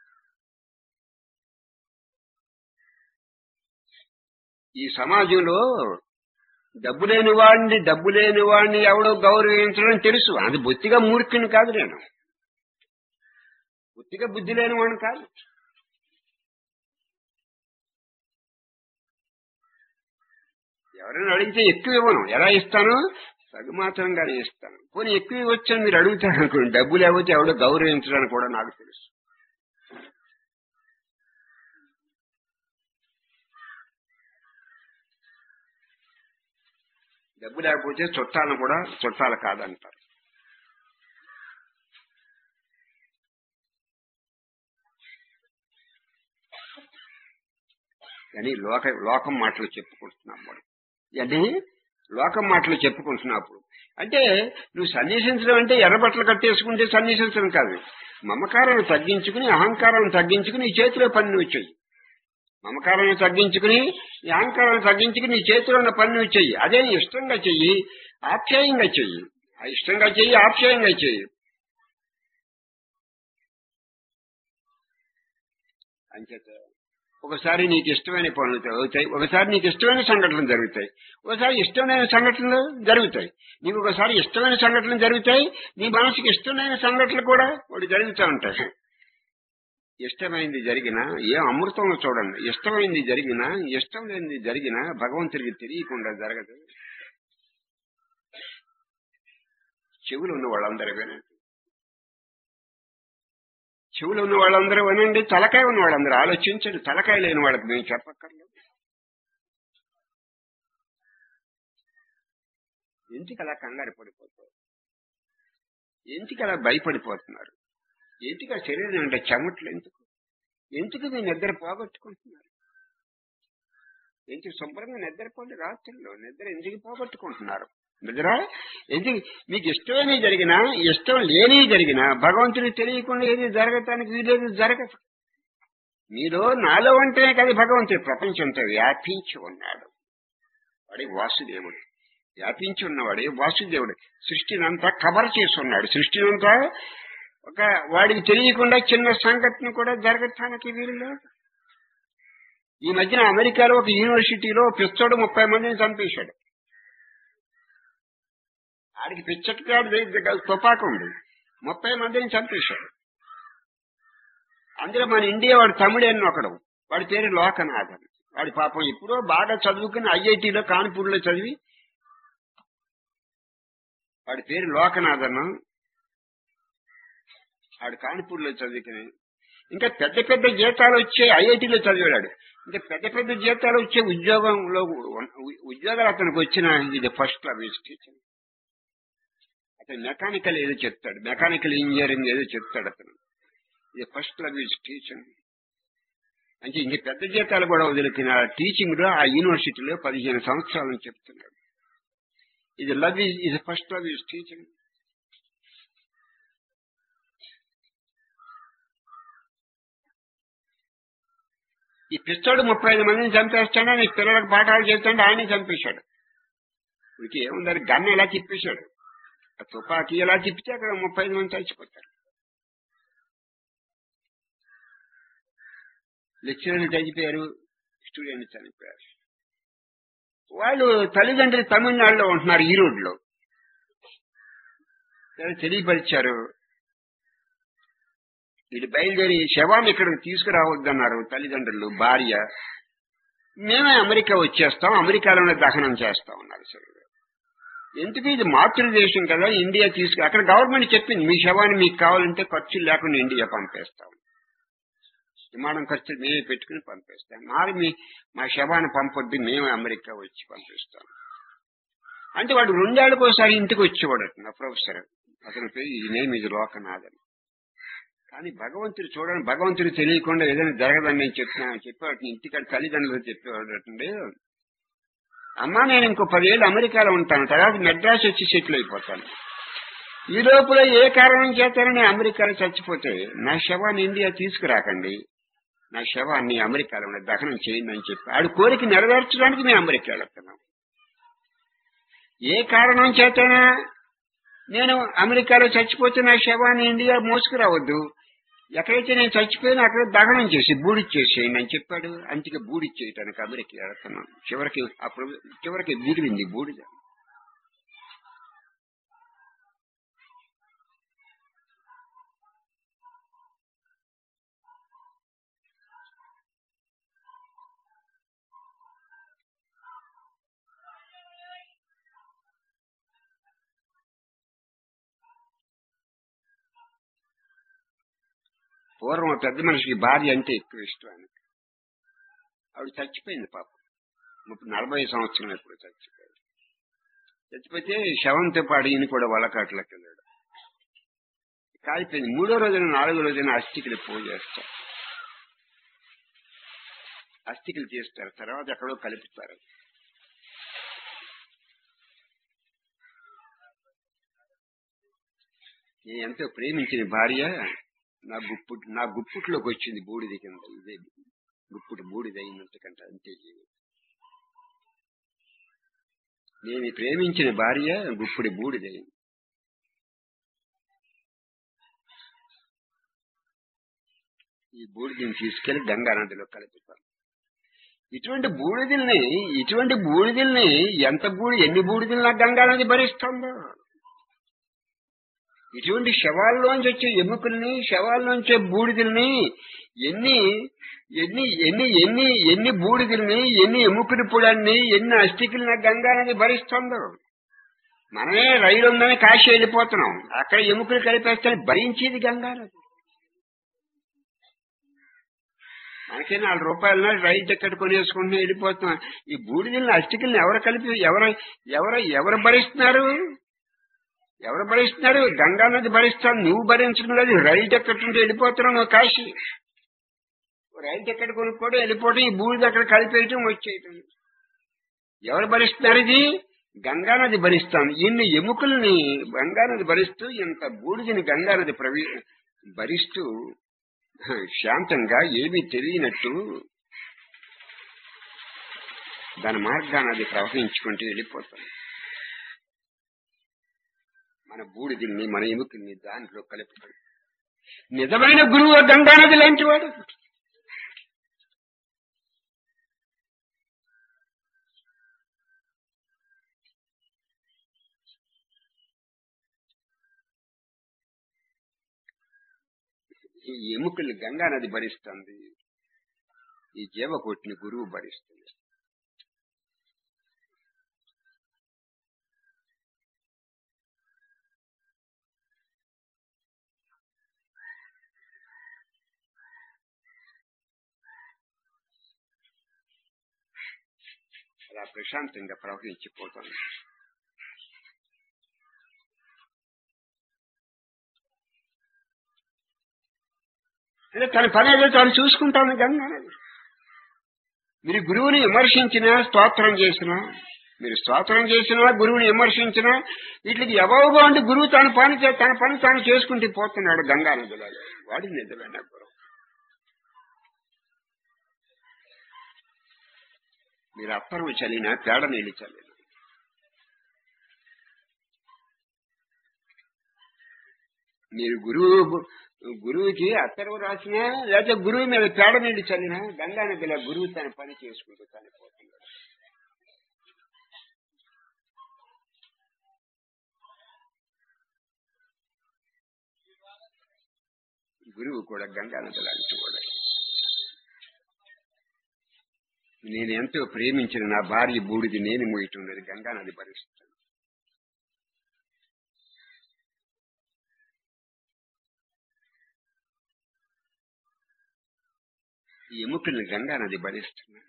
ఈ సమాజంలో డబ్బు లేని వాడిని డబ్బు లేని వాడిని ఎవడో గౌరవించడం తెలుసు అది బొత్తిగా మూర్ఖుని కాదు నేను బొత్తిగా బుద్ధి లేని వాడిని కాదు ఎవరైనా అడిగితే ఎక్కువ ఇవ్వను ఎలా ఇస్తాను సగమాత్రంగానే ఇస్తాను పోనీ ఎక్కువ ఇవ్వచ్చని మీరు అడుగుతారు అనుకోండి డబ్బు లేకపోతే ఎవడో గౌరవించడానికి కూడా నాకు తెలుసు డబ్బు లేకపోతే చుట్టాలను కూడా చుట్టాలు కాదంటారు కానీ లోక లోకం మాటలు చెప్పుకుంటున్నాం మనం అంటే లోకం మాటలు చెప్పుకుంటున్నప్పుడు అంటే నువ్వు సన్నిహించడం అంటే ఎర్రబట్టలు కట్టేసుకుంటే సన్నిహించడం కాదు మమకారాన్ని తగ్గించుకుని అహంకారాన్ని తగ్గించుకుని నీ చేతిలో పని నువ్వు చెయ్యి మమకారాన్ని తగ్గించుకుని నీ అహంకారాన్ని తగ్గించుకుని నీ చేతిలో ఉన్న పని నువ్వు చెయ్యి అదే నీ ఇష్టంగా చెయ్యి ఆప్యాయంగా చెయ్యి ఆ ఇష్టంగా చెయ్యి ఆప్యాయంగా చెయ్యి అంచేత ఒకసారి నీకు ఇష్టమైన పనులు అవుతాయి ఒకసారి నీకు ఇష్టమైన సంఘటనలు జరుగుతాయి ఒకసారి ఇష్టమైన సంఘటనలు జరుగుతాయి నీకు ఒకసారి ఇష్టమైన సంఘటనలు జరుగుతాయి నీ మనసుకి ఇష్టమైన సంఘటనలు కూడా వాడు జరుగుతూ ఉంటాయి ఇష్టమైంది జరిగినా ఏ అమృతం చూడండి ఇష్టమైంది జరిగినా ఇష్టం లేనిది జరిగినా భగవంతుడికి తెలియకుండా జరగదు చెవులు ఉన్న వాళ్ళందరూ వినండి చెవులు ఉన్న వాళ్ళందరూ వినండి తలకాయ ఉన్న వాళ్ళందరూ ఆలోచించండి తలకాయ లేని వాళ్ళకి మేము చెప్పక్కర్లేదు ఎందుకు అలా కంగారు పడిపోతారు ఎందుకు అలా భయపడిపోతున్నారు ఎందుకు ఆ శరీరం అంటే చెమట్లు ఎందుకు ఎందుకు మీ నిద్ర పోగొట్టుకుంటున్నారు ఎందుకు శుభ్రంగా నిద్రపోండి రాత్రుల్లో నిద్ర ఎందుకు పోగొట్టుకుంటున్నారు నిద్ర ఎందుకు మీకు ఇష్టమైనవి జరిగినా ఇష్టం లేని జరిగినా భగవంతుడికి తెలియకుండా ఏది జరగటానికి వీలేదు జరగదు మీలో నాలో ఉంటేనే కదా భగవంతుడు ప్రపంచంతో వ్యాపించి ఉన్నాడు వాడి వాసుదేవుడు వ్యాపించి ఉన్నవాడే వాసుదేవుడు సృష్టినంతా కవర్ చేసి ఉన్నాడు సృష్టినంతా ఒక వాడికి తెలియకుండా చిన్న సంఘటన కూడా జరగటానికి వీలు లేదు ఈ మధ్యన అమెరికాలో ఒక యూనివర్సిటీలో పిచ్చోడు ముప్పై మందిని చంపేశాడు ఆడికి పిచ్చటికాడు తుపాకు ఉంది ముప్పై మందిని చంపేశాడు అందులో మన ఇండియా వాడు తమిళ అని ఒకడు వాడి పేరు లోకనాథన్ వాడి పాపం ఎప్పుడో బాగా చదువుకుని ఐఐటిలో కాన్పూర్లో చదివి వాడి పేరు లోకనాథన్ ఆడు కాన్పూర్లో చదువుకుని ఇంకా పెద్ద పెద్ద జీతాలు వచ్చే ఐఐటీలో చదివాడు ఇంకా పెద్ద పెద్ద జీతాలు వచ్చే ఉద్యోగంలో ఉ- ఉద్యోగాలు అతనికి వచ్చిన ఇది ఫస్ట్ లవ్ ఈజ్ టీచింగ్ అతను మెకానికల్ ఏదో చెప్తాడు మెకానికల్ ఇంజనీరింగ్ ఏదో చెప్తాడు అతను ఇది ఫస్ట్ లవ్ ఈజ్ టీచింగ్ అంటే ఇంక పెద్ద జీతాలు కూడా వదిలికిన టీచింగ్ లో ఆ యూనివర్సిటీలో పదిహేను సంవత్సరాలను చెప్తున్నాడు ఇది లవ్ ఈజ్ ఇది ఫస్ట్ లవ్ ఈజ్ టీచింగ్ ఈ పిచ్చోడు ముప్పై ఐదు మందిని చంపేస్తాడు నీ పిల్లలకు పాఠాలు చేస్తాడు ఆయనే చంపేశాడు వీడికి ఏముందని గన్ ఎలా తిప్పేశాడు ఆ తుపాకీ ఎలా తిప్పితే అక్కడ ముప్పై ఐదు మంది చచ్చిపోతారు లెక్చరర్లు చనిపోయారు స్టూడెంట్ చనిపోయారు వాళ్ళు తల్లిదండ్రులు తమిళనాడులో ఉంటున్నారు ఈరోడ్లో తెలియపరిచారు వీళ్ళు బయలుదేరి శవాన్ని ఇక్కడికి తీసుకురావద్దన్నారు తల్లిదండ్రులు భార్య మేమే అమెరికా వచ్చేస్తాం అమెరికాలోనే దహనం చేస్తాం అన్నారు సరే ఎందుకు ఇది మాతృదేశం కదా ఇండియా తీసుకు అక్కడ గవర్నమెంట్ చెప్పింది మీ శవాన్ని మీకు కావాలంటే ఖర్చులు లేకుండా ఇండియా పంపేస్తాం విమానం ఖర్చులు మేమే పెట్టుకుని పంపిస్తాం మరి మీ మా శవాన్ని పంపొద్దు మేము అమెరికా వచ్చి పంపిస్తాం అంటే వాడు రెండేళ్లకు ఒకసారి ఇంటికి వచ్చేవాడు నా ప్రొఫెసర్ అతని పేరు ఈ నేమ్ ఇది లోకనాథన్ కానీ భగవంతుడు చూడండి భగవంతుడు తెలియకుండా ఏదైనా జరగదని నేను చెప్తున్నాను చెప్పేవాడు ఇంటికాడ తల్లిదండ్రులు చెప్పేవాడు అంటే అమ్మా నేను ఇంకో పదేళ్ళు అమెరికాలో ఉంటాను తర్వాత మెడ్రాస్ వచ్చి సెటిల్ అయిపోతాను ఈ లోపల ఏ కారణం చేతనే నేను అమెరికాలో చచ్చిపోతే నా శవాన్ని ఇండియా తీసుకురాకండి నా శవాన్ని అమెరికాలో ఉన్న దహనం చేయండి అని చెప్పి ఆడు కోరిక నెరవేర్చడానికి మేము అమెరికా వెళ్తున్నాం ఏ కారణం చేతనా నేను అమెరికాలో చచ్చిపోతే నా శవాన్ని ఇండియా మోసుకురావద్దు ఎక్కడైతే నేను చచ్చిపోయినా అక్కడ దహనం చేసి బూడిచ్చేసేయండి అని చెప్పాడు అంతగా బూడిచ్చేయటానికి అమెరికా వెళ్తున్నాం చివరికి అప్పుడు చివరికి మిగిలింది బూడిద పూర్వం పెద్ద మనిషికి భార్య అంటే ఎక్కువ ఇష్టం ఆయనకి ఆవిడ చచ్చిపోయింది పాపం ముప్పై నలభై సంవత్సరం ఎప్పుడు చచ్చిపోయింది చచ్చిపోతే శవంతో పాటు ఈయన కూడా వలకాట్లోకి వెళ్ళాడు కాలిపోయింది మూడో రోజున నాలుగో రోజున అస్థికలు పూజ చేస్తారు అస్థికలు చేస్తారు తర్వాత ఎక్కడో కలుపుతారు నేను ఎంతో ప్రేమించిన భార్య నా గుప్పు నా గుప్పుట్లోకి వచ్చింది బూడిద కింద ఇదే గుప్పుటి బూడిద అయినట్టుకంటే అంతే జీవితం నేను ప్రేమించిన భార్య గుప్పుడి బూడిదైంది ఈ బూడిదని తీసుకెళ్లి గంగా నదిలో కలుపుతాను ఇటువంటి బూడిదల్ని ఇటువంటి బూడిదల్ని ఎంత బూడి ఎన్ని బూడిదలు నాకు గంగా నది భరిస్తుందో ఇటువంటి శవాల్లోంచి వచ్చే ఎముకల్ని శవాల్లోంచే బూడిదల్ని ఎన్ని ఎన్ని ఎన్ని ఎన్ని ఎన్ని బూడిదల్ని ఎన్ని ఎముకలు పొడాన్ని ఎన్ని అస్థికలు నాకు గంగా నది భరిస్తుందో మనమే రైలు ఉందని కాశీ వెళ్ళిపోతున్నాం అక్కడ ఎముకలు కలిపేస్తే భరించేది గంగా నది మనకి నాలుగు రూపాయల రైలు టికెట్ కొనేసుకుంటూ వెళ్ళిపోతున్నాం ఈ బూడిదల్ని అస్థికల్ని ఎవరు కలిపి ఎవరు ఎవరు ఎవరు భరిస్తున్నారు ఎవరు భరిస్తున్నారు గంగా నది భరిస్తాను నువ్వు భరించడం లేదు రైలు టికెట్ ఉంటే వెళ్ళిపోతున్నావు నువ్వు కాశీ రైలు టికెట్ కొనుక్కోవడం వెళ్ళిపోవడం ఈ బూడిద అక్కడ కలిపేయటం వచ్చేయటం ఎవరు భరిస్తున్నారు ఇది గంగా నది భరిస్తాను ఇన్ని ఎముకల్ని గంగా నది భరిస్తూ ఇంత బూడిదని గంగా నది ప్రవీ భరిస్తూ శాంతంగా ఏమీ తెలియనట్టు దాని మార్గాన్ని అది ప్రవహించుకుంటూ వెళ్ళిపోతాం మన బూడిదిల్ని మన ఎముకల్ని దాంట్లో కలుపుతాడు నిజమైన గురువు గంగానది లాంటి వాడు ఈ ఎముకల్ని గంగా నది భరిస్తుంది ఈ జీవకోటిని గురువు భరిస్తుంది అలా ప్రశాంతంగా ప్రవహించిపోతుంది అంటే తన పని ఏదో తాను చూసుకుంటాను గంగా మీరు గురువుని విమర్శించినా స్తోత్రం చేసినా మీరు స్తోత్రం చేసినా గురువుని విమర్శించినా వీటికి ఎవరుగా ఉండి గురువు తన పని చే- తన పని తాను చేసుకుంటూ పోతున్నాడు గంగా నదిలో వాడి నదిలో గురువు మీరు అప్పరు చల్లినా పేడ నీళ్ళు చల్లిన మీరు గురువు గురువుకి అత్తరువు రాసినా లేకపోతే గురువు మీద పేడ నీళ్ళు చల్లినా గంగా నదిలో గురువు తన పని చేసుకుంటూ చనిపోతున్నాడు గురువు కూడా గంగా నదిలో అంటుకోడు నేను ఎంతో ప్రేమించిన నా భార్య బూడిది నేను మోయటున్నది గంగా నది భరిస్తాను ఈ ఎముకల్ని గంగా నది భరిస్తున్నాను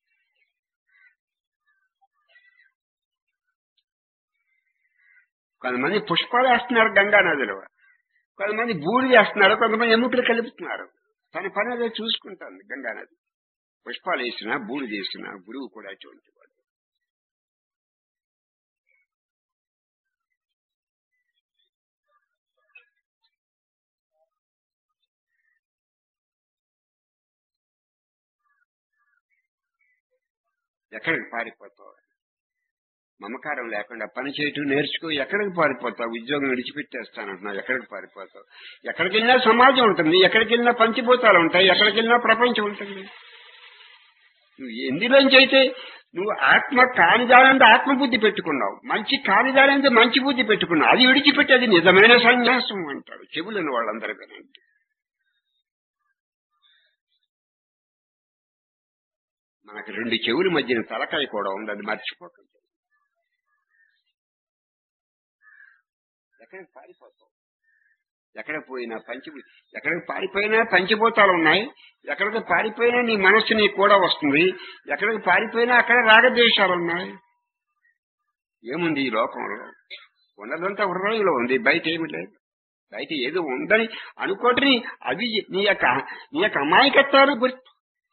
కొంతమంది పుష్పాలు వేస్తున్నారు గంగా నదిలో కొంతమంది బూడిద వేస్తున్నారు కొంతమంది ఎముకలు కలుపుతున్నారు తన పని అదే చూసుకుంటాను గంగా నది పుష్పాలు వేసినా బూడిద వేసినా గురువు కూడా అటువంటి వాడు ఎక్కడికి పారిపోతావు మమకారం లేకుండా పని చేయటం నేర్చుకో ఎక్కడికి పారిపోతావు ఉద్యోగం విడిచిపెట్టేస్తానంటున్నావు ఎక్కడికి పారిపోతావు ఎక్కడికి వెళ్ళినా సమాజం ఉంటుంది ఎక్కడికి వెళ్ళినా పంచిభూతాలు ఉంటాయి ఎక్కడికి వెళ్ళినా ప్రపంచం ఉంటుంది నువ్వు ఎందులోంచి అయితే నువ్వు ఆత్మ కానిదానంటే ఆత్మబుద్ధి పెట్టుకున్నావు మంచి కానిదానంటే మంచి బుద్ధి పెట్టుకున్నావు అది విడిచిపెట్టి అది నిజమైన సన్యాసం అంటారు చెవులను వాళ్ళందరూ వినండి మనకు రెండు చెవుల మధ్యన తలకాయ కూడా ఉంది అది మర్చిపోకండి ఎక్కడికి పారిపోతావు ఎక్కడ పోయినా పంచి ఎక్కడికి పారిపోయినా పంచిభూతాలు ఉన్నాయి ఎక్కడికి పారిపోయినా నీ మనస్సు నీకు కూడా వస్తుంది ఎక్కడికి పారిపోయినా అక్కడ రాగద్వేషాలు ఉన్నాయి ఏముంది ఈ లోకంలో ఉన్నదంతా హృదయంలో ఉంది బయట ఏమి లేదు బయట ఏదో ఉందని అనుకోటి అవి నీ యొక్క నీ యొక్క అమాయకత్వాలు గుర్తు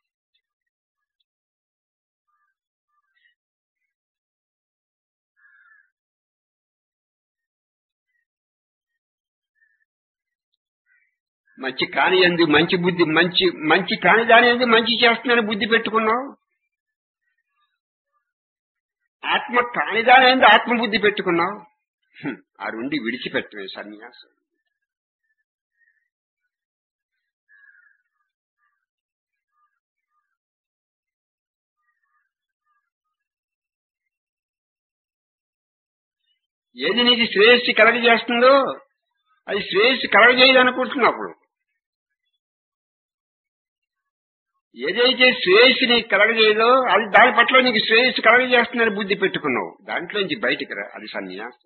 మంచి కాని ఎందు మంచి బుద్ధి మంచి మంచి కాని దాని ఎందు మంచి చేస్తున్నాను బుద్ధి పెట్టుకున్నావు ఆత్మ కాని దాని ఎందు ఆత్మ బుద్ధి పెట్టుకున్నావు హ్మ్, ఆ రెండి విడిచిపెట్టమే సన్యాసం ఏది నీకు శ్రేయస్సు కలగజేస్తుందో అది శ్రేయస్సు కలగజేయదు అనుకుంటున్నప్పుడు ఏదైతే శ్రేయస్సు నీకు కలగజేయదో అది దాని పట్ల నీకు శ్రేయస్సు కలగజేస్తుందని బుద్ధి పెట్టుకున్నావు దాంట్లోంచి బయటికి రా అది సన్యాసం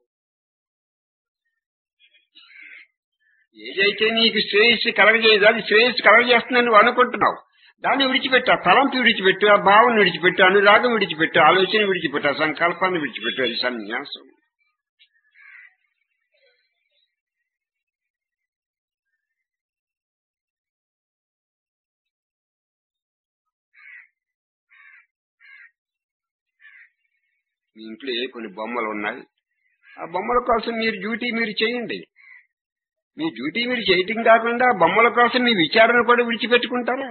ఏదైతే నీకు శ్రేయస్సు కలగజేయదో అది శ్రేయస్సు కలగజేస్తుందని నువ్వు అనుకుంటున్నావు దాన్ని విడిచిపెట్టు ఆ తలంపు విడిచిపెట్టు ఆ భావం విడిచిపెట్టు అనురాగం విడిచిపెట్టు ఆలోచన విడిచిపెట్టు ఆ సంకల్పాన్ని విడిచిపెట్టు అది సన్యాసం మీ ఇంట్లో ఏ కొన్ని బొమ్మలు ఉన్నాయి ఆ బొమ్మల కోసం మీరు డ్యూటీ మీరు చేయండి మీ డ్యూటీ మీరు చేయటం కాకుండా ఆ బొమ్మల కోసం మీ విచారణ కూడా విడిచిపెట్టుకుంటారా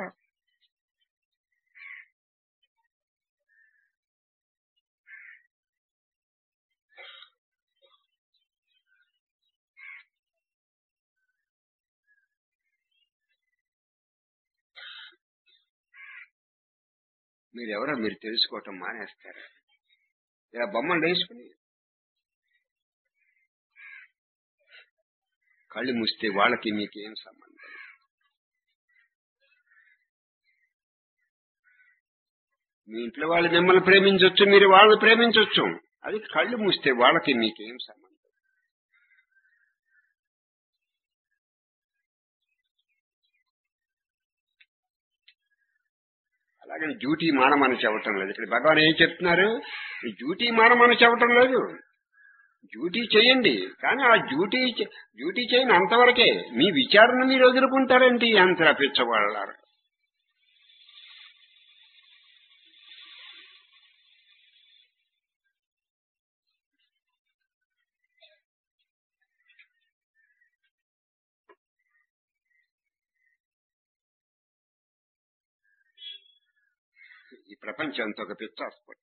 మీరెవరో మీరు తెలుసుకోవటం మానేస్తారా ఇలా బొమ్మలు వేసుకుని కళ్ళు మూస్తే వాళ్ళకి మీకేం సంబంధం మీ ఇంట్లో వాళ్ళు మిమ్మల్ని ప్రేమించవచ్చు మీరు వాళ్ళని ప్రేమించవచ్చు అది కళ్ళు మూస్తే వాళ్ళకి మీకేం సంబంధం అలా అలాగే డ్యూటీ మానమని చెప్పటం లేదు ఇక్కడ భగవాన్ ఏం చెప్తున్నారు ఈ డ్యూటీ మానమని చెప్పటం లేదు డ్యూటీ చేయండి కానీ ఆ డ్యూటీ చే- డ్యూటీ చేయని అంతవరకే మీ విచారణ మీరు వదులుకుంటారేంటి అంత పిచ్చవాళ్ళారు ఈ ప్రపంచం అంతా ఒక పిచ్చ హాస్పిటల్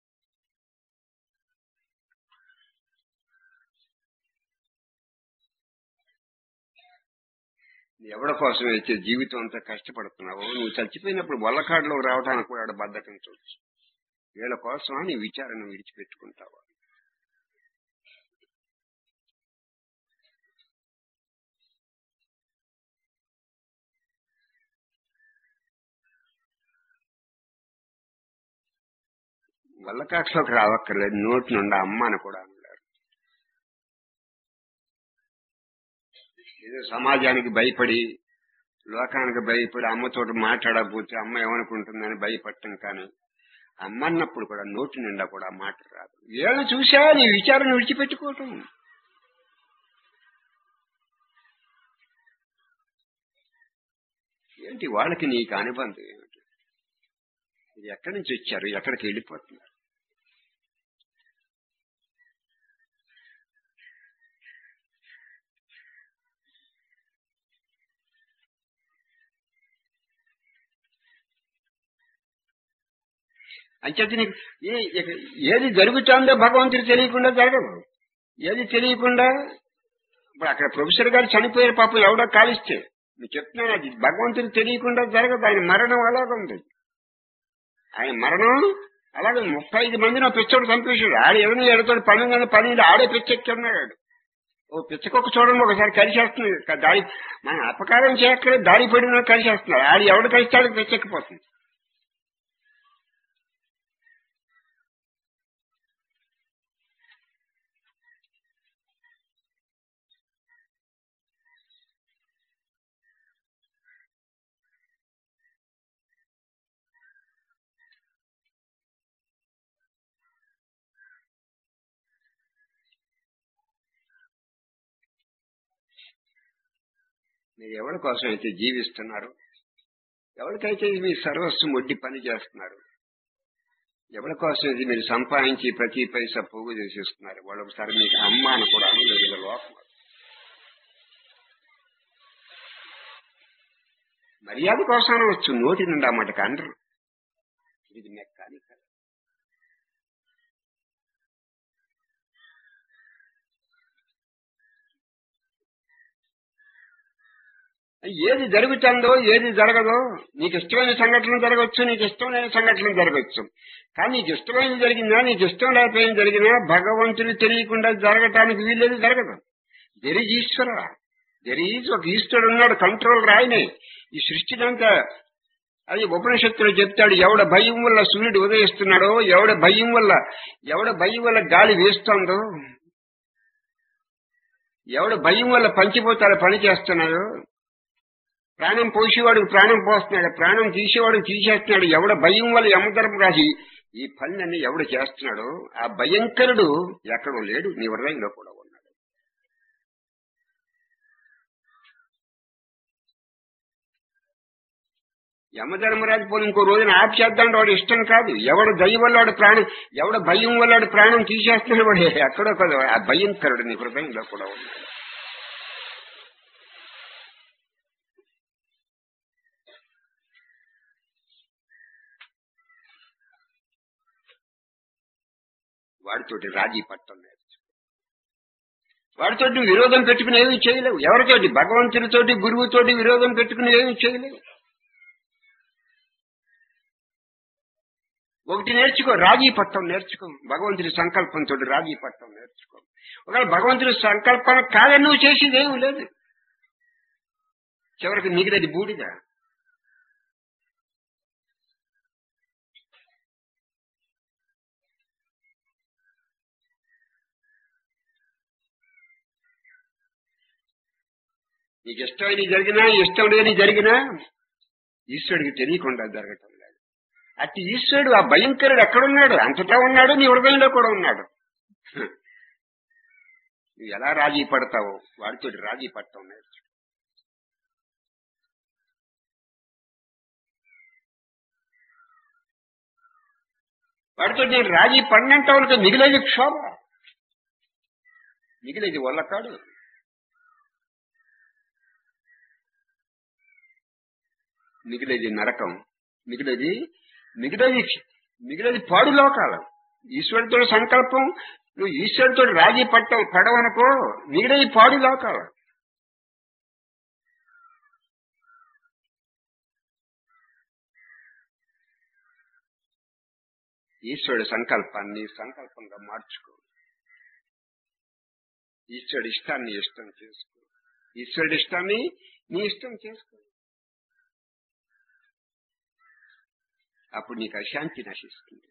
ఎవరి కోసం అయితే జీవితం అంతా కష్టపడుతున్నావో నువ్వు చచ్చిపోయినప్పుడు వల్లకాడులో రావడానికి కూడా బద్దకించవచ్చు వీళ్ళ కోసం నీ విచారణ విడిచిపెట్టుకుంటావా వల్లకాట్లోకి రావక్కర్లేదు నోటి నుండి అమ్మ అని కూడా అన్నారు ఏదో సమాజానికి భయపడి లోకానికి భయపడి అమ్మతోటి మాట్లాడకపోతే అమ్మ ఏమనుకుంటుందని భయపడటం కానీ అమ్మ అన్నప్పుడు కూడా నోటి నిండా కూడా మాట రాదు వీళ్ళని చూసా నీ విచారణ విడిచిపెట్టుకోవటం ఏంటి వాళ్ళకి నీకు అనుబంధం ఏమిటి ఇది ఎక్కడి నుంచి వచ్చారు ఎక్కడికి వెళ్ళిపోతున్నారు అంచేత నీకు ఏ- ఇక- ఏది జరుగుతుందో భగవంతుడికి తెలియకుండా జరగదు ఏది తెలియకుండా ఇప్పుడు అక్కడ ప్రొఫెసర్ గారు చనిపోయారు పాపం ఎవడో కాలిస్తే నేను చెప్తున్నాను అది భగవంతుడికి తెలియకుండా జరగదు ఆయన మరణం అలాగ ఉంది ఆయన మరణం అలాగే ముప్పై ఐదు మంది నా పిచ్చోడు చంపేశాడు ఆడు ఎవరిని ఎడతాడు పన్నెండు పన్నెండు ఆడే పిచ్చెక్కున్నాడు ఓ పిచ్చకొక్క చూడండి ఒకసారి కలిసేస్తుంది క- దారి మనం అపకారం చేయక్కడే దారి పడిన కలిసేస్తున్నారు ఆడు ఎవడు కలిస్తాడు పిచ్చెక్కిపోతుంది మీరు ఎవరి కోసం అయితే జీవిస్తున్నారు ఎవరికైతే మీ సర్వస్వం వడ్డీ పని చేస్తున్నారు ఎవరి కోసం ఇది మీరు సంపాదించి ప్రతి పైసా పోగు చేసేస్తున్నారు వాళ్ళు ఒకసారి మీకు అమ్మ అని కూడా లేదు లోపం మర్యాద కోసం వచ్చు నోటి నుండి అన్నమాట అండరు ఇది మెక్కానికల్ ఏది జరుగుతుందో ఏది జరగదో నీకు ఇష్టమైన సంఘటనలు జరగవచ్చు నీకు ఇష్టమైన సంఘటనలు జరగచ్చు కానీ నీకు ఇష్టమైన జరిగిందా నీకు ఇష్టం లేకపోయిన జరిగినా భగవంతుడు తెలియకుండా జరగటానికి వీల్లేదు జరగదు there is Ishwara there is ఒక ఈశ్వరుడు ఉన్నాడు కంట్రోల్ రాయనే ఈ సృష్టినంతా అది ఉపనిషత్తులు చెప్తాడు ఎవడ భయం వల్ల సూర్యుడు ఉదయిస్తున్నాడో ఎవడ భయం వల్ల ఎవడ భయం వల్ల గాలి వేస్తోందో ఎవడ భయం వల్ల పంచిపోతాడు పని చేస్తున్నాడో ప్రాణం పోసేవాడికి ప్రాణం పోస్తున్నాడు ప్రాణం తీసేవాడికి తీసేస్తున్నాడు ఎవడ భయం వల్ల యమధర్మ రాసి ఈ పనులన్నీ ఎవడు చేస్తున్నాడో ఆ భయంకరుడు ఎక్కడో లేడు నీ హృదయంలో కూడా ఉన్నాడు యమధర్మరాజు పోనీ ఇంకో రోజున ఆప్ చేద్దాం వాడు ఇష్టం కాదు ఎవడు దయ వల్ల వాడు ప్రాణం ఎవడ భయం వల్ల వాడు ప్రాణం తీసేస్తున్నాడు వాడు ఎక్కడో కదా ఆ భయంకరుడు నీ హృదయంలో కూడా ఉన్నాడు వాడితోటి రాజీ పట్టం నేర్చు వాడితోటి నువ్వు విరోధం పెట్టుకుని ఏమీ చేయలేవు ఎవరితోటి భగవంతుడితోటి గురువుతోటి విరోధం పెట్టుకుని ఏమీ చేయలేవు ఒకటి నేర్చుకో రాజీ పట్టం నేర్చుకో భగవంతుడి సంకల్పంతో రాజీ పట్టం నేర్చుకో ఒకవేళ భగవంతుడి సంకల్పన కాదని నువ్వు చేసేది ఏమీ లేదు చివరికి మిగిలిది బూడిద నీకు ఇష్టమైన జరిగినా ఇష్టం లేని జరిగినా ఈశ్వరుడికి తెలియకుండా జరగటం లేదు అట్టి ఈశ్వరుడు ఆ భయంకరుడు ఎక్కడున్నాడు అంతటా ఉన్నాడు నీ హృదయంలో కూడా ఉన్నాడు నువ్వు ఎలా రాజీ పడతావు వాడితో రాజీ పడతావు నేర్చు వాడితో నేను రాజీ పడినంత వరకు మిగిలేది క్షోభ మిగిలేది వల్లకాడు మిగిలేది నరకం మిగిలేది మిగిలేది మిగిలేది పాడు లోకాలు ఈశ్వరుడితో సంకల్పం నువ్వు ఈశ్వరుడితో రాజీ పట్ట పడవనుకో మిగిలేది పాడు లోకాలు ఈశ్వరుడి సంకల్పాన్ని సంకల్పంగా మార్చుకో ఈశ్వరుడి ఇష్టాన్ని ఇష్టం చేసుకో ఈశ్వరుడి ఇష్టాన్ని నీ ఇష్టం చేసుకో అప్పుడు నీకు అశాంతి నశిస్తుంది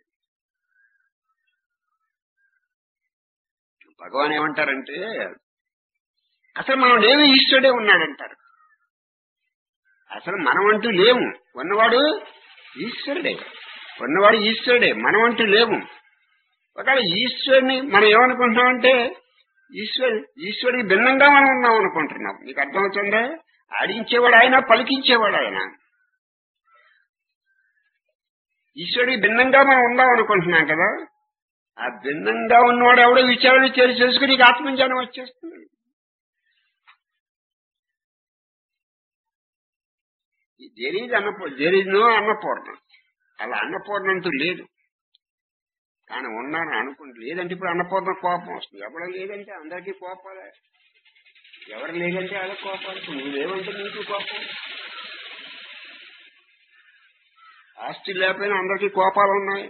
భగవాన్ ఏమంటారంటే అసలు మనం లేవు ఈశ్వరుడే ఉన్నాడంటారు అసలు మనం అంటూ లేము ఉన్నవాడు ఈశ్వరుడే ఉన్నవాడు ఈశ్వరుడే మనం అంటూ లేము ఒకవేళ ఈశ్వరుని మనం ఏమనుకుంటున్నామంటే ఈశ్వరు ఈశ్వరుడికి భిన్నంగా మనం ఉన్నాం అనుకుంటున్నాం నీకు అర్థమవుతుందా ఆడించేవాడు ఆయన పలికించేవాడు ఆయన ఈశ్వరుడికి భిన్నంగా మనం ఉందాం అనుకుంటున్నాం కదా ఆ భిన్నంగా ఉన్నవాడు ఎవడో విచారణ చేసి చేసుకుని నీకు ఆత్మజ్ఞానం వచ్చేస్తుంది there is Annapurna there is no Annapurna అలా అన్నపూర్ణంతూ లేదు కానీ ఉన్నాను అనుకుంటు లేదంటే ఇప్పుడు అన్నపూర్ణ కోపం వస్తుంది ఎవడో లేదంటే అందరికీ కోపాలే ఎవరు లేదంటే అదే కోపాలు ఇప్పుడు నువ్వు లేవంటే నీకు కోపం ఆస్తి లేకపోయినా అందరికీ కోపాలు ఉన్నాయి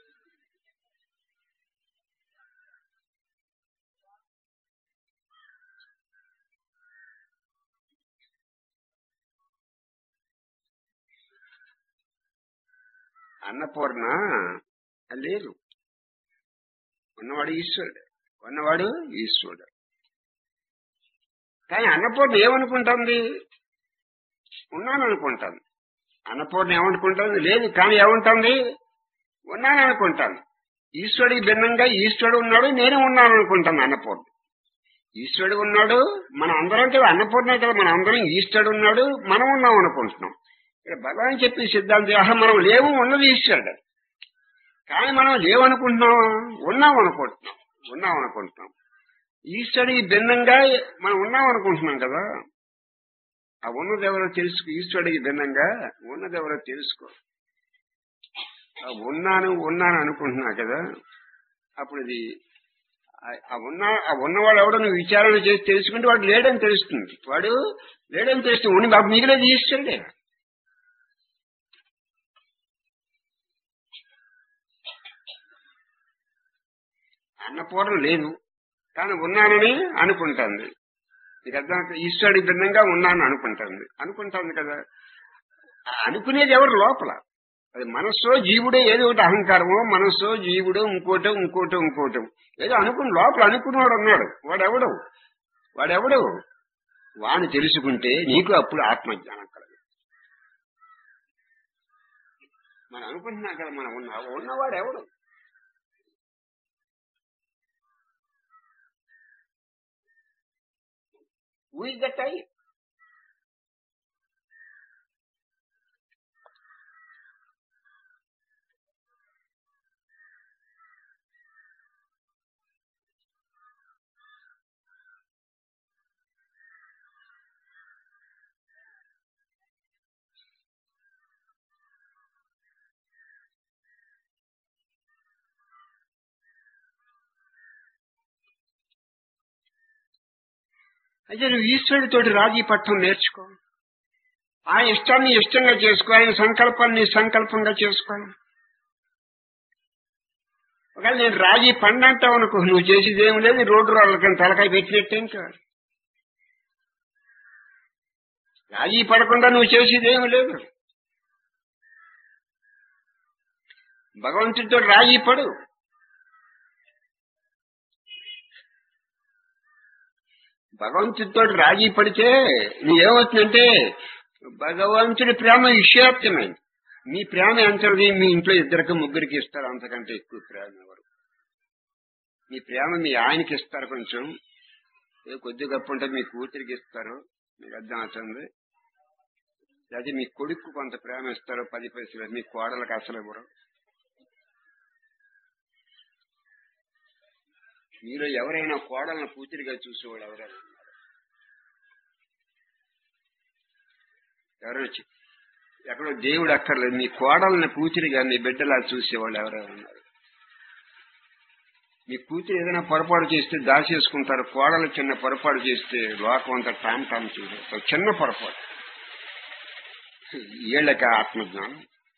అన్నపూర్ణ లేదు ఉన్నవాడు ఈశ్వరుడు ఉన్నవాడు ఈశ్వరుడు కానీ అన్నపూర్ణ ఏమనుకుంటుంది ఉన్నాను అనుకుంటాను అన్నపూర్ణ ఏమనుకుంటుంది లేదు కానీ ఏముంటుంది ఉన్నాను అనుకుంటాను ఈశ్వరుడికి భిన్నంగా ఈశ్వరుడు ఉన్నాడు నేను ఉన్నాను అనుకుంటాను అన్నపూర్ణ ఈశ్వరుడు ఉన్నాడు మన అందరం కదా అన్నపూర్ణ కదా మన అందరం ఈశ్వరుడు ఉన్నాడు మనం ఉన్నాం అనుకుంటున్నాం ఇక్కడ భగవాన్ చెప్పి సిద్ధాంతం అహం మనం లేవు ఉన్నది ఈశ్వరుడు కానీ మనం లేవనుకుంటున్నాం ఉన్నాం అనుకుంటున్నాం ఉన్నాం అనుకుంటున్నాం ఈశ్వరుడికి భిన్నంగా మనం ఉన్నాం అనుకుంటున్నాం కదా ఆ ఉన్నదెవరో తెలుసుకో ఈశ్వరుడికి భిన్నంగా ఉన్నదెవరో తెలుసుకో ఆ ఉన్నాను ఉన్నాను అనుకుంటున్నా కదా అప్పుడు ఇది ఆ- ఆ ఉన్న ఆ ఉన్నవాడు ఎవడో నువ్వు విచారణ చేసి తెలుసుకుంటే వాడు లేడని తెలుస్తుంది వాడు లేడని తెలుస్తుంది ఉండి మాకు మిగిలేదు ఈశ్వరుడే అన్నపూర్ణ లేదు కానీ ఉన్నానని అనుకుంటుంది నీకు అర్థం ఈశ్వరుడి భిన్నంగా ఉన్నాను అనుకుంటుంది అనుకుంటుంది కదా ఆ అనుకునేది ఎవరు లోపల అది మనస్సో జీవుడే ఏదో ఒకటి అహంకారమో మనస్సో జీవుడో ఇంకోటో ఇంకోటో ఇంకోటో ఏదో అనుకుని లోపల అనుకున్నవాడు ఉన్నాడు వాడెవడు వాడెవడు వాని తెలుసుకుంటే నీకు అప్పుడు ఆత్మజ్ఞానం కలదు మనం అనుకుంటున్నాం కదా మనం ఉన్న ఉన్నవాడు ఎవడు Who is that I? అయితే నువ్వు ఈశ్వరుడితోటి రాజీ పట్టం నేర్చుకో ఆయన ఇష్టాన్ని ఇష్టంగా చేసుకో ఆయన సంకల్పాన్ని సంకల్పంగా చేసుకో ఒకవేళ నేను రాజీ పండంటావు అనుకో నువ్వు చేసేది ఏమి లేదు రోడ్డు రోడ్లకి తలకాయ పెట్టినట్టే ఇంకా రాజీ పడకుండా నువ్వు చేసేది ఏమి లేదు భగవంతుడితో రాజీ పడు భగవంతుడితో రాజీ పడితే నీకేమవుతుందంటే భగవంతుడి ప్రేమ విషయాప్తమైంది మీ ప్రేమ ఎంతది మీ ఇంట్లో ఇద్దరికి ముగ్గురికి ఇస్తారు అంతకంటే ఎక్కువ ప్రేమ ఎవరు మీ ప్రేమ మీ ఆయనకి ఇస్తారు కొంచెం ఏ కొద్ది గొప్ప ఉంటే మీ కూతురికి ఇస్తారు మీకు అర్థం అవుతుంది లేదా మీ కొడుకు కొంత ప్రేమ ఇస్తారు పది పైసలు మీ కోడలకు అసలు ఇవ్వరు మీలో ఎవరైనా కోడలను కూతురిగా చూసేవాడు ఎవరైనా ఉన్నారు ఎవరైనా చి- ఎక్కడో దేవుడు అక్కర్లేదు మీ కోడల్ని కూతురిగా మీ బిడ్డలా చూసేవాళ్ళు ఎవరైనా ఉన్నారు మీ కూతురు ఏదైనా పొరపాటు చేస్తే దాచేసుకుంటారు కోడలు చిన్న పొరపాటు చేస్తే లోకం అంతా టామ్ టామ్ చూసేస్తారు చిన్న పొరపాటు వీళ్ళకి ఆత్మజ్ఞానం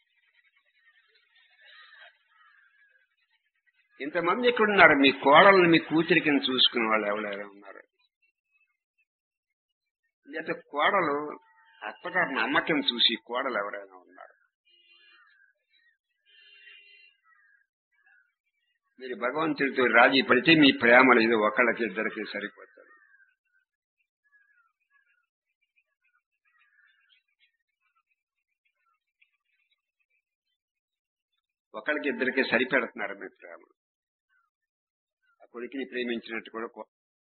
ఇంతమంది ఎక్కడున్నారు మీ కోడల్ని మీ కూతురి కింద చూసుకునే వాళ్ళు ఎవరైనా ఉన్నారు లేదా కోడలు అత్తగారిని అమ్మకం చూసి కోడలు ఎవరైనా ఉన్నారు మీరు భగవంతుడితో రాజీ పడితే మీ ప్రేమలు ఇది ఒకళ్ళకి ఇద్దరికి సరిపోతారు ఒకళ్ళకి ఇద్దరికి సరిపెడుతున్నారు మీ ప్రేమ ఆ కొడుకుని ప్రేమించినట్టు కూడా కో-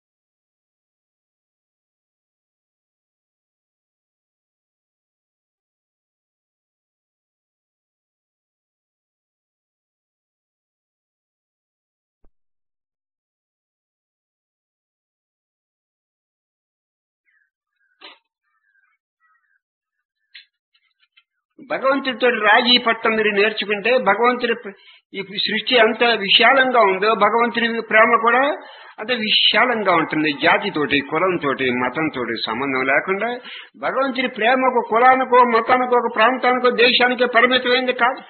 భగవంతుడితో రాజీ పట్టం మీరు నేర్చుకుంటే భగవంతుడి ప్ర- ఈ సృష్టి అంత విశాలంగా ఉందో భగవంతుడి ప్రేమ కూడా అంత విశాలంగా ఉంటుంది జాతితోటి కులంతోటి మతంతోటి సంబంధం లేకుండా భగవంతుడి ప్రేమ ఒక కులానికో మతానికో ఒక ప్రాంతానికో దేశానికో పరిమితమైంది కాదు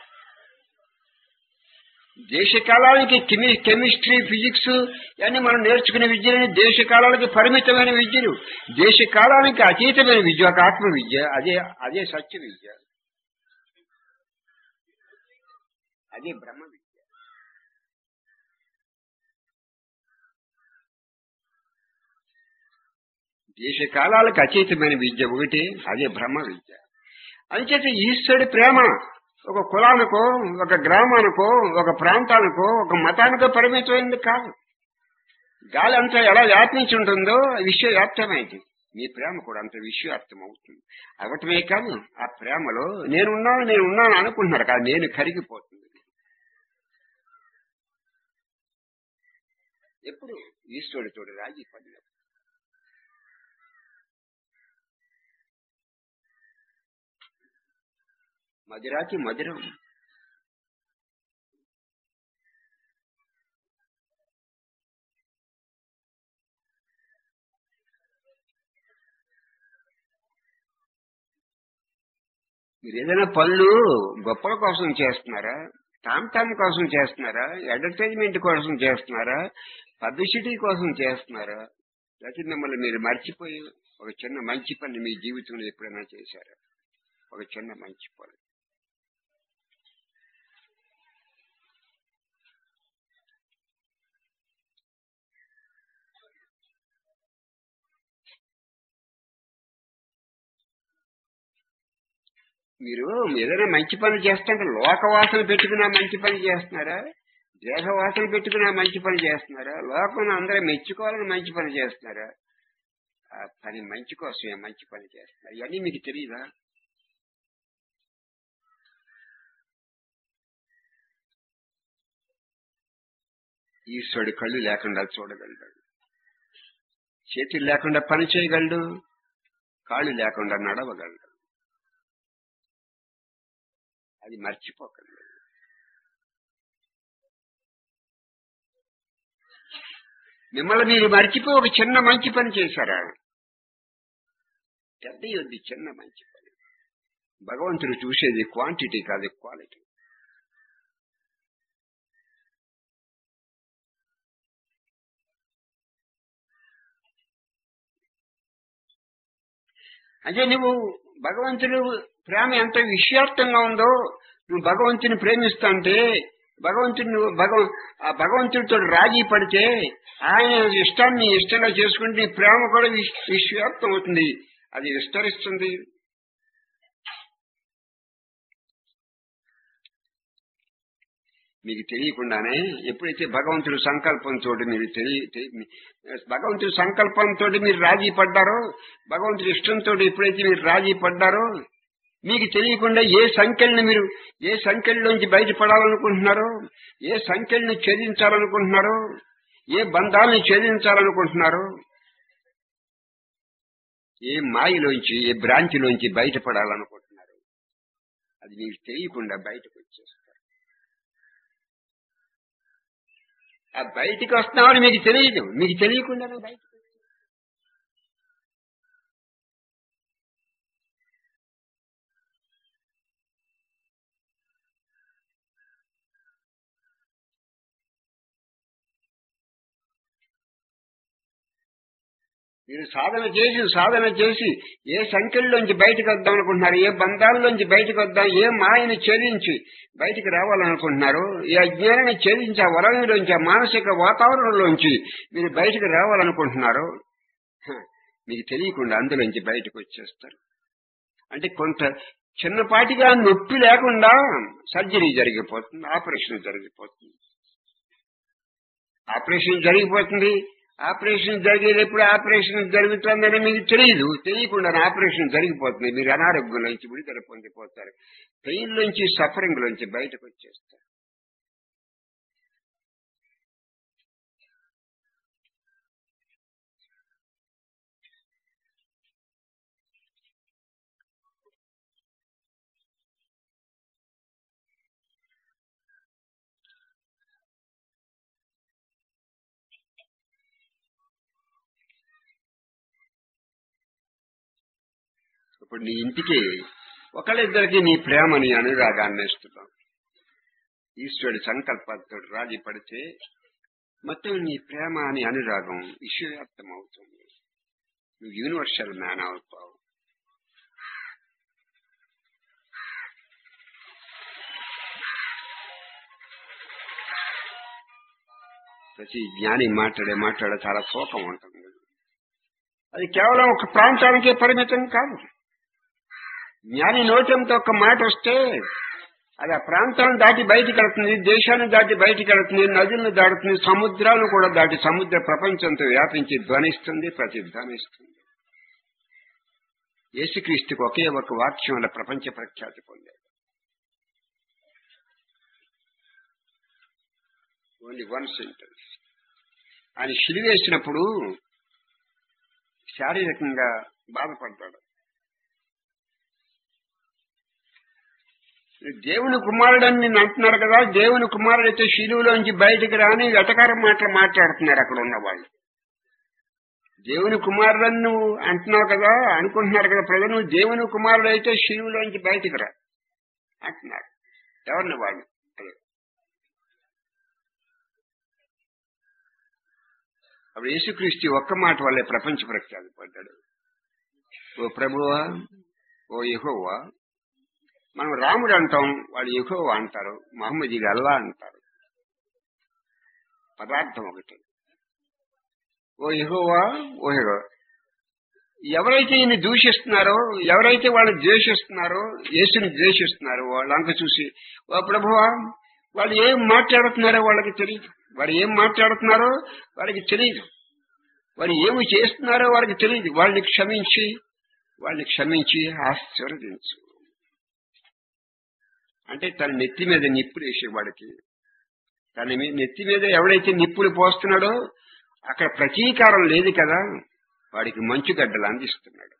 దేశకాలానికి కెమి కెమిస్ట్రీ ఫిజిక్స్ అన్ని మనం నేర్చుకునే విద్యలని దేశకాలానికి పరిమితమైన విద్యలు దేశకాలానికి అతీతమైన విద్య ఒక ఆత్మ విద్య అదే అదే సత్య విద్య అదే బ్రహ్మ విద్య దేశ కాలాలకు అతీతమైన విద్య ఒకటి అదే బ్రహ్మ విద్య అంచేత ఈశ్వరుడి ప్రేమ ఒక కులానికో ఒక గ్రామానికో ఒక ప్రాంతానికో ఒక మతానికో పరిమితమైంది కాదు గాలి అంతా ఎలా వ్యాపించి ఉంటుందో విశ్వవ్యాప్తమైంది మీ ప్రేమ కూడా అంత విశ్వవ్యాప్తం అవుతుంది అవటమే కాదు ఆ ప్రేమలో నేనున్నాను నేనున్నాను అనుకుంటున్నారు కాదు నేను కరిగిపోతుంది ఎప్పుడు ఈశ్వరుడితో రాజీ పడినప్పుడు మధురాకి మధురం మీరు ఏదైనా పనులు గొప్పల కోసం చేస్తున్నారా టామ్ టామ్ కోసం చేస్తున్నారా అడ్వర్టైజ్మెంట్ కోసం చేస్తున్నారా పబ్లిసిటీ కోసం చేస్తున్నారా లేకపోతే మిమ్మల్ని మీరు మర్చిపోయి ఒక చిన్న మంచి పని మీ జీవితంలో ఎప్పుడైనా చేశారా ఒక చిన్న మంచి పని మీరు ఏదైనా మంచి పని చేస్తుంటే లోకవాసన పెట్టుకున్నా మంచి పని చేస్తున్నారా దేహవాసన పెట్టుకున్నా మంచి పని చేస్తున్నారా లోకం అందరూ మెచ్చుకోవాలని మంచి పని చేస్తున్నారా ఆ పని మంచి కోసమే మంచి పని చేస్తున్నారు ఇవన్నీ మీకు తెలియదా ఈశ్వరుడు కళ్ళు లేకుండా చూడగలడు చేతులు లేకుండా పని చేయగలడు కాళ్ళు లేకుండా నడవగలడు అది మర్చిపోకండి మిమ్మల్ని మీరు మర్చిపోయి ఒక చిన్న మంచి పని చేశారా పెద్ద యొద్ది చిన్న మంచి పని భగవంతుడు చూసేది క్వాంటిటీ కాదు క్వాలిటీ అంటే నువ్వు భగవంతుడు ప్రేమ ఎంత విశ్వార్థంగా ఉందో నువ్వు భగవంతుని ప్రేమిస్తుంటే భగవంతుని నువ్వు భగవ ఆ భగవంతుడితో రాజీ పడితే ఆయన ఇష్టాన్ని ఇష్టంగా చేసుకుంటే నీ ప్రేమ కూడా విశ్- విశ్వవ్యాప్తం అవుతుంది అది విస్తరిస్తుంది మీకు తెలియకుండానే ఎప్పుడైతే భగవంతుడి సంకల్పంతో మీరు తెలియ తె- భగవంతుడి సంకల్పంతో మీరు రాజీ పడ్డారో భగవంతుడి ఇష్టంతో ఎప్పుడైతే మీరు రాజీ పడ్డారో మీకు తెలియకుండా ఏ సంఖ్యల్ని మీరు ఏ సంఖ్యల్లోంచి బయటపడాలనుకుంటున్నారో ఏ సంఖ్యల్ని ఛేదించాలనుకుంటున్నారో ఏ బంధాలను ఛేదించాలనుకుంటున్నారో ఏ మాయలోంచి ఏ భ్రాంతిలోంచి బయటపడాలనుకుంటున్నారు అది మీకు తెలియకుండా బయటకు వచ్చేస్తారు ఆ బయటికి వస్తున్నామని మీకు తెలియదు మీకు తెలియకుండానే బయటకు మీరు సాధన చేసి సాధన చేసి ఏ సంఖ్యల్లోంచి బయటకు వద్దాం అనుకుంటున్నారు ఏ బంధాల్లోంచి బయటకు వద్దాం ఏ మాయని ఛేదించి బయటికి రావాలనుకుంటున్నారు ఏ అజ్ఞానాన్ని ఛేదించి ఆ వరంలోంచి ఆ మానసిక వాతావరణంలోంచి మీరు బయటకు రావాలనుకుంటున్నారు హ, మీకు తెలియకుండా అందులోంచి బయటకు వచ్చేస్తారు అంటే కొంత చిన్నపాటిగా నొప్పి లేకుండా సర్జరీ జరిగిపోతుంది ఆపరేషన్ జరిగిపోతుంది ఆపరేషన్ జరిగిపోతుంది ఆపరేషన్ జరిగేటప్పుడు ఆపరేషన్ జరుగుతుందని మీకు తెలియదు తెలియకుండా ఆపరేషన్ జరిగిపోతుంది మీరు అనారోగ్యం నుంచి విడుదల పొందిపోతారు పెయిన్ నుంచి సఫరింగ్ నుంచి బయటకు వచ్చేస్తారు ఇప్పుడు నీ ఇంటికి ఒకళ్ళిద్దరికి నీ ప్రేమని అనురాగాన్ని ఇస్తున్నాం ఈశ్వరుడి సంకల్పంతో రాజీ పడితే మొత్తం నీ ప్రేమ అని అనురాగం విశ్వవ్యాప్తం అవుతుంది నువ్వు యూనివర్సల్ మ్యాన్ అవుతావు ప్రతి జ్ఞాని మాట్లాడే మాట్లాడే చాలా శోకం ఉంటుంది అది కేవలం ఒక ప్రాంతానికే పరిమితం కాదు జ్ఞాని నోటంతో ఒక మాట వస్తే అది ఆ ప్రాంతాన్ని దాటి బయటికి వెళుతుంది దేశాన్ని దాటి బయటికి వెళుతుంది నదులను దాటుతుంది సముద్రాలను కూడా దాటి సముద్ర ప్రపంచంతో వ్యాపించి ధ్వనిస్తుంది ప్రతిధ్వనిస్తుంది యేసుక్రీస్తుకు ఒకే ఒక వాక్యం వల్ల ప్రపంచ ప్రఖ్యాతి పొందాడు ఓన్లీ వన్ సెంటెన్స్ ఆయన శిలివేసినప్పుడు శారీరకంగా బాధపడతాడు దేవుని కుమారుడని నేను అంటున్నారు కదా దేవుని కుమారుడైతే శిలువులోంచి బయటికి రాని వెటకారం మాటలు మాట్లాడుతున్నారు అక్కడ ఉన్న వాళ్ళు దేవుని కుమారుడని నువ్వు అంటున్నావు కదా అనుకుంటున్నారు కదా ప్రజలు నువ్వు దేవుని కుమారుడైతే శిలువులోంచి బయటికి రా అంటున్నారు ఎవరిని వాళ్ళు అదే. అప్పుడు యేసుక్రీస్తు ఒక్క మాట వల్లే ప్రపంచ ప్రఖ్యాతి పడ్డాడు ఓ ప్రభువా ఓ యెహోవా మనం రాముడు అంటాం వాళ్ళు యెహోవా అంటారు మహమ్మదీ అల్లా అంటారు పదార్థం ఒకటి ఓ యెహోవా ఓ యెహోవా ఎవరైతే ఈయన దూషిస్తున్నారో ఎవరైతే వాళ్ళని ద్వేషిస్తున్నారో యేసుని ద్వేషిస్తున్నారో వాళ్ళంక చూసి ఓ ప్రభువా వాళ్ళు ఏం మాట్లాడుతున్నారో వాళ్ళకి తెలియదు వారు ఏం మాట్లాడుతున్నారో వాళ్ళకి తెలియదు వారు ఏమి చేస్తున్నారో వాళ్ళకి తెలియదు వాళ్ళని క్షమించి వాళ్ళని క్షమించి ఆశీర్వదించు అంటే తన నెత్తి మీద నిప్పులు వేసేవాడికి తన మీ- నెత్తి మీద ఎవడైతే నిప్పులు పోస్తున్నాడో అక్కడ ప్రతీకారం లేదు కదా వాడికి మంచు గడ్డలు అందిస్తున్నాడు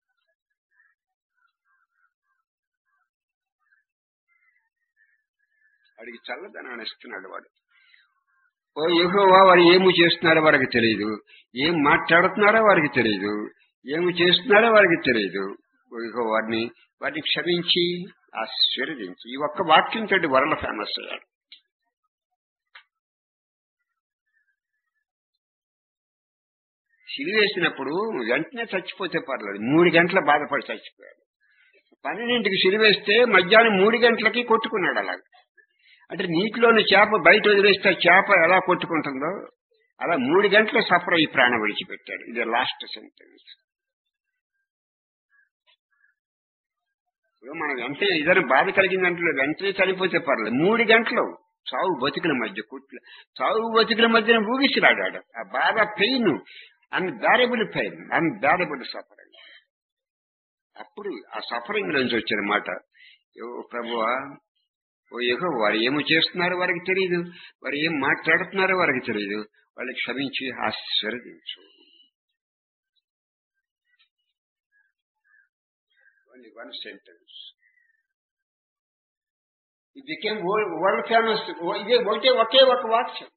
వాడికి చల్లదనాన్ని ఇస్తున్నాడు వాడు ఓ యెహోవా వారు ఏమి చేస్తున్నారో వారికి తెలియదు ఏం మాట్లాడుతున్నారో వారికి తెలియదు ఏమి చేస్తున్నారో వారికి తెలియదు ఓ యెహోవా వారిని వారిని క్షమించి ఆశీర్వదించి ఈ ఒక్క వాక్యం తోటి వరల ఫేమస్ అయ్యాడు సిలివేసినప్పుడు వెంటనే చచ్చిపోతే పర్లేదు మూడు గంటల బాధపడి చచ్చిపోయాడు పన్నెండింటికి సిలివేస్తే మధ్యాహ్నం మూడు గంటలకి కొట్టుకున్నాడు అలాగ అంటే నీటిలోని చేప బయట వదిలేస్తే చేప ఎలా కొట్టుకుంటుందో అలా మూడు గంటల సఫర్ అయ్యి ప్రాణం విడిచిపెట్టాడు ఇది లాస్ట్ సెంటెన్స్ ఇప్పుడు మనం వెంటనే ఏదైనా బాధ కలిగిందంటే వెంటనే చనిపోతే పర్లేదు మూడు గంటలు చావు బతుకుల మధ్య కుట్ల చావు బతుకుల మధ్యన ఊగిసిరాడాడు ఆ బాధ pain unbearable pain unbearable suffering అప్పుడు ఆ సఫరింగ్ నుంచి వచ్చిన మాట "ఓ ప్రభువా ఓ యెహో వారు ఏమో చేస్తున్నారో వారికి తెలియదు వారు ఏం మాట్లాడుతున్నారో వారికి తెలియదు వాళ్ళకి క్షమించి ఆశీర్వదించు ఓన్లీ వన్ సెంటెన్స్ ఇది బికేమ్ వరల్డ్ ఫేమస్ ఇదే ఒకటే ఒకే ఒక వాక్యం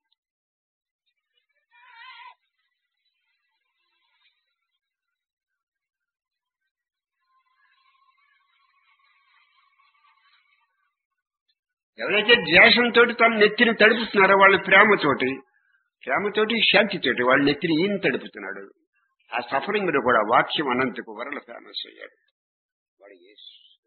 ఎవరైతే ద్వేషంతో తన నెత్తిని తడుపుతున్నారో వాళ్ళ ప్రేమతోటి ప్రేమతోటి శాంతితోటి వాళ్ళ నెత్తిని ఈయన తడుపుతున్నాడు ఆ సఫరింగ్ లో కూడా వాక్యం అనంతకు వరల ఫేమస్ అయ్యాడు వాడు యేసు.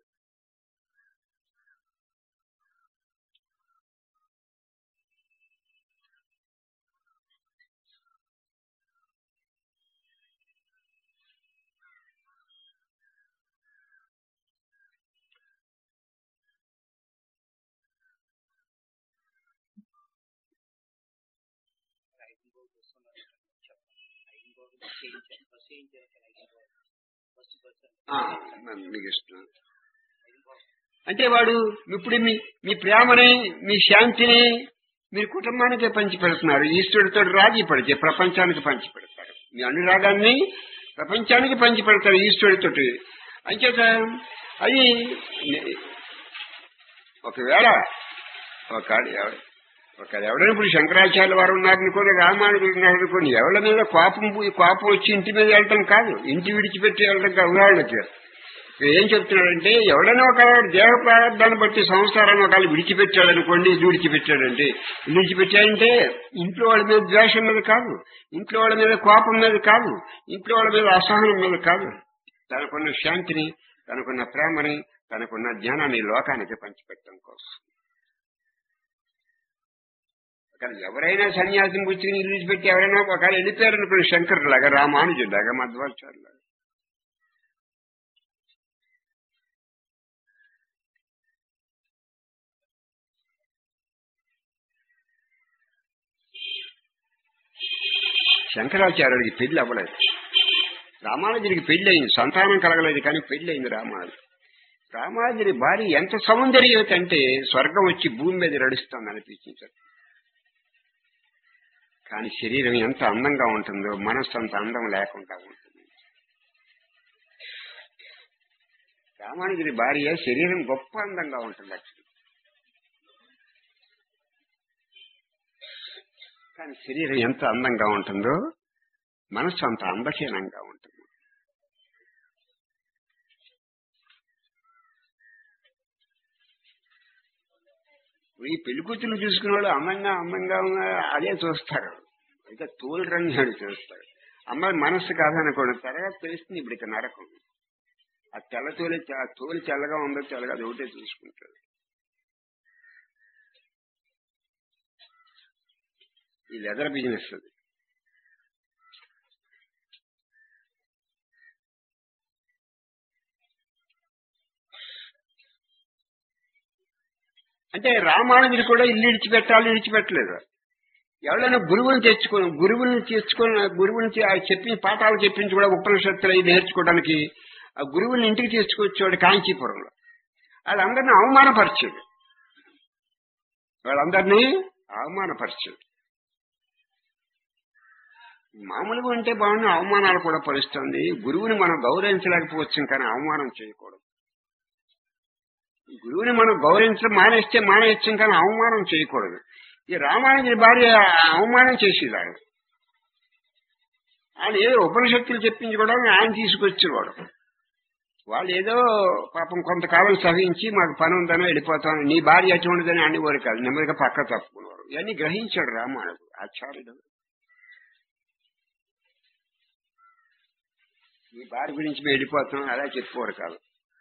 ఆ, మీకు ఇస్తున్నాను అంటే వాడు ఇప్పుడు మీ మీ ప్రేమని మీ శాంతిని మీరు కుటుంబానికే పంచి పెడుతున్నారు ఈశ్వరుడితో రాజీ పడితే ప్రపంచానికి పంచి పెడతారు మీ అనురాగాన్ని ప్రపంచానికి పంచి పెడతారు ఈశ్వరుడితోటి అంచేత అది ఒకవేళ ఒక ఎవ- ఒక ఎవడైనా ఇప్పుడు శంకరాచార్య వారు ఉన్నారనుకోని రామానుడు ఉన్నారనుకోని ఎవరి మీద కోపం పోయి కోపం వచ్చి ఇంటి మీద వెళ్ళటం కాదు ఇంటి విడిచిపెట్టి వెళ్ళడం కాదు ఉదాహరణకి ఇక్కడ ఏం చెప్తున్నాడంటే ఎవడైనా ఒక దేహ ప్రారంభాన్ని బట్టి సంసారాన్ని ఒకళ్ళు విడిచిపెట్టాడు అనుకోండి ఇది విడిచిపెట్టాడంటే ఇది విడిచిపెట్టాడంటే ఇంట్లో వాళ్ళ మీద ద్వేషం మీద కాదు ఇంట్లో వాళ్ళ మీద కోపం మీద కాదు ఇంట్లో వాళ్ళ మీద అసహనం మీద కాదు తనకున్న శాంతిని తనకున్న ప్రేమని తనకున్న జ్ఞానాన్ని లోకానికి పంచిపెట్టడం కోసం ఒకవేళ ఎవరైనా సన్యాసం పుచ్చుకుని ఇల్లు విడిచిపెట్టి ఎవరైనా ఒకవేళ వెళ్ళిపోయారు అనుకోండి శంకరులాగా రామానుజులాగా మధ్వాచార్యులాగా శంకరాచార్యుడికి పెళ్లి అవ్వలేదు రామానుజుడికి పెళ్లి అయింది సంతానం కలగలేదు కానీ పెళ్లి అయింది రామానుజు రామానుజుడి భార్య ఎంత సౌందర్యవతి అంటే స్వర్గం వచ్చి భూమి మీద నడుస్తుంది అనిపించింది కానీ శరీరం ఎంత అందంగా ఉంటుందో మనస్సు అంత అందం లేకుండా ఉంటుంది రామానుజుడి భార్య శరీరం గొప్ప అందంగా ఉంటుంది యాక్చువల్లీ కానీ శరీరం ఎంత అందంగా ఉంటుందో మనస్సు అంత అందహీనంగా ఉంటుంది ఈ పెళ్లి కూతురు చూసుకునే వాళ్ళు అందంగా అందంగా ఉన్నా అదే చూస్తారు అయితే తోలు రంగు అని చూస్తారు అమ్మాయి మనస్సు కాదనుకోండి తర్వాత తెలుస్తుంది ఇప్పుడు ఇక నరకం ఆ తెల్ల తోలి ఆ తోలు తెల్లగా ఉందో తెల్లగా అది ఒకటే చూసుకుంటాడు ఈ లెదర్ బిజినెస్ అది అంటే రామానుజుడు కూడా ఇల్లు ఇడిచిపెట్టాలి ఇడిచిపెట్టలేదు ఎవరైనా గురువుని తెచ్చుకొని గురువుని తెచ్చుకొని గురువుని చే- ఆ చెప్పిన పాఠాలు చెప్పించి కూడా ఉపనిషత్తులు అవి నేర్చుకోవడానికి ఆ గురువుని ఇంటికి తీసుకొచ్చేవాడు కాంచీపురంలో వాళ్ళందరినీ అవమానపరిచేది వాళ్ళందరినీ అవమానపరిచేది మామూలుగా ఉంటే బాగుంది అవమానాలు కూడా పరుస్తుంది గురువుని మనం గౌరవించలేకపోవచ్చు కానీ అవమానం చేయకూడదు గురువుని మనం గౌరవించడం మానేస్తే మానేయచ్చు కానీ అవమానం చేయకూడదు ఈ రామానుజుడి భార్య అవమానం చేసేదాడు ఆయన ఏదో ఉపనిషత్తులు చెప్పించి కూడా ఆయన తీసుకొచ్చేవాడు వాళ్ళు ఏదో పాపం కొంతకాలం సహించి మాకు పని ఉందని వెళ్ళిపోతాం నీ భార్య అటువంటిదని అన్ని వారు కాదు నెమ్మదిగా పక్క తప్పుకునేవారు ఇవన్నీ గ్రహించాడు రామానుడు ఆచార్యుడు నీ భార్య గురించి మేము వెళ్ళిపోతాం అలా చెప్పుకోరు కాదు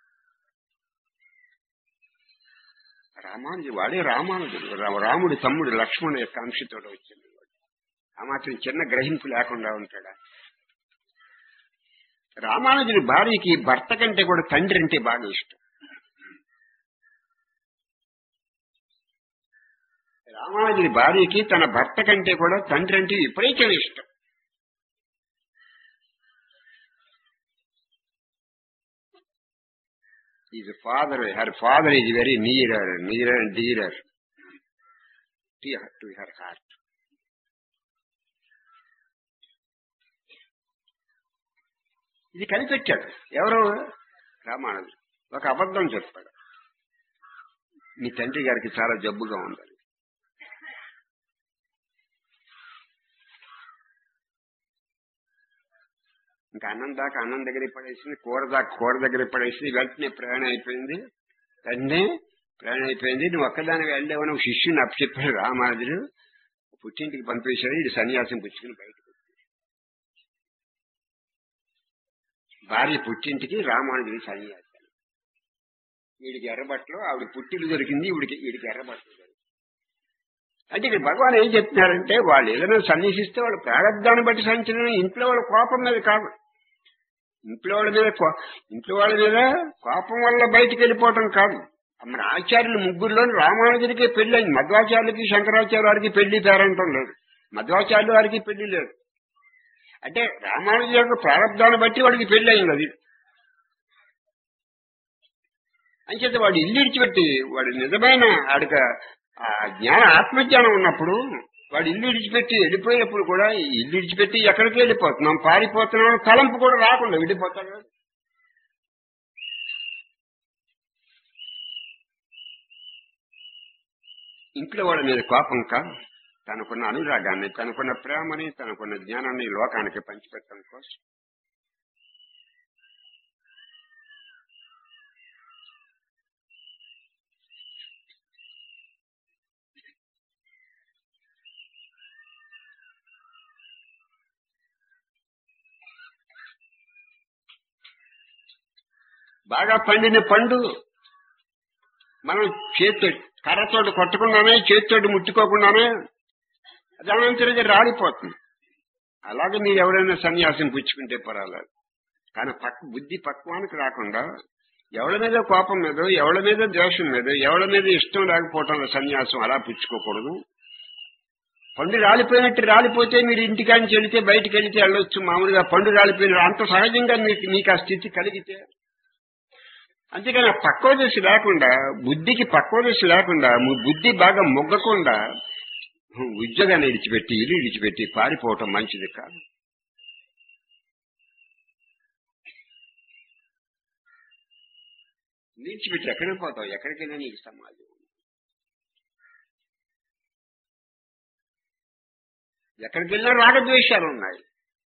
రామానుజు వాడే రామానుజుడు రా- రాముడి తమ్ముడు లక్ష్మణుడు యొక్క అంశతో వచ్చింది వాడు. ఆ మాత్రం చిన్న గ్రహింపు లేకుండా ఉంటాడా రామానుజుడి భార్యకి భర్త కంటే కూడా తండ్రి అంటే బాగా ఇష్టం రామానుజుడి భార్యకి తన భర్త కంటే కూడా తండ్రి అంటే విపరీతమైన ఇష్టం is father her father is very nearer nearer and dearer to her heart ఇది కనిపెట్టాడు ఎవరు రామానుజుడు ఒక అబద్ధం చెప్పాడు మీ తండ్రి గారికి చాలా జబ్బుగా ఉందని ఇంకా అన్నం దాకా అన్నం దగ్గర పడేసింది కూర దాకా కూర దగ్గర పడేసింది వెంటనే ప్రయాణం అయిపోయింది వెంటనే ప్రయాణం అయిపోయింది నువ్వు ఒక్కదాని వెళ్ళావు నువ్వు శిష్యుని అప్పచెప్పాడు రామానుజుడు పుట్టింటికి పంపేశాడు ఇది సన్యాసం పుచ్చుకుని బయటకు భార్య పుట్టింటికి రామానుజుడి సన్యాసం వీడికి ఎర్రబట్టలు ఆవిడ పుట్టిలు దొరికింది వీడికి వీడికి ఎర్రబట్టలు దొరికింది అంటే ఇక్కడ భగవాన్ ఏం చెప్తున్నారంటే వాళ్ళు ఏదైనా సన్యాసిస్తే వాళ్ళు ప్రారంధాన్ని బట్టి సంచలనం ఇంట్లో వాళ్ళ కోపం మీద కాదు ఇంట్లో వాళ్ళ మీద కో- ఇంట్లో వాళ్ళ మీద కోపం వల్ల బయటికి వెళ్ళిపోవటం కాదు మన ఆచార్యులు ముగ్గురులో రామానుజుడికి పెళ్లి అయింది మధ్వాచార్యులకి శంకరాచార్య వారికి పెళ్లి పేరంటం లేదు మధ్వాచార్యుల వారికి పెళ్లి లేదు అంటే రామానుజు యొక్క ప్రారంధాన్ని బట్టి వాడికి పెళ్లి అయింది అది అంచేత వాడు ఇల్లు ఇడిచిపెట్టి వాడు నిజమైన ఆడిక ఆ జ్ఞాన ఆత్మజ్ఞానం ఉన్నప్పుడు వాడు ఇల్లు ఇడిచిపెట్టి వెళ్ళిపోయినప్పుడు కూడా ఈ ఇల్లు ఇడిచిపెట్టి ఎక్కడికి వెళ్ళిపోతున్నాం పారిపోతున్నాం తలంపు కూడా రాకుండా వెళ్ళిపోతాడు ఇంట్లో వాళ్ళ మీద కోపం కాదు తనకున్న అనురాగాన్ని తనకున్న ప్రేమని తనకున్న జ్ఞానాన్ని లోకానికి పంచిపెట్టడం కోసం బాగా పండిన పండు మనం చేతితో కర్రతోటి కొట్టకుండానే చేతితోటి ముట్టుకోకుండానే దానంతరం రాలిపోతుంది అలాగే మీరు ఎవరైనా సన్యాసం పుచ్చుకుంటే పర్వాలేదు కానీ పక్క బుద్ధి పక్వానికి రాకుండా ఎవరి మీద కోపం మీద ఎవరి మీద ద్వేషం మీద ఎవరి మీద ఇష్టం లేకపోవటం సన్యాసం అలా పుచ్చుకోకూడదు పండు రాలిపోయినట్టు రాలిపోతే మీరు ఇంటికానికి వెళితే బయటికి వెళితే వెళ్ళొచ్చు మామూలుగా పండు రాలిపోయిన అంత సహజంగా మీకు మీకు ఆ స్థితి కలిగితే అంతేకాని ఆ పక్వ దశ లేకుండా బుద్ధికి పక్వ దశ లేకుండా మీ బుద్ధి బాగా మొగ్గకుండా ఉద్యోగాన్ని ఇడిచిపెట్టి ఇల్లు ఇడిచిపెట్టి పారిపోవటం మంచిది కాదు విడిచిపెట్టి ఎక్కడికి పోతావు ఎక్కడికైనా నీకు సమాజం ఎక్కడికి వెళ్ళినా రాగద్వేషాలు ఉన్నాయి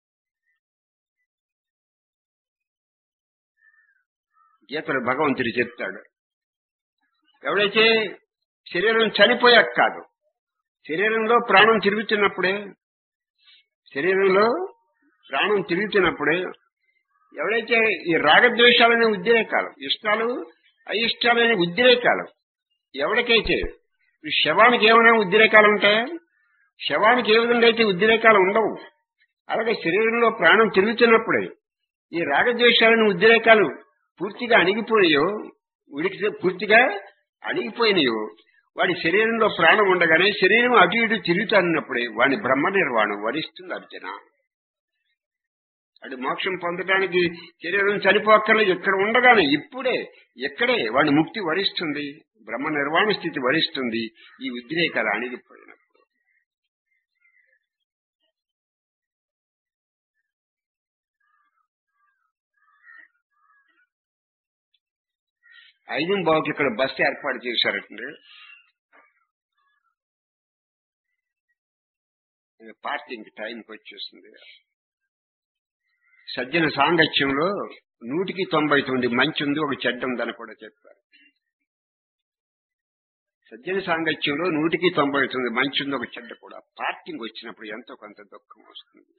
గీతలు భగవంతుడు చెప్తాడు ఎవడైతే శరీరం చనిపోయాక కాదు శరీరంలో ప్రాణం తిరుగుతున్నప్పుడే శరీరంలో ప్రాణం తిరుగుతున్నప్పుడే ఎవడైతే ఈ రాగద్వేషాలనే ఉద్రేకాలు ఇష్టాలు అయిష్టాలనే ఉద్రేకాలు ఎవరికైతే ఈ శవానికి ఏమైనా ఉద్రేకాలు ఉంటాయా శవానికి ఏ విధంగా అయితే ఉద్రేకాలు ఉండవు అలాగే శరీరంలో ప్రాణం తిరుగుతున్నప్పుడే ఈ రాగద్వేషాలను ఉద్రేకాలు పూర్తిగా అణిగిపోయాయో ఉడికి పూర్తిగా అణిగిపోయినాయో వాడి శరీరంలో ప్రాణం ఉండగానే శరీరం అటు ఇటు తిరుగుతానన్నప్పుడే వాడి బ్రహ్మ నిర్వాణం వరిస్తుంది అర్జున అది మోక్షం పొందడానికి శరీరం చనిపోక్కర్లేదు ఇక్కడ ఉండగానే ఇప్పుడే ఇక్కడే వాడి ముక్తి వరిస్తుంది బ్రహ్మ నిర్వాణ స్థితి వరిస్తుంది ఈ ఉద్రేకాలు అణిగిపోయినప్పుడు ఐదు బావుకి ఇక్కడ బస్సు ఏర్పాటు చేశారంటే పార్కింగ్ టైంకి వచ్చేస్తుంది సజ్జన సాంగత్యంలో నూటికి తొంభై తొమ్మిది మంచి ఉంది ఒక చెడ్డ ఉందని కూడా చెప్పారు సజ్జన సాంగత్యంలో నూటికి తొంభై తొమ్మిది మంచి ఉంది ఒక చెడ్డ కూడా పార్కింగ్ వచ్చినప్పుడు ఎంతో కొంత దుఃఖం వస్తుంది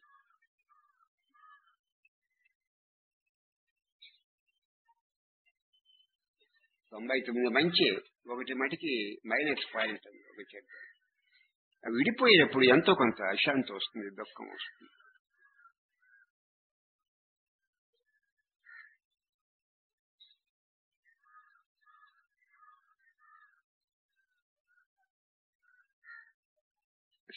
తొంభై తొమ్మిది మంచి ఒకటి మటుకి మైనస్ పాయింట్ ఉంది ఒక చెడ్డ అవి విడిపోయేటప్పుడు ఎంతో కొంత అశాంతి వస్తుంది దుఃఖం వస్తుంది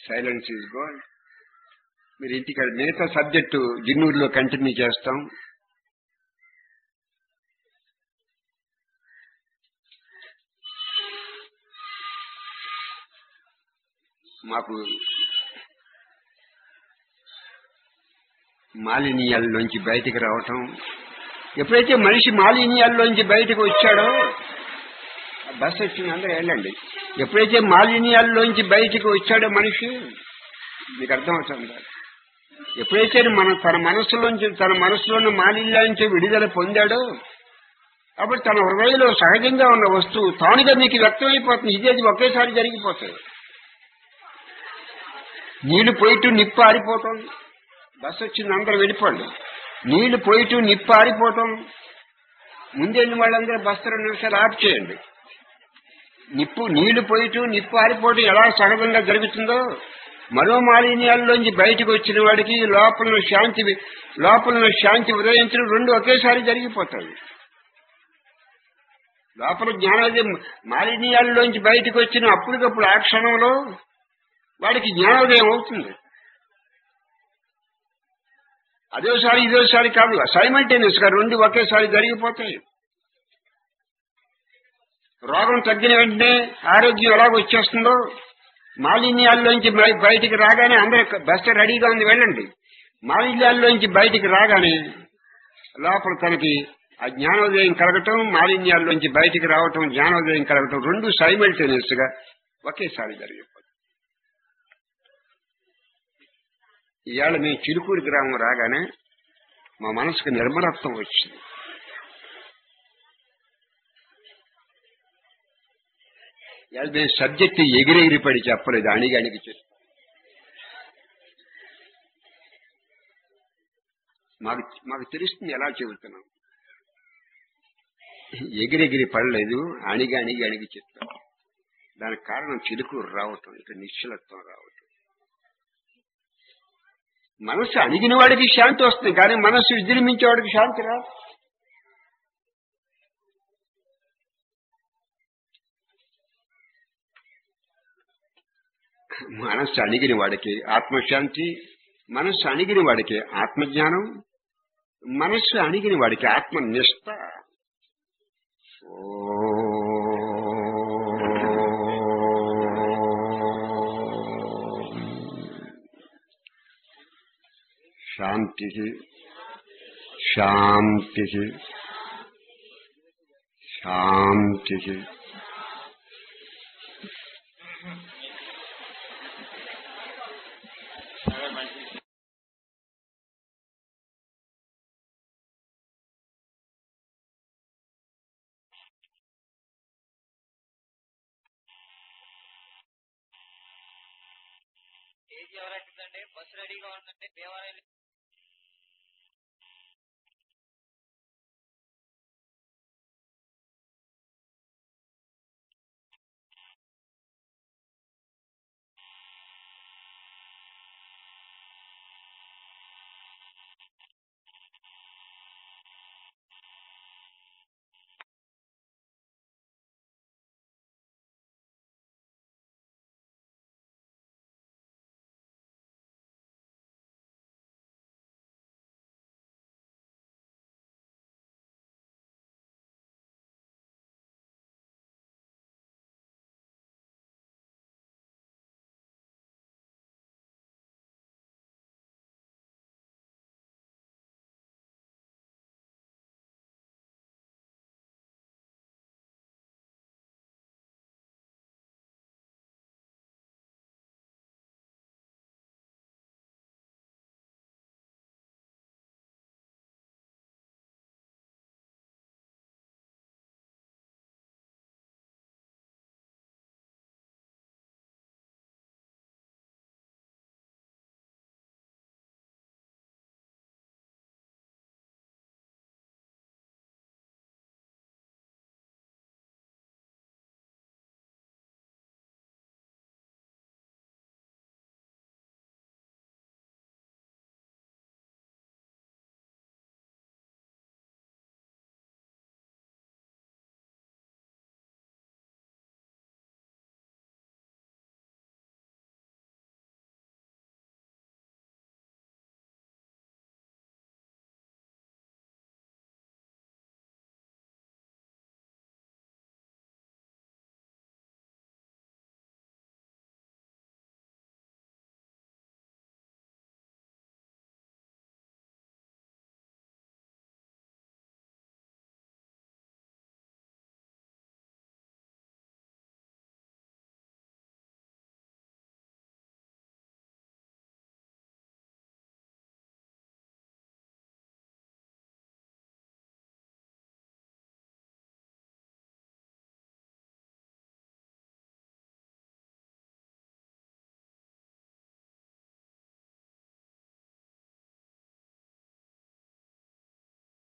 సైలెన్స్ ఈజ్ గోల్ మీరు ఇంటికి మిగతా సబ్జెక్టు జిన్నూరులో కంటిన్యూ చేస్తాం మాకు మాలిన్యాల్లోంచి బయటికి రావటం ఎప్పుడైతే మనిషి మాలిన్యాల్లోంచి బయటకు వచ్చాడో బస్ వచ్చింది అందరూ వెళ్ళండి ఎప్పుడైతే మాలిన్యాల్లోంచి బయటికి వచ్చాడో మనిషి మీకు అర్థమవుతుందా ఎప్పుడైతే మన తన మనసులోంచి తన మనసులోని మాలిన్యానికి విడుదల పొందాడో అప్పుడు తన హృదయంలో సహజంగా ఉన్న వస్తువు తానుగా మీకు వ్యక్తమైపోతుంది ఇదేది ఒకేసారి జరిగిపోతుంది నీళ్లు పోయిట్టు నిప్పు ఆరిపోవటం బస్ వచ్చింది అందరూ వెళ్ళిపోండి నీళ్లు పోయిట్టు నిప్పు ఆరిపోవటం ముందెళ్ళిన వాళ్ళందరూ బస్ రెండు నిమిషాలు ఆఫ్ చేయండి నిప్పు నీళ్లు పోయిట్టు నిప్పు ఆరిపోవటం ఎలా సహజంగా జరుగుతుందో మరో మాలిన్యాల్లోంచి బయటకు వచ్చిన వాడికి లోపల శాంతి లోపల శాంతి ఉదయించడం రెండు ఒకేసారి జరిగిపోతాయి లోపల జ్ఞానోదయం మాలిన్యాల్లోంచి బయటకు వచ్చిన అప్పటికప్పుడు ఆ క్షణంలో వాడికి జ్ఞానోదయం అవుతుంది అదోసారి ఇదోసారి కాదు సైమల్టేనియస్ గా రెండు ఒకేసారి జరిగిపోతాయి రోగం తగ్గిన వెంటనే ఆరోగ్యం ఎలాగ వచ్చేస్తుందో మాలిన్యాల్లోంచి బయ- బయటికి రాగానే అందరూ బస్ రెడీగా ఉంది వెళ్ళండి మాలిన్యాల్లోంచి బయటికి రాగానే లోపల తనకి ఆ జ్ఞానోదయం కలగటం మాలిన్యాల్లోంచి బయటికి రావటం జ్ఞానోదయం కలగటం రెండు సైమల్టేనియస్ గా ఒకేసారి జరిగిపోతాయి ఇవాళ మేము చిలుకూరు గ్రామం రాగానే మా మనసుకు నిర్మలత్వం వచ్చింది ఇవాళ మేము సబ్జెక్ట్ ఎగిరెగిరి పడి చెప్పలేదు అణిగానికి చెప్పి మాకు మాకు తెలుస్తుంది ఎలా చెబుతున్నాం ఎగిరెగిరి పడలేదు అణిగి అణిగి అణిగి చెప్పాం దానికి కారణం చిలుకూరు రావటం ఇక నిశ్చలత్వం రావటం మనస్సు అణిగిన వాడికి శాంతి వస్తుంది కానీ మనస్సు విజృంభించే వాడికి శాంతి రాదు మనస్సు అణిగిన వాడికి ఆత్మశాంతి మనస్సు అణిగిన వాడికి ఆత్మజ్ఞానం మనస్సు అణిగిన వాడికి ఆత్మ నిష్ట శాంతి శాంతి శాంతి స్టేజ్ ఎవరెక్కుతుందండి బస్సు రెడీగా ఉందండి దేవాలయం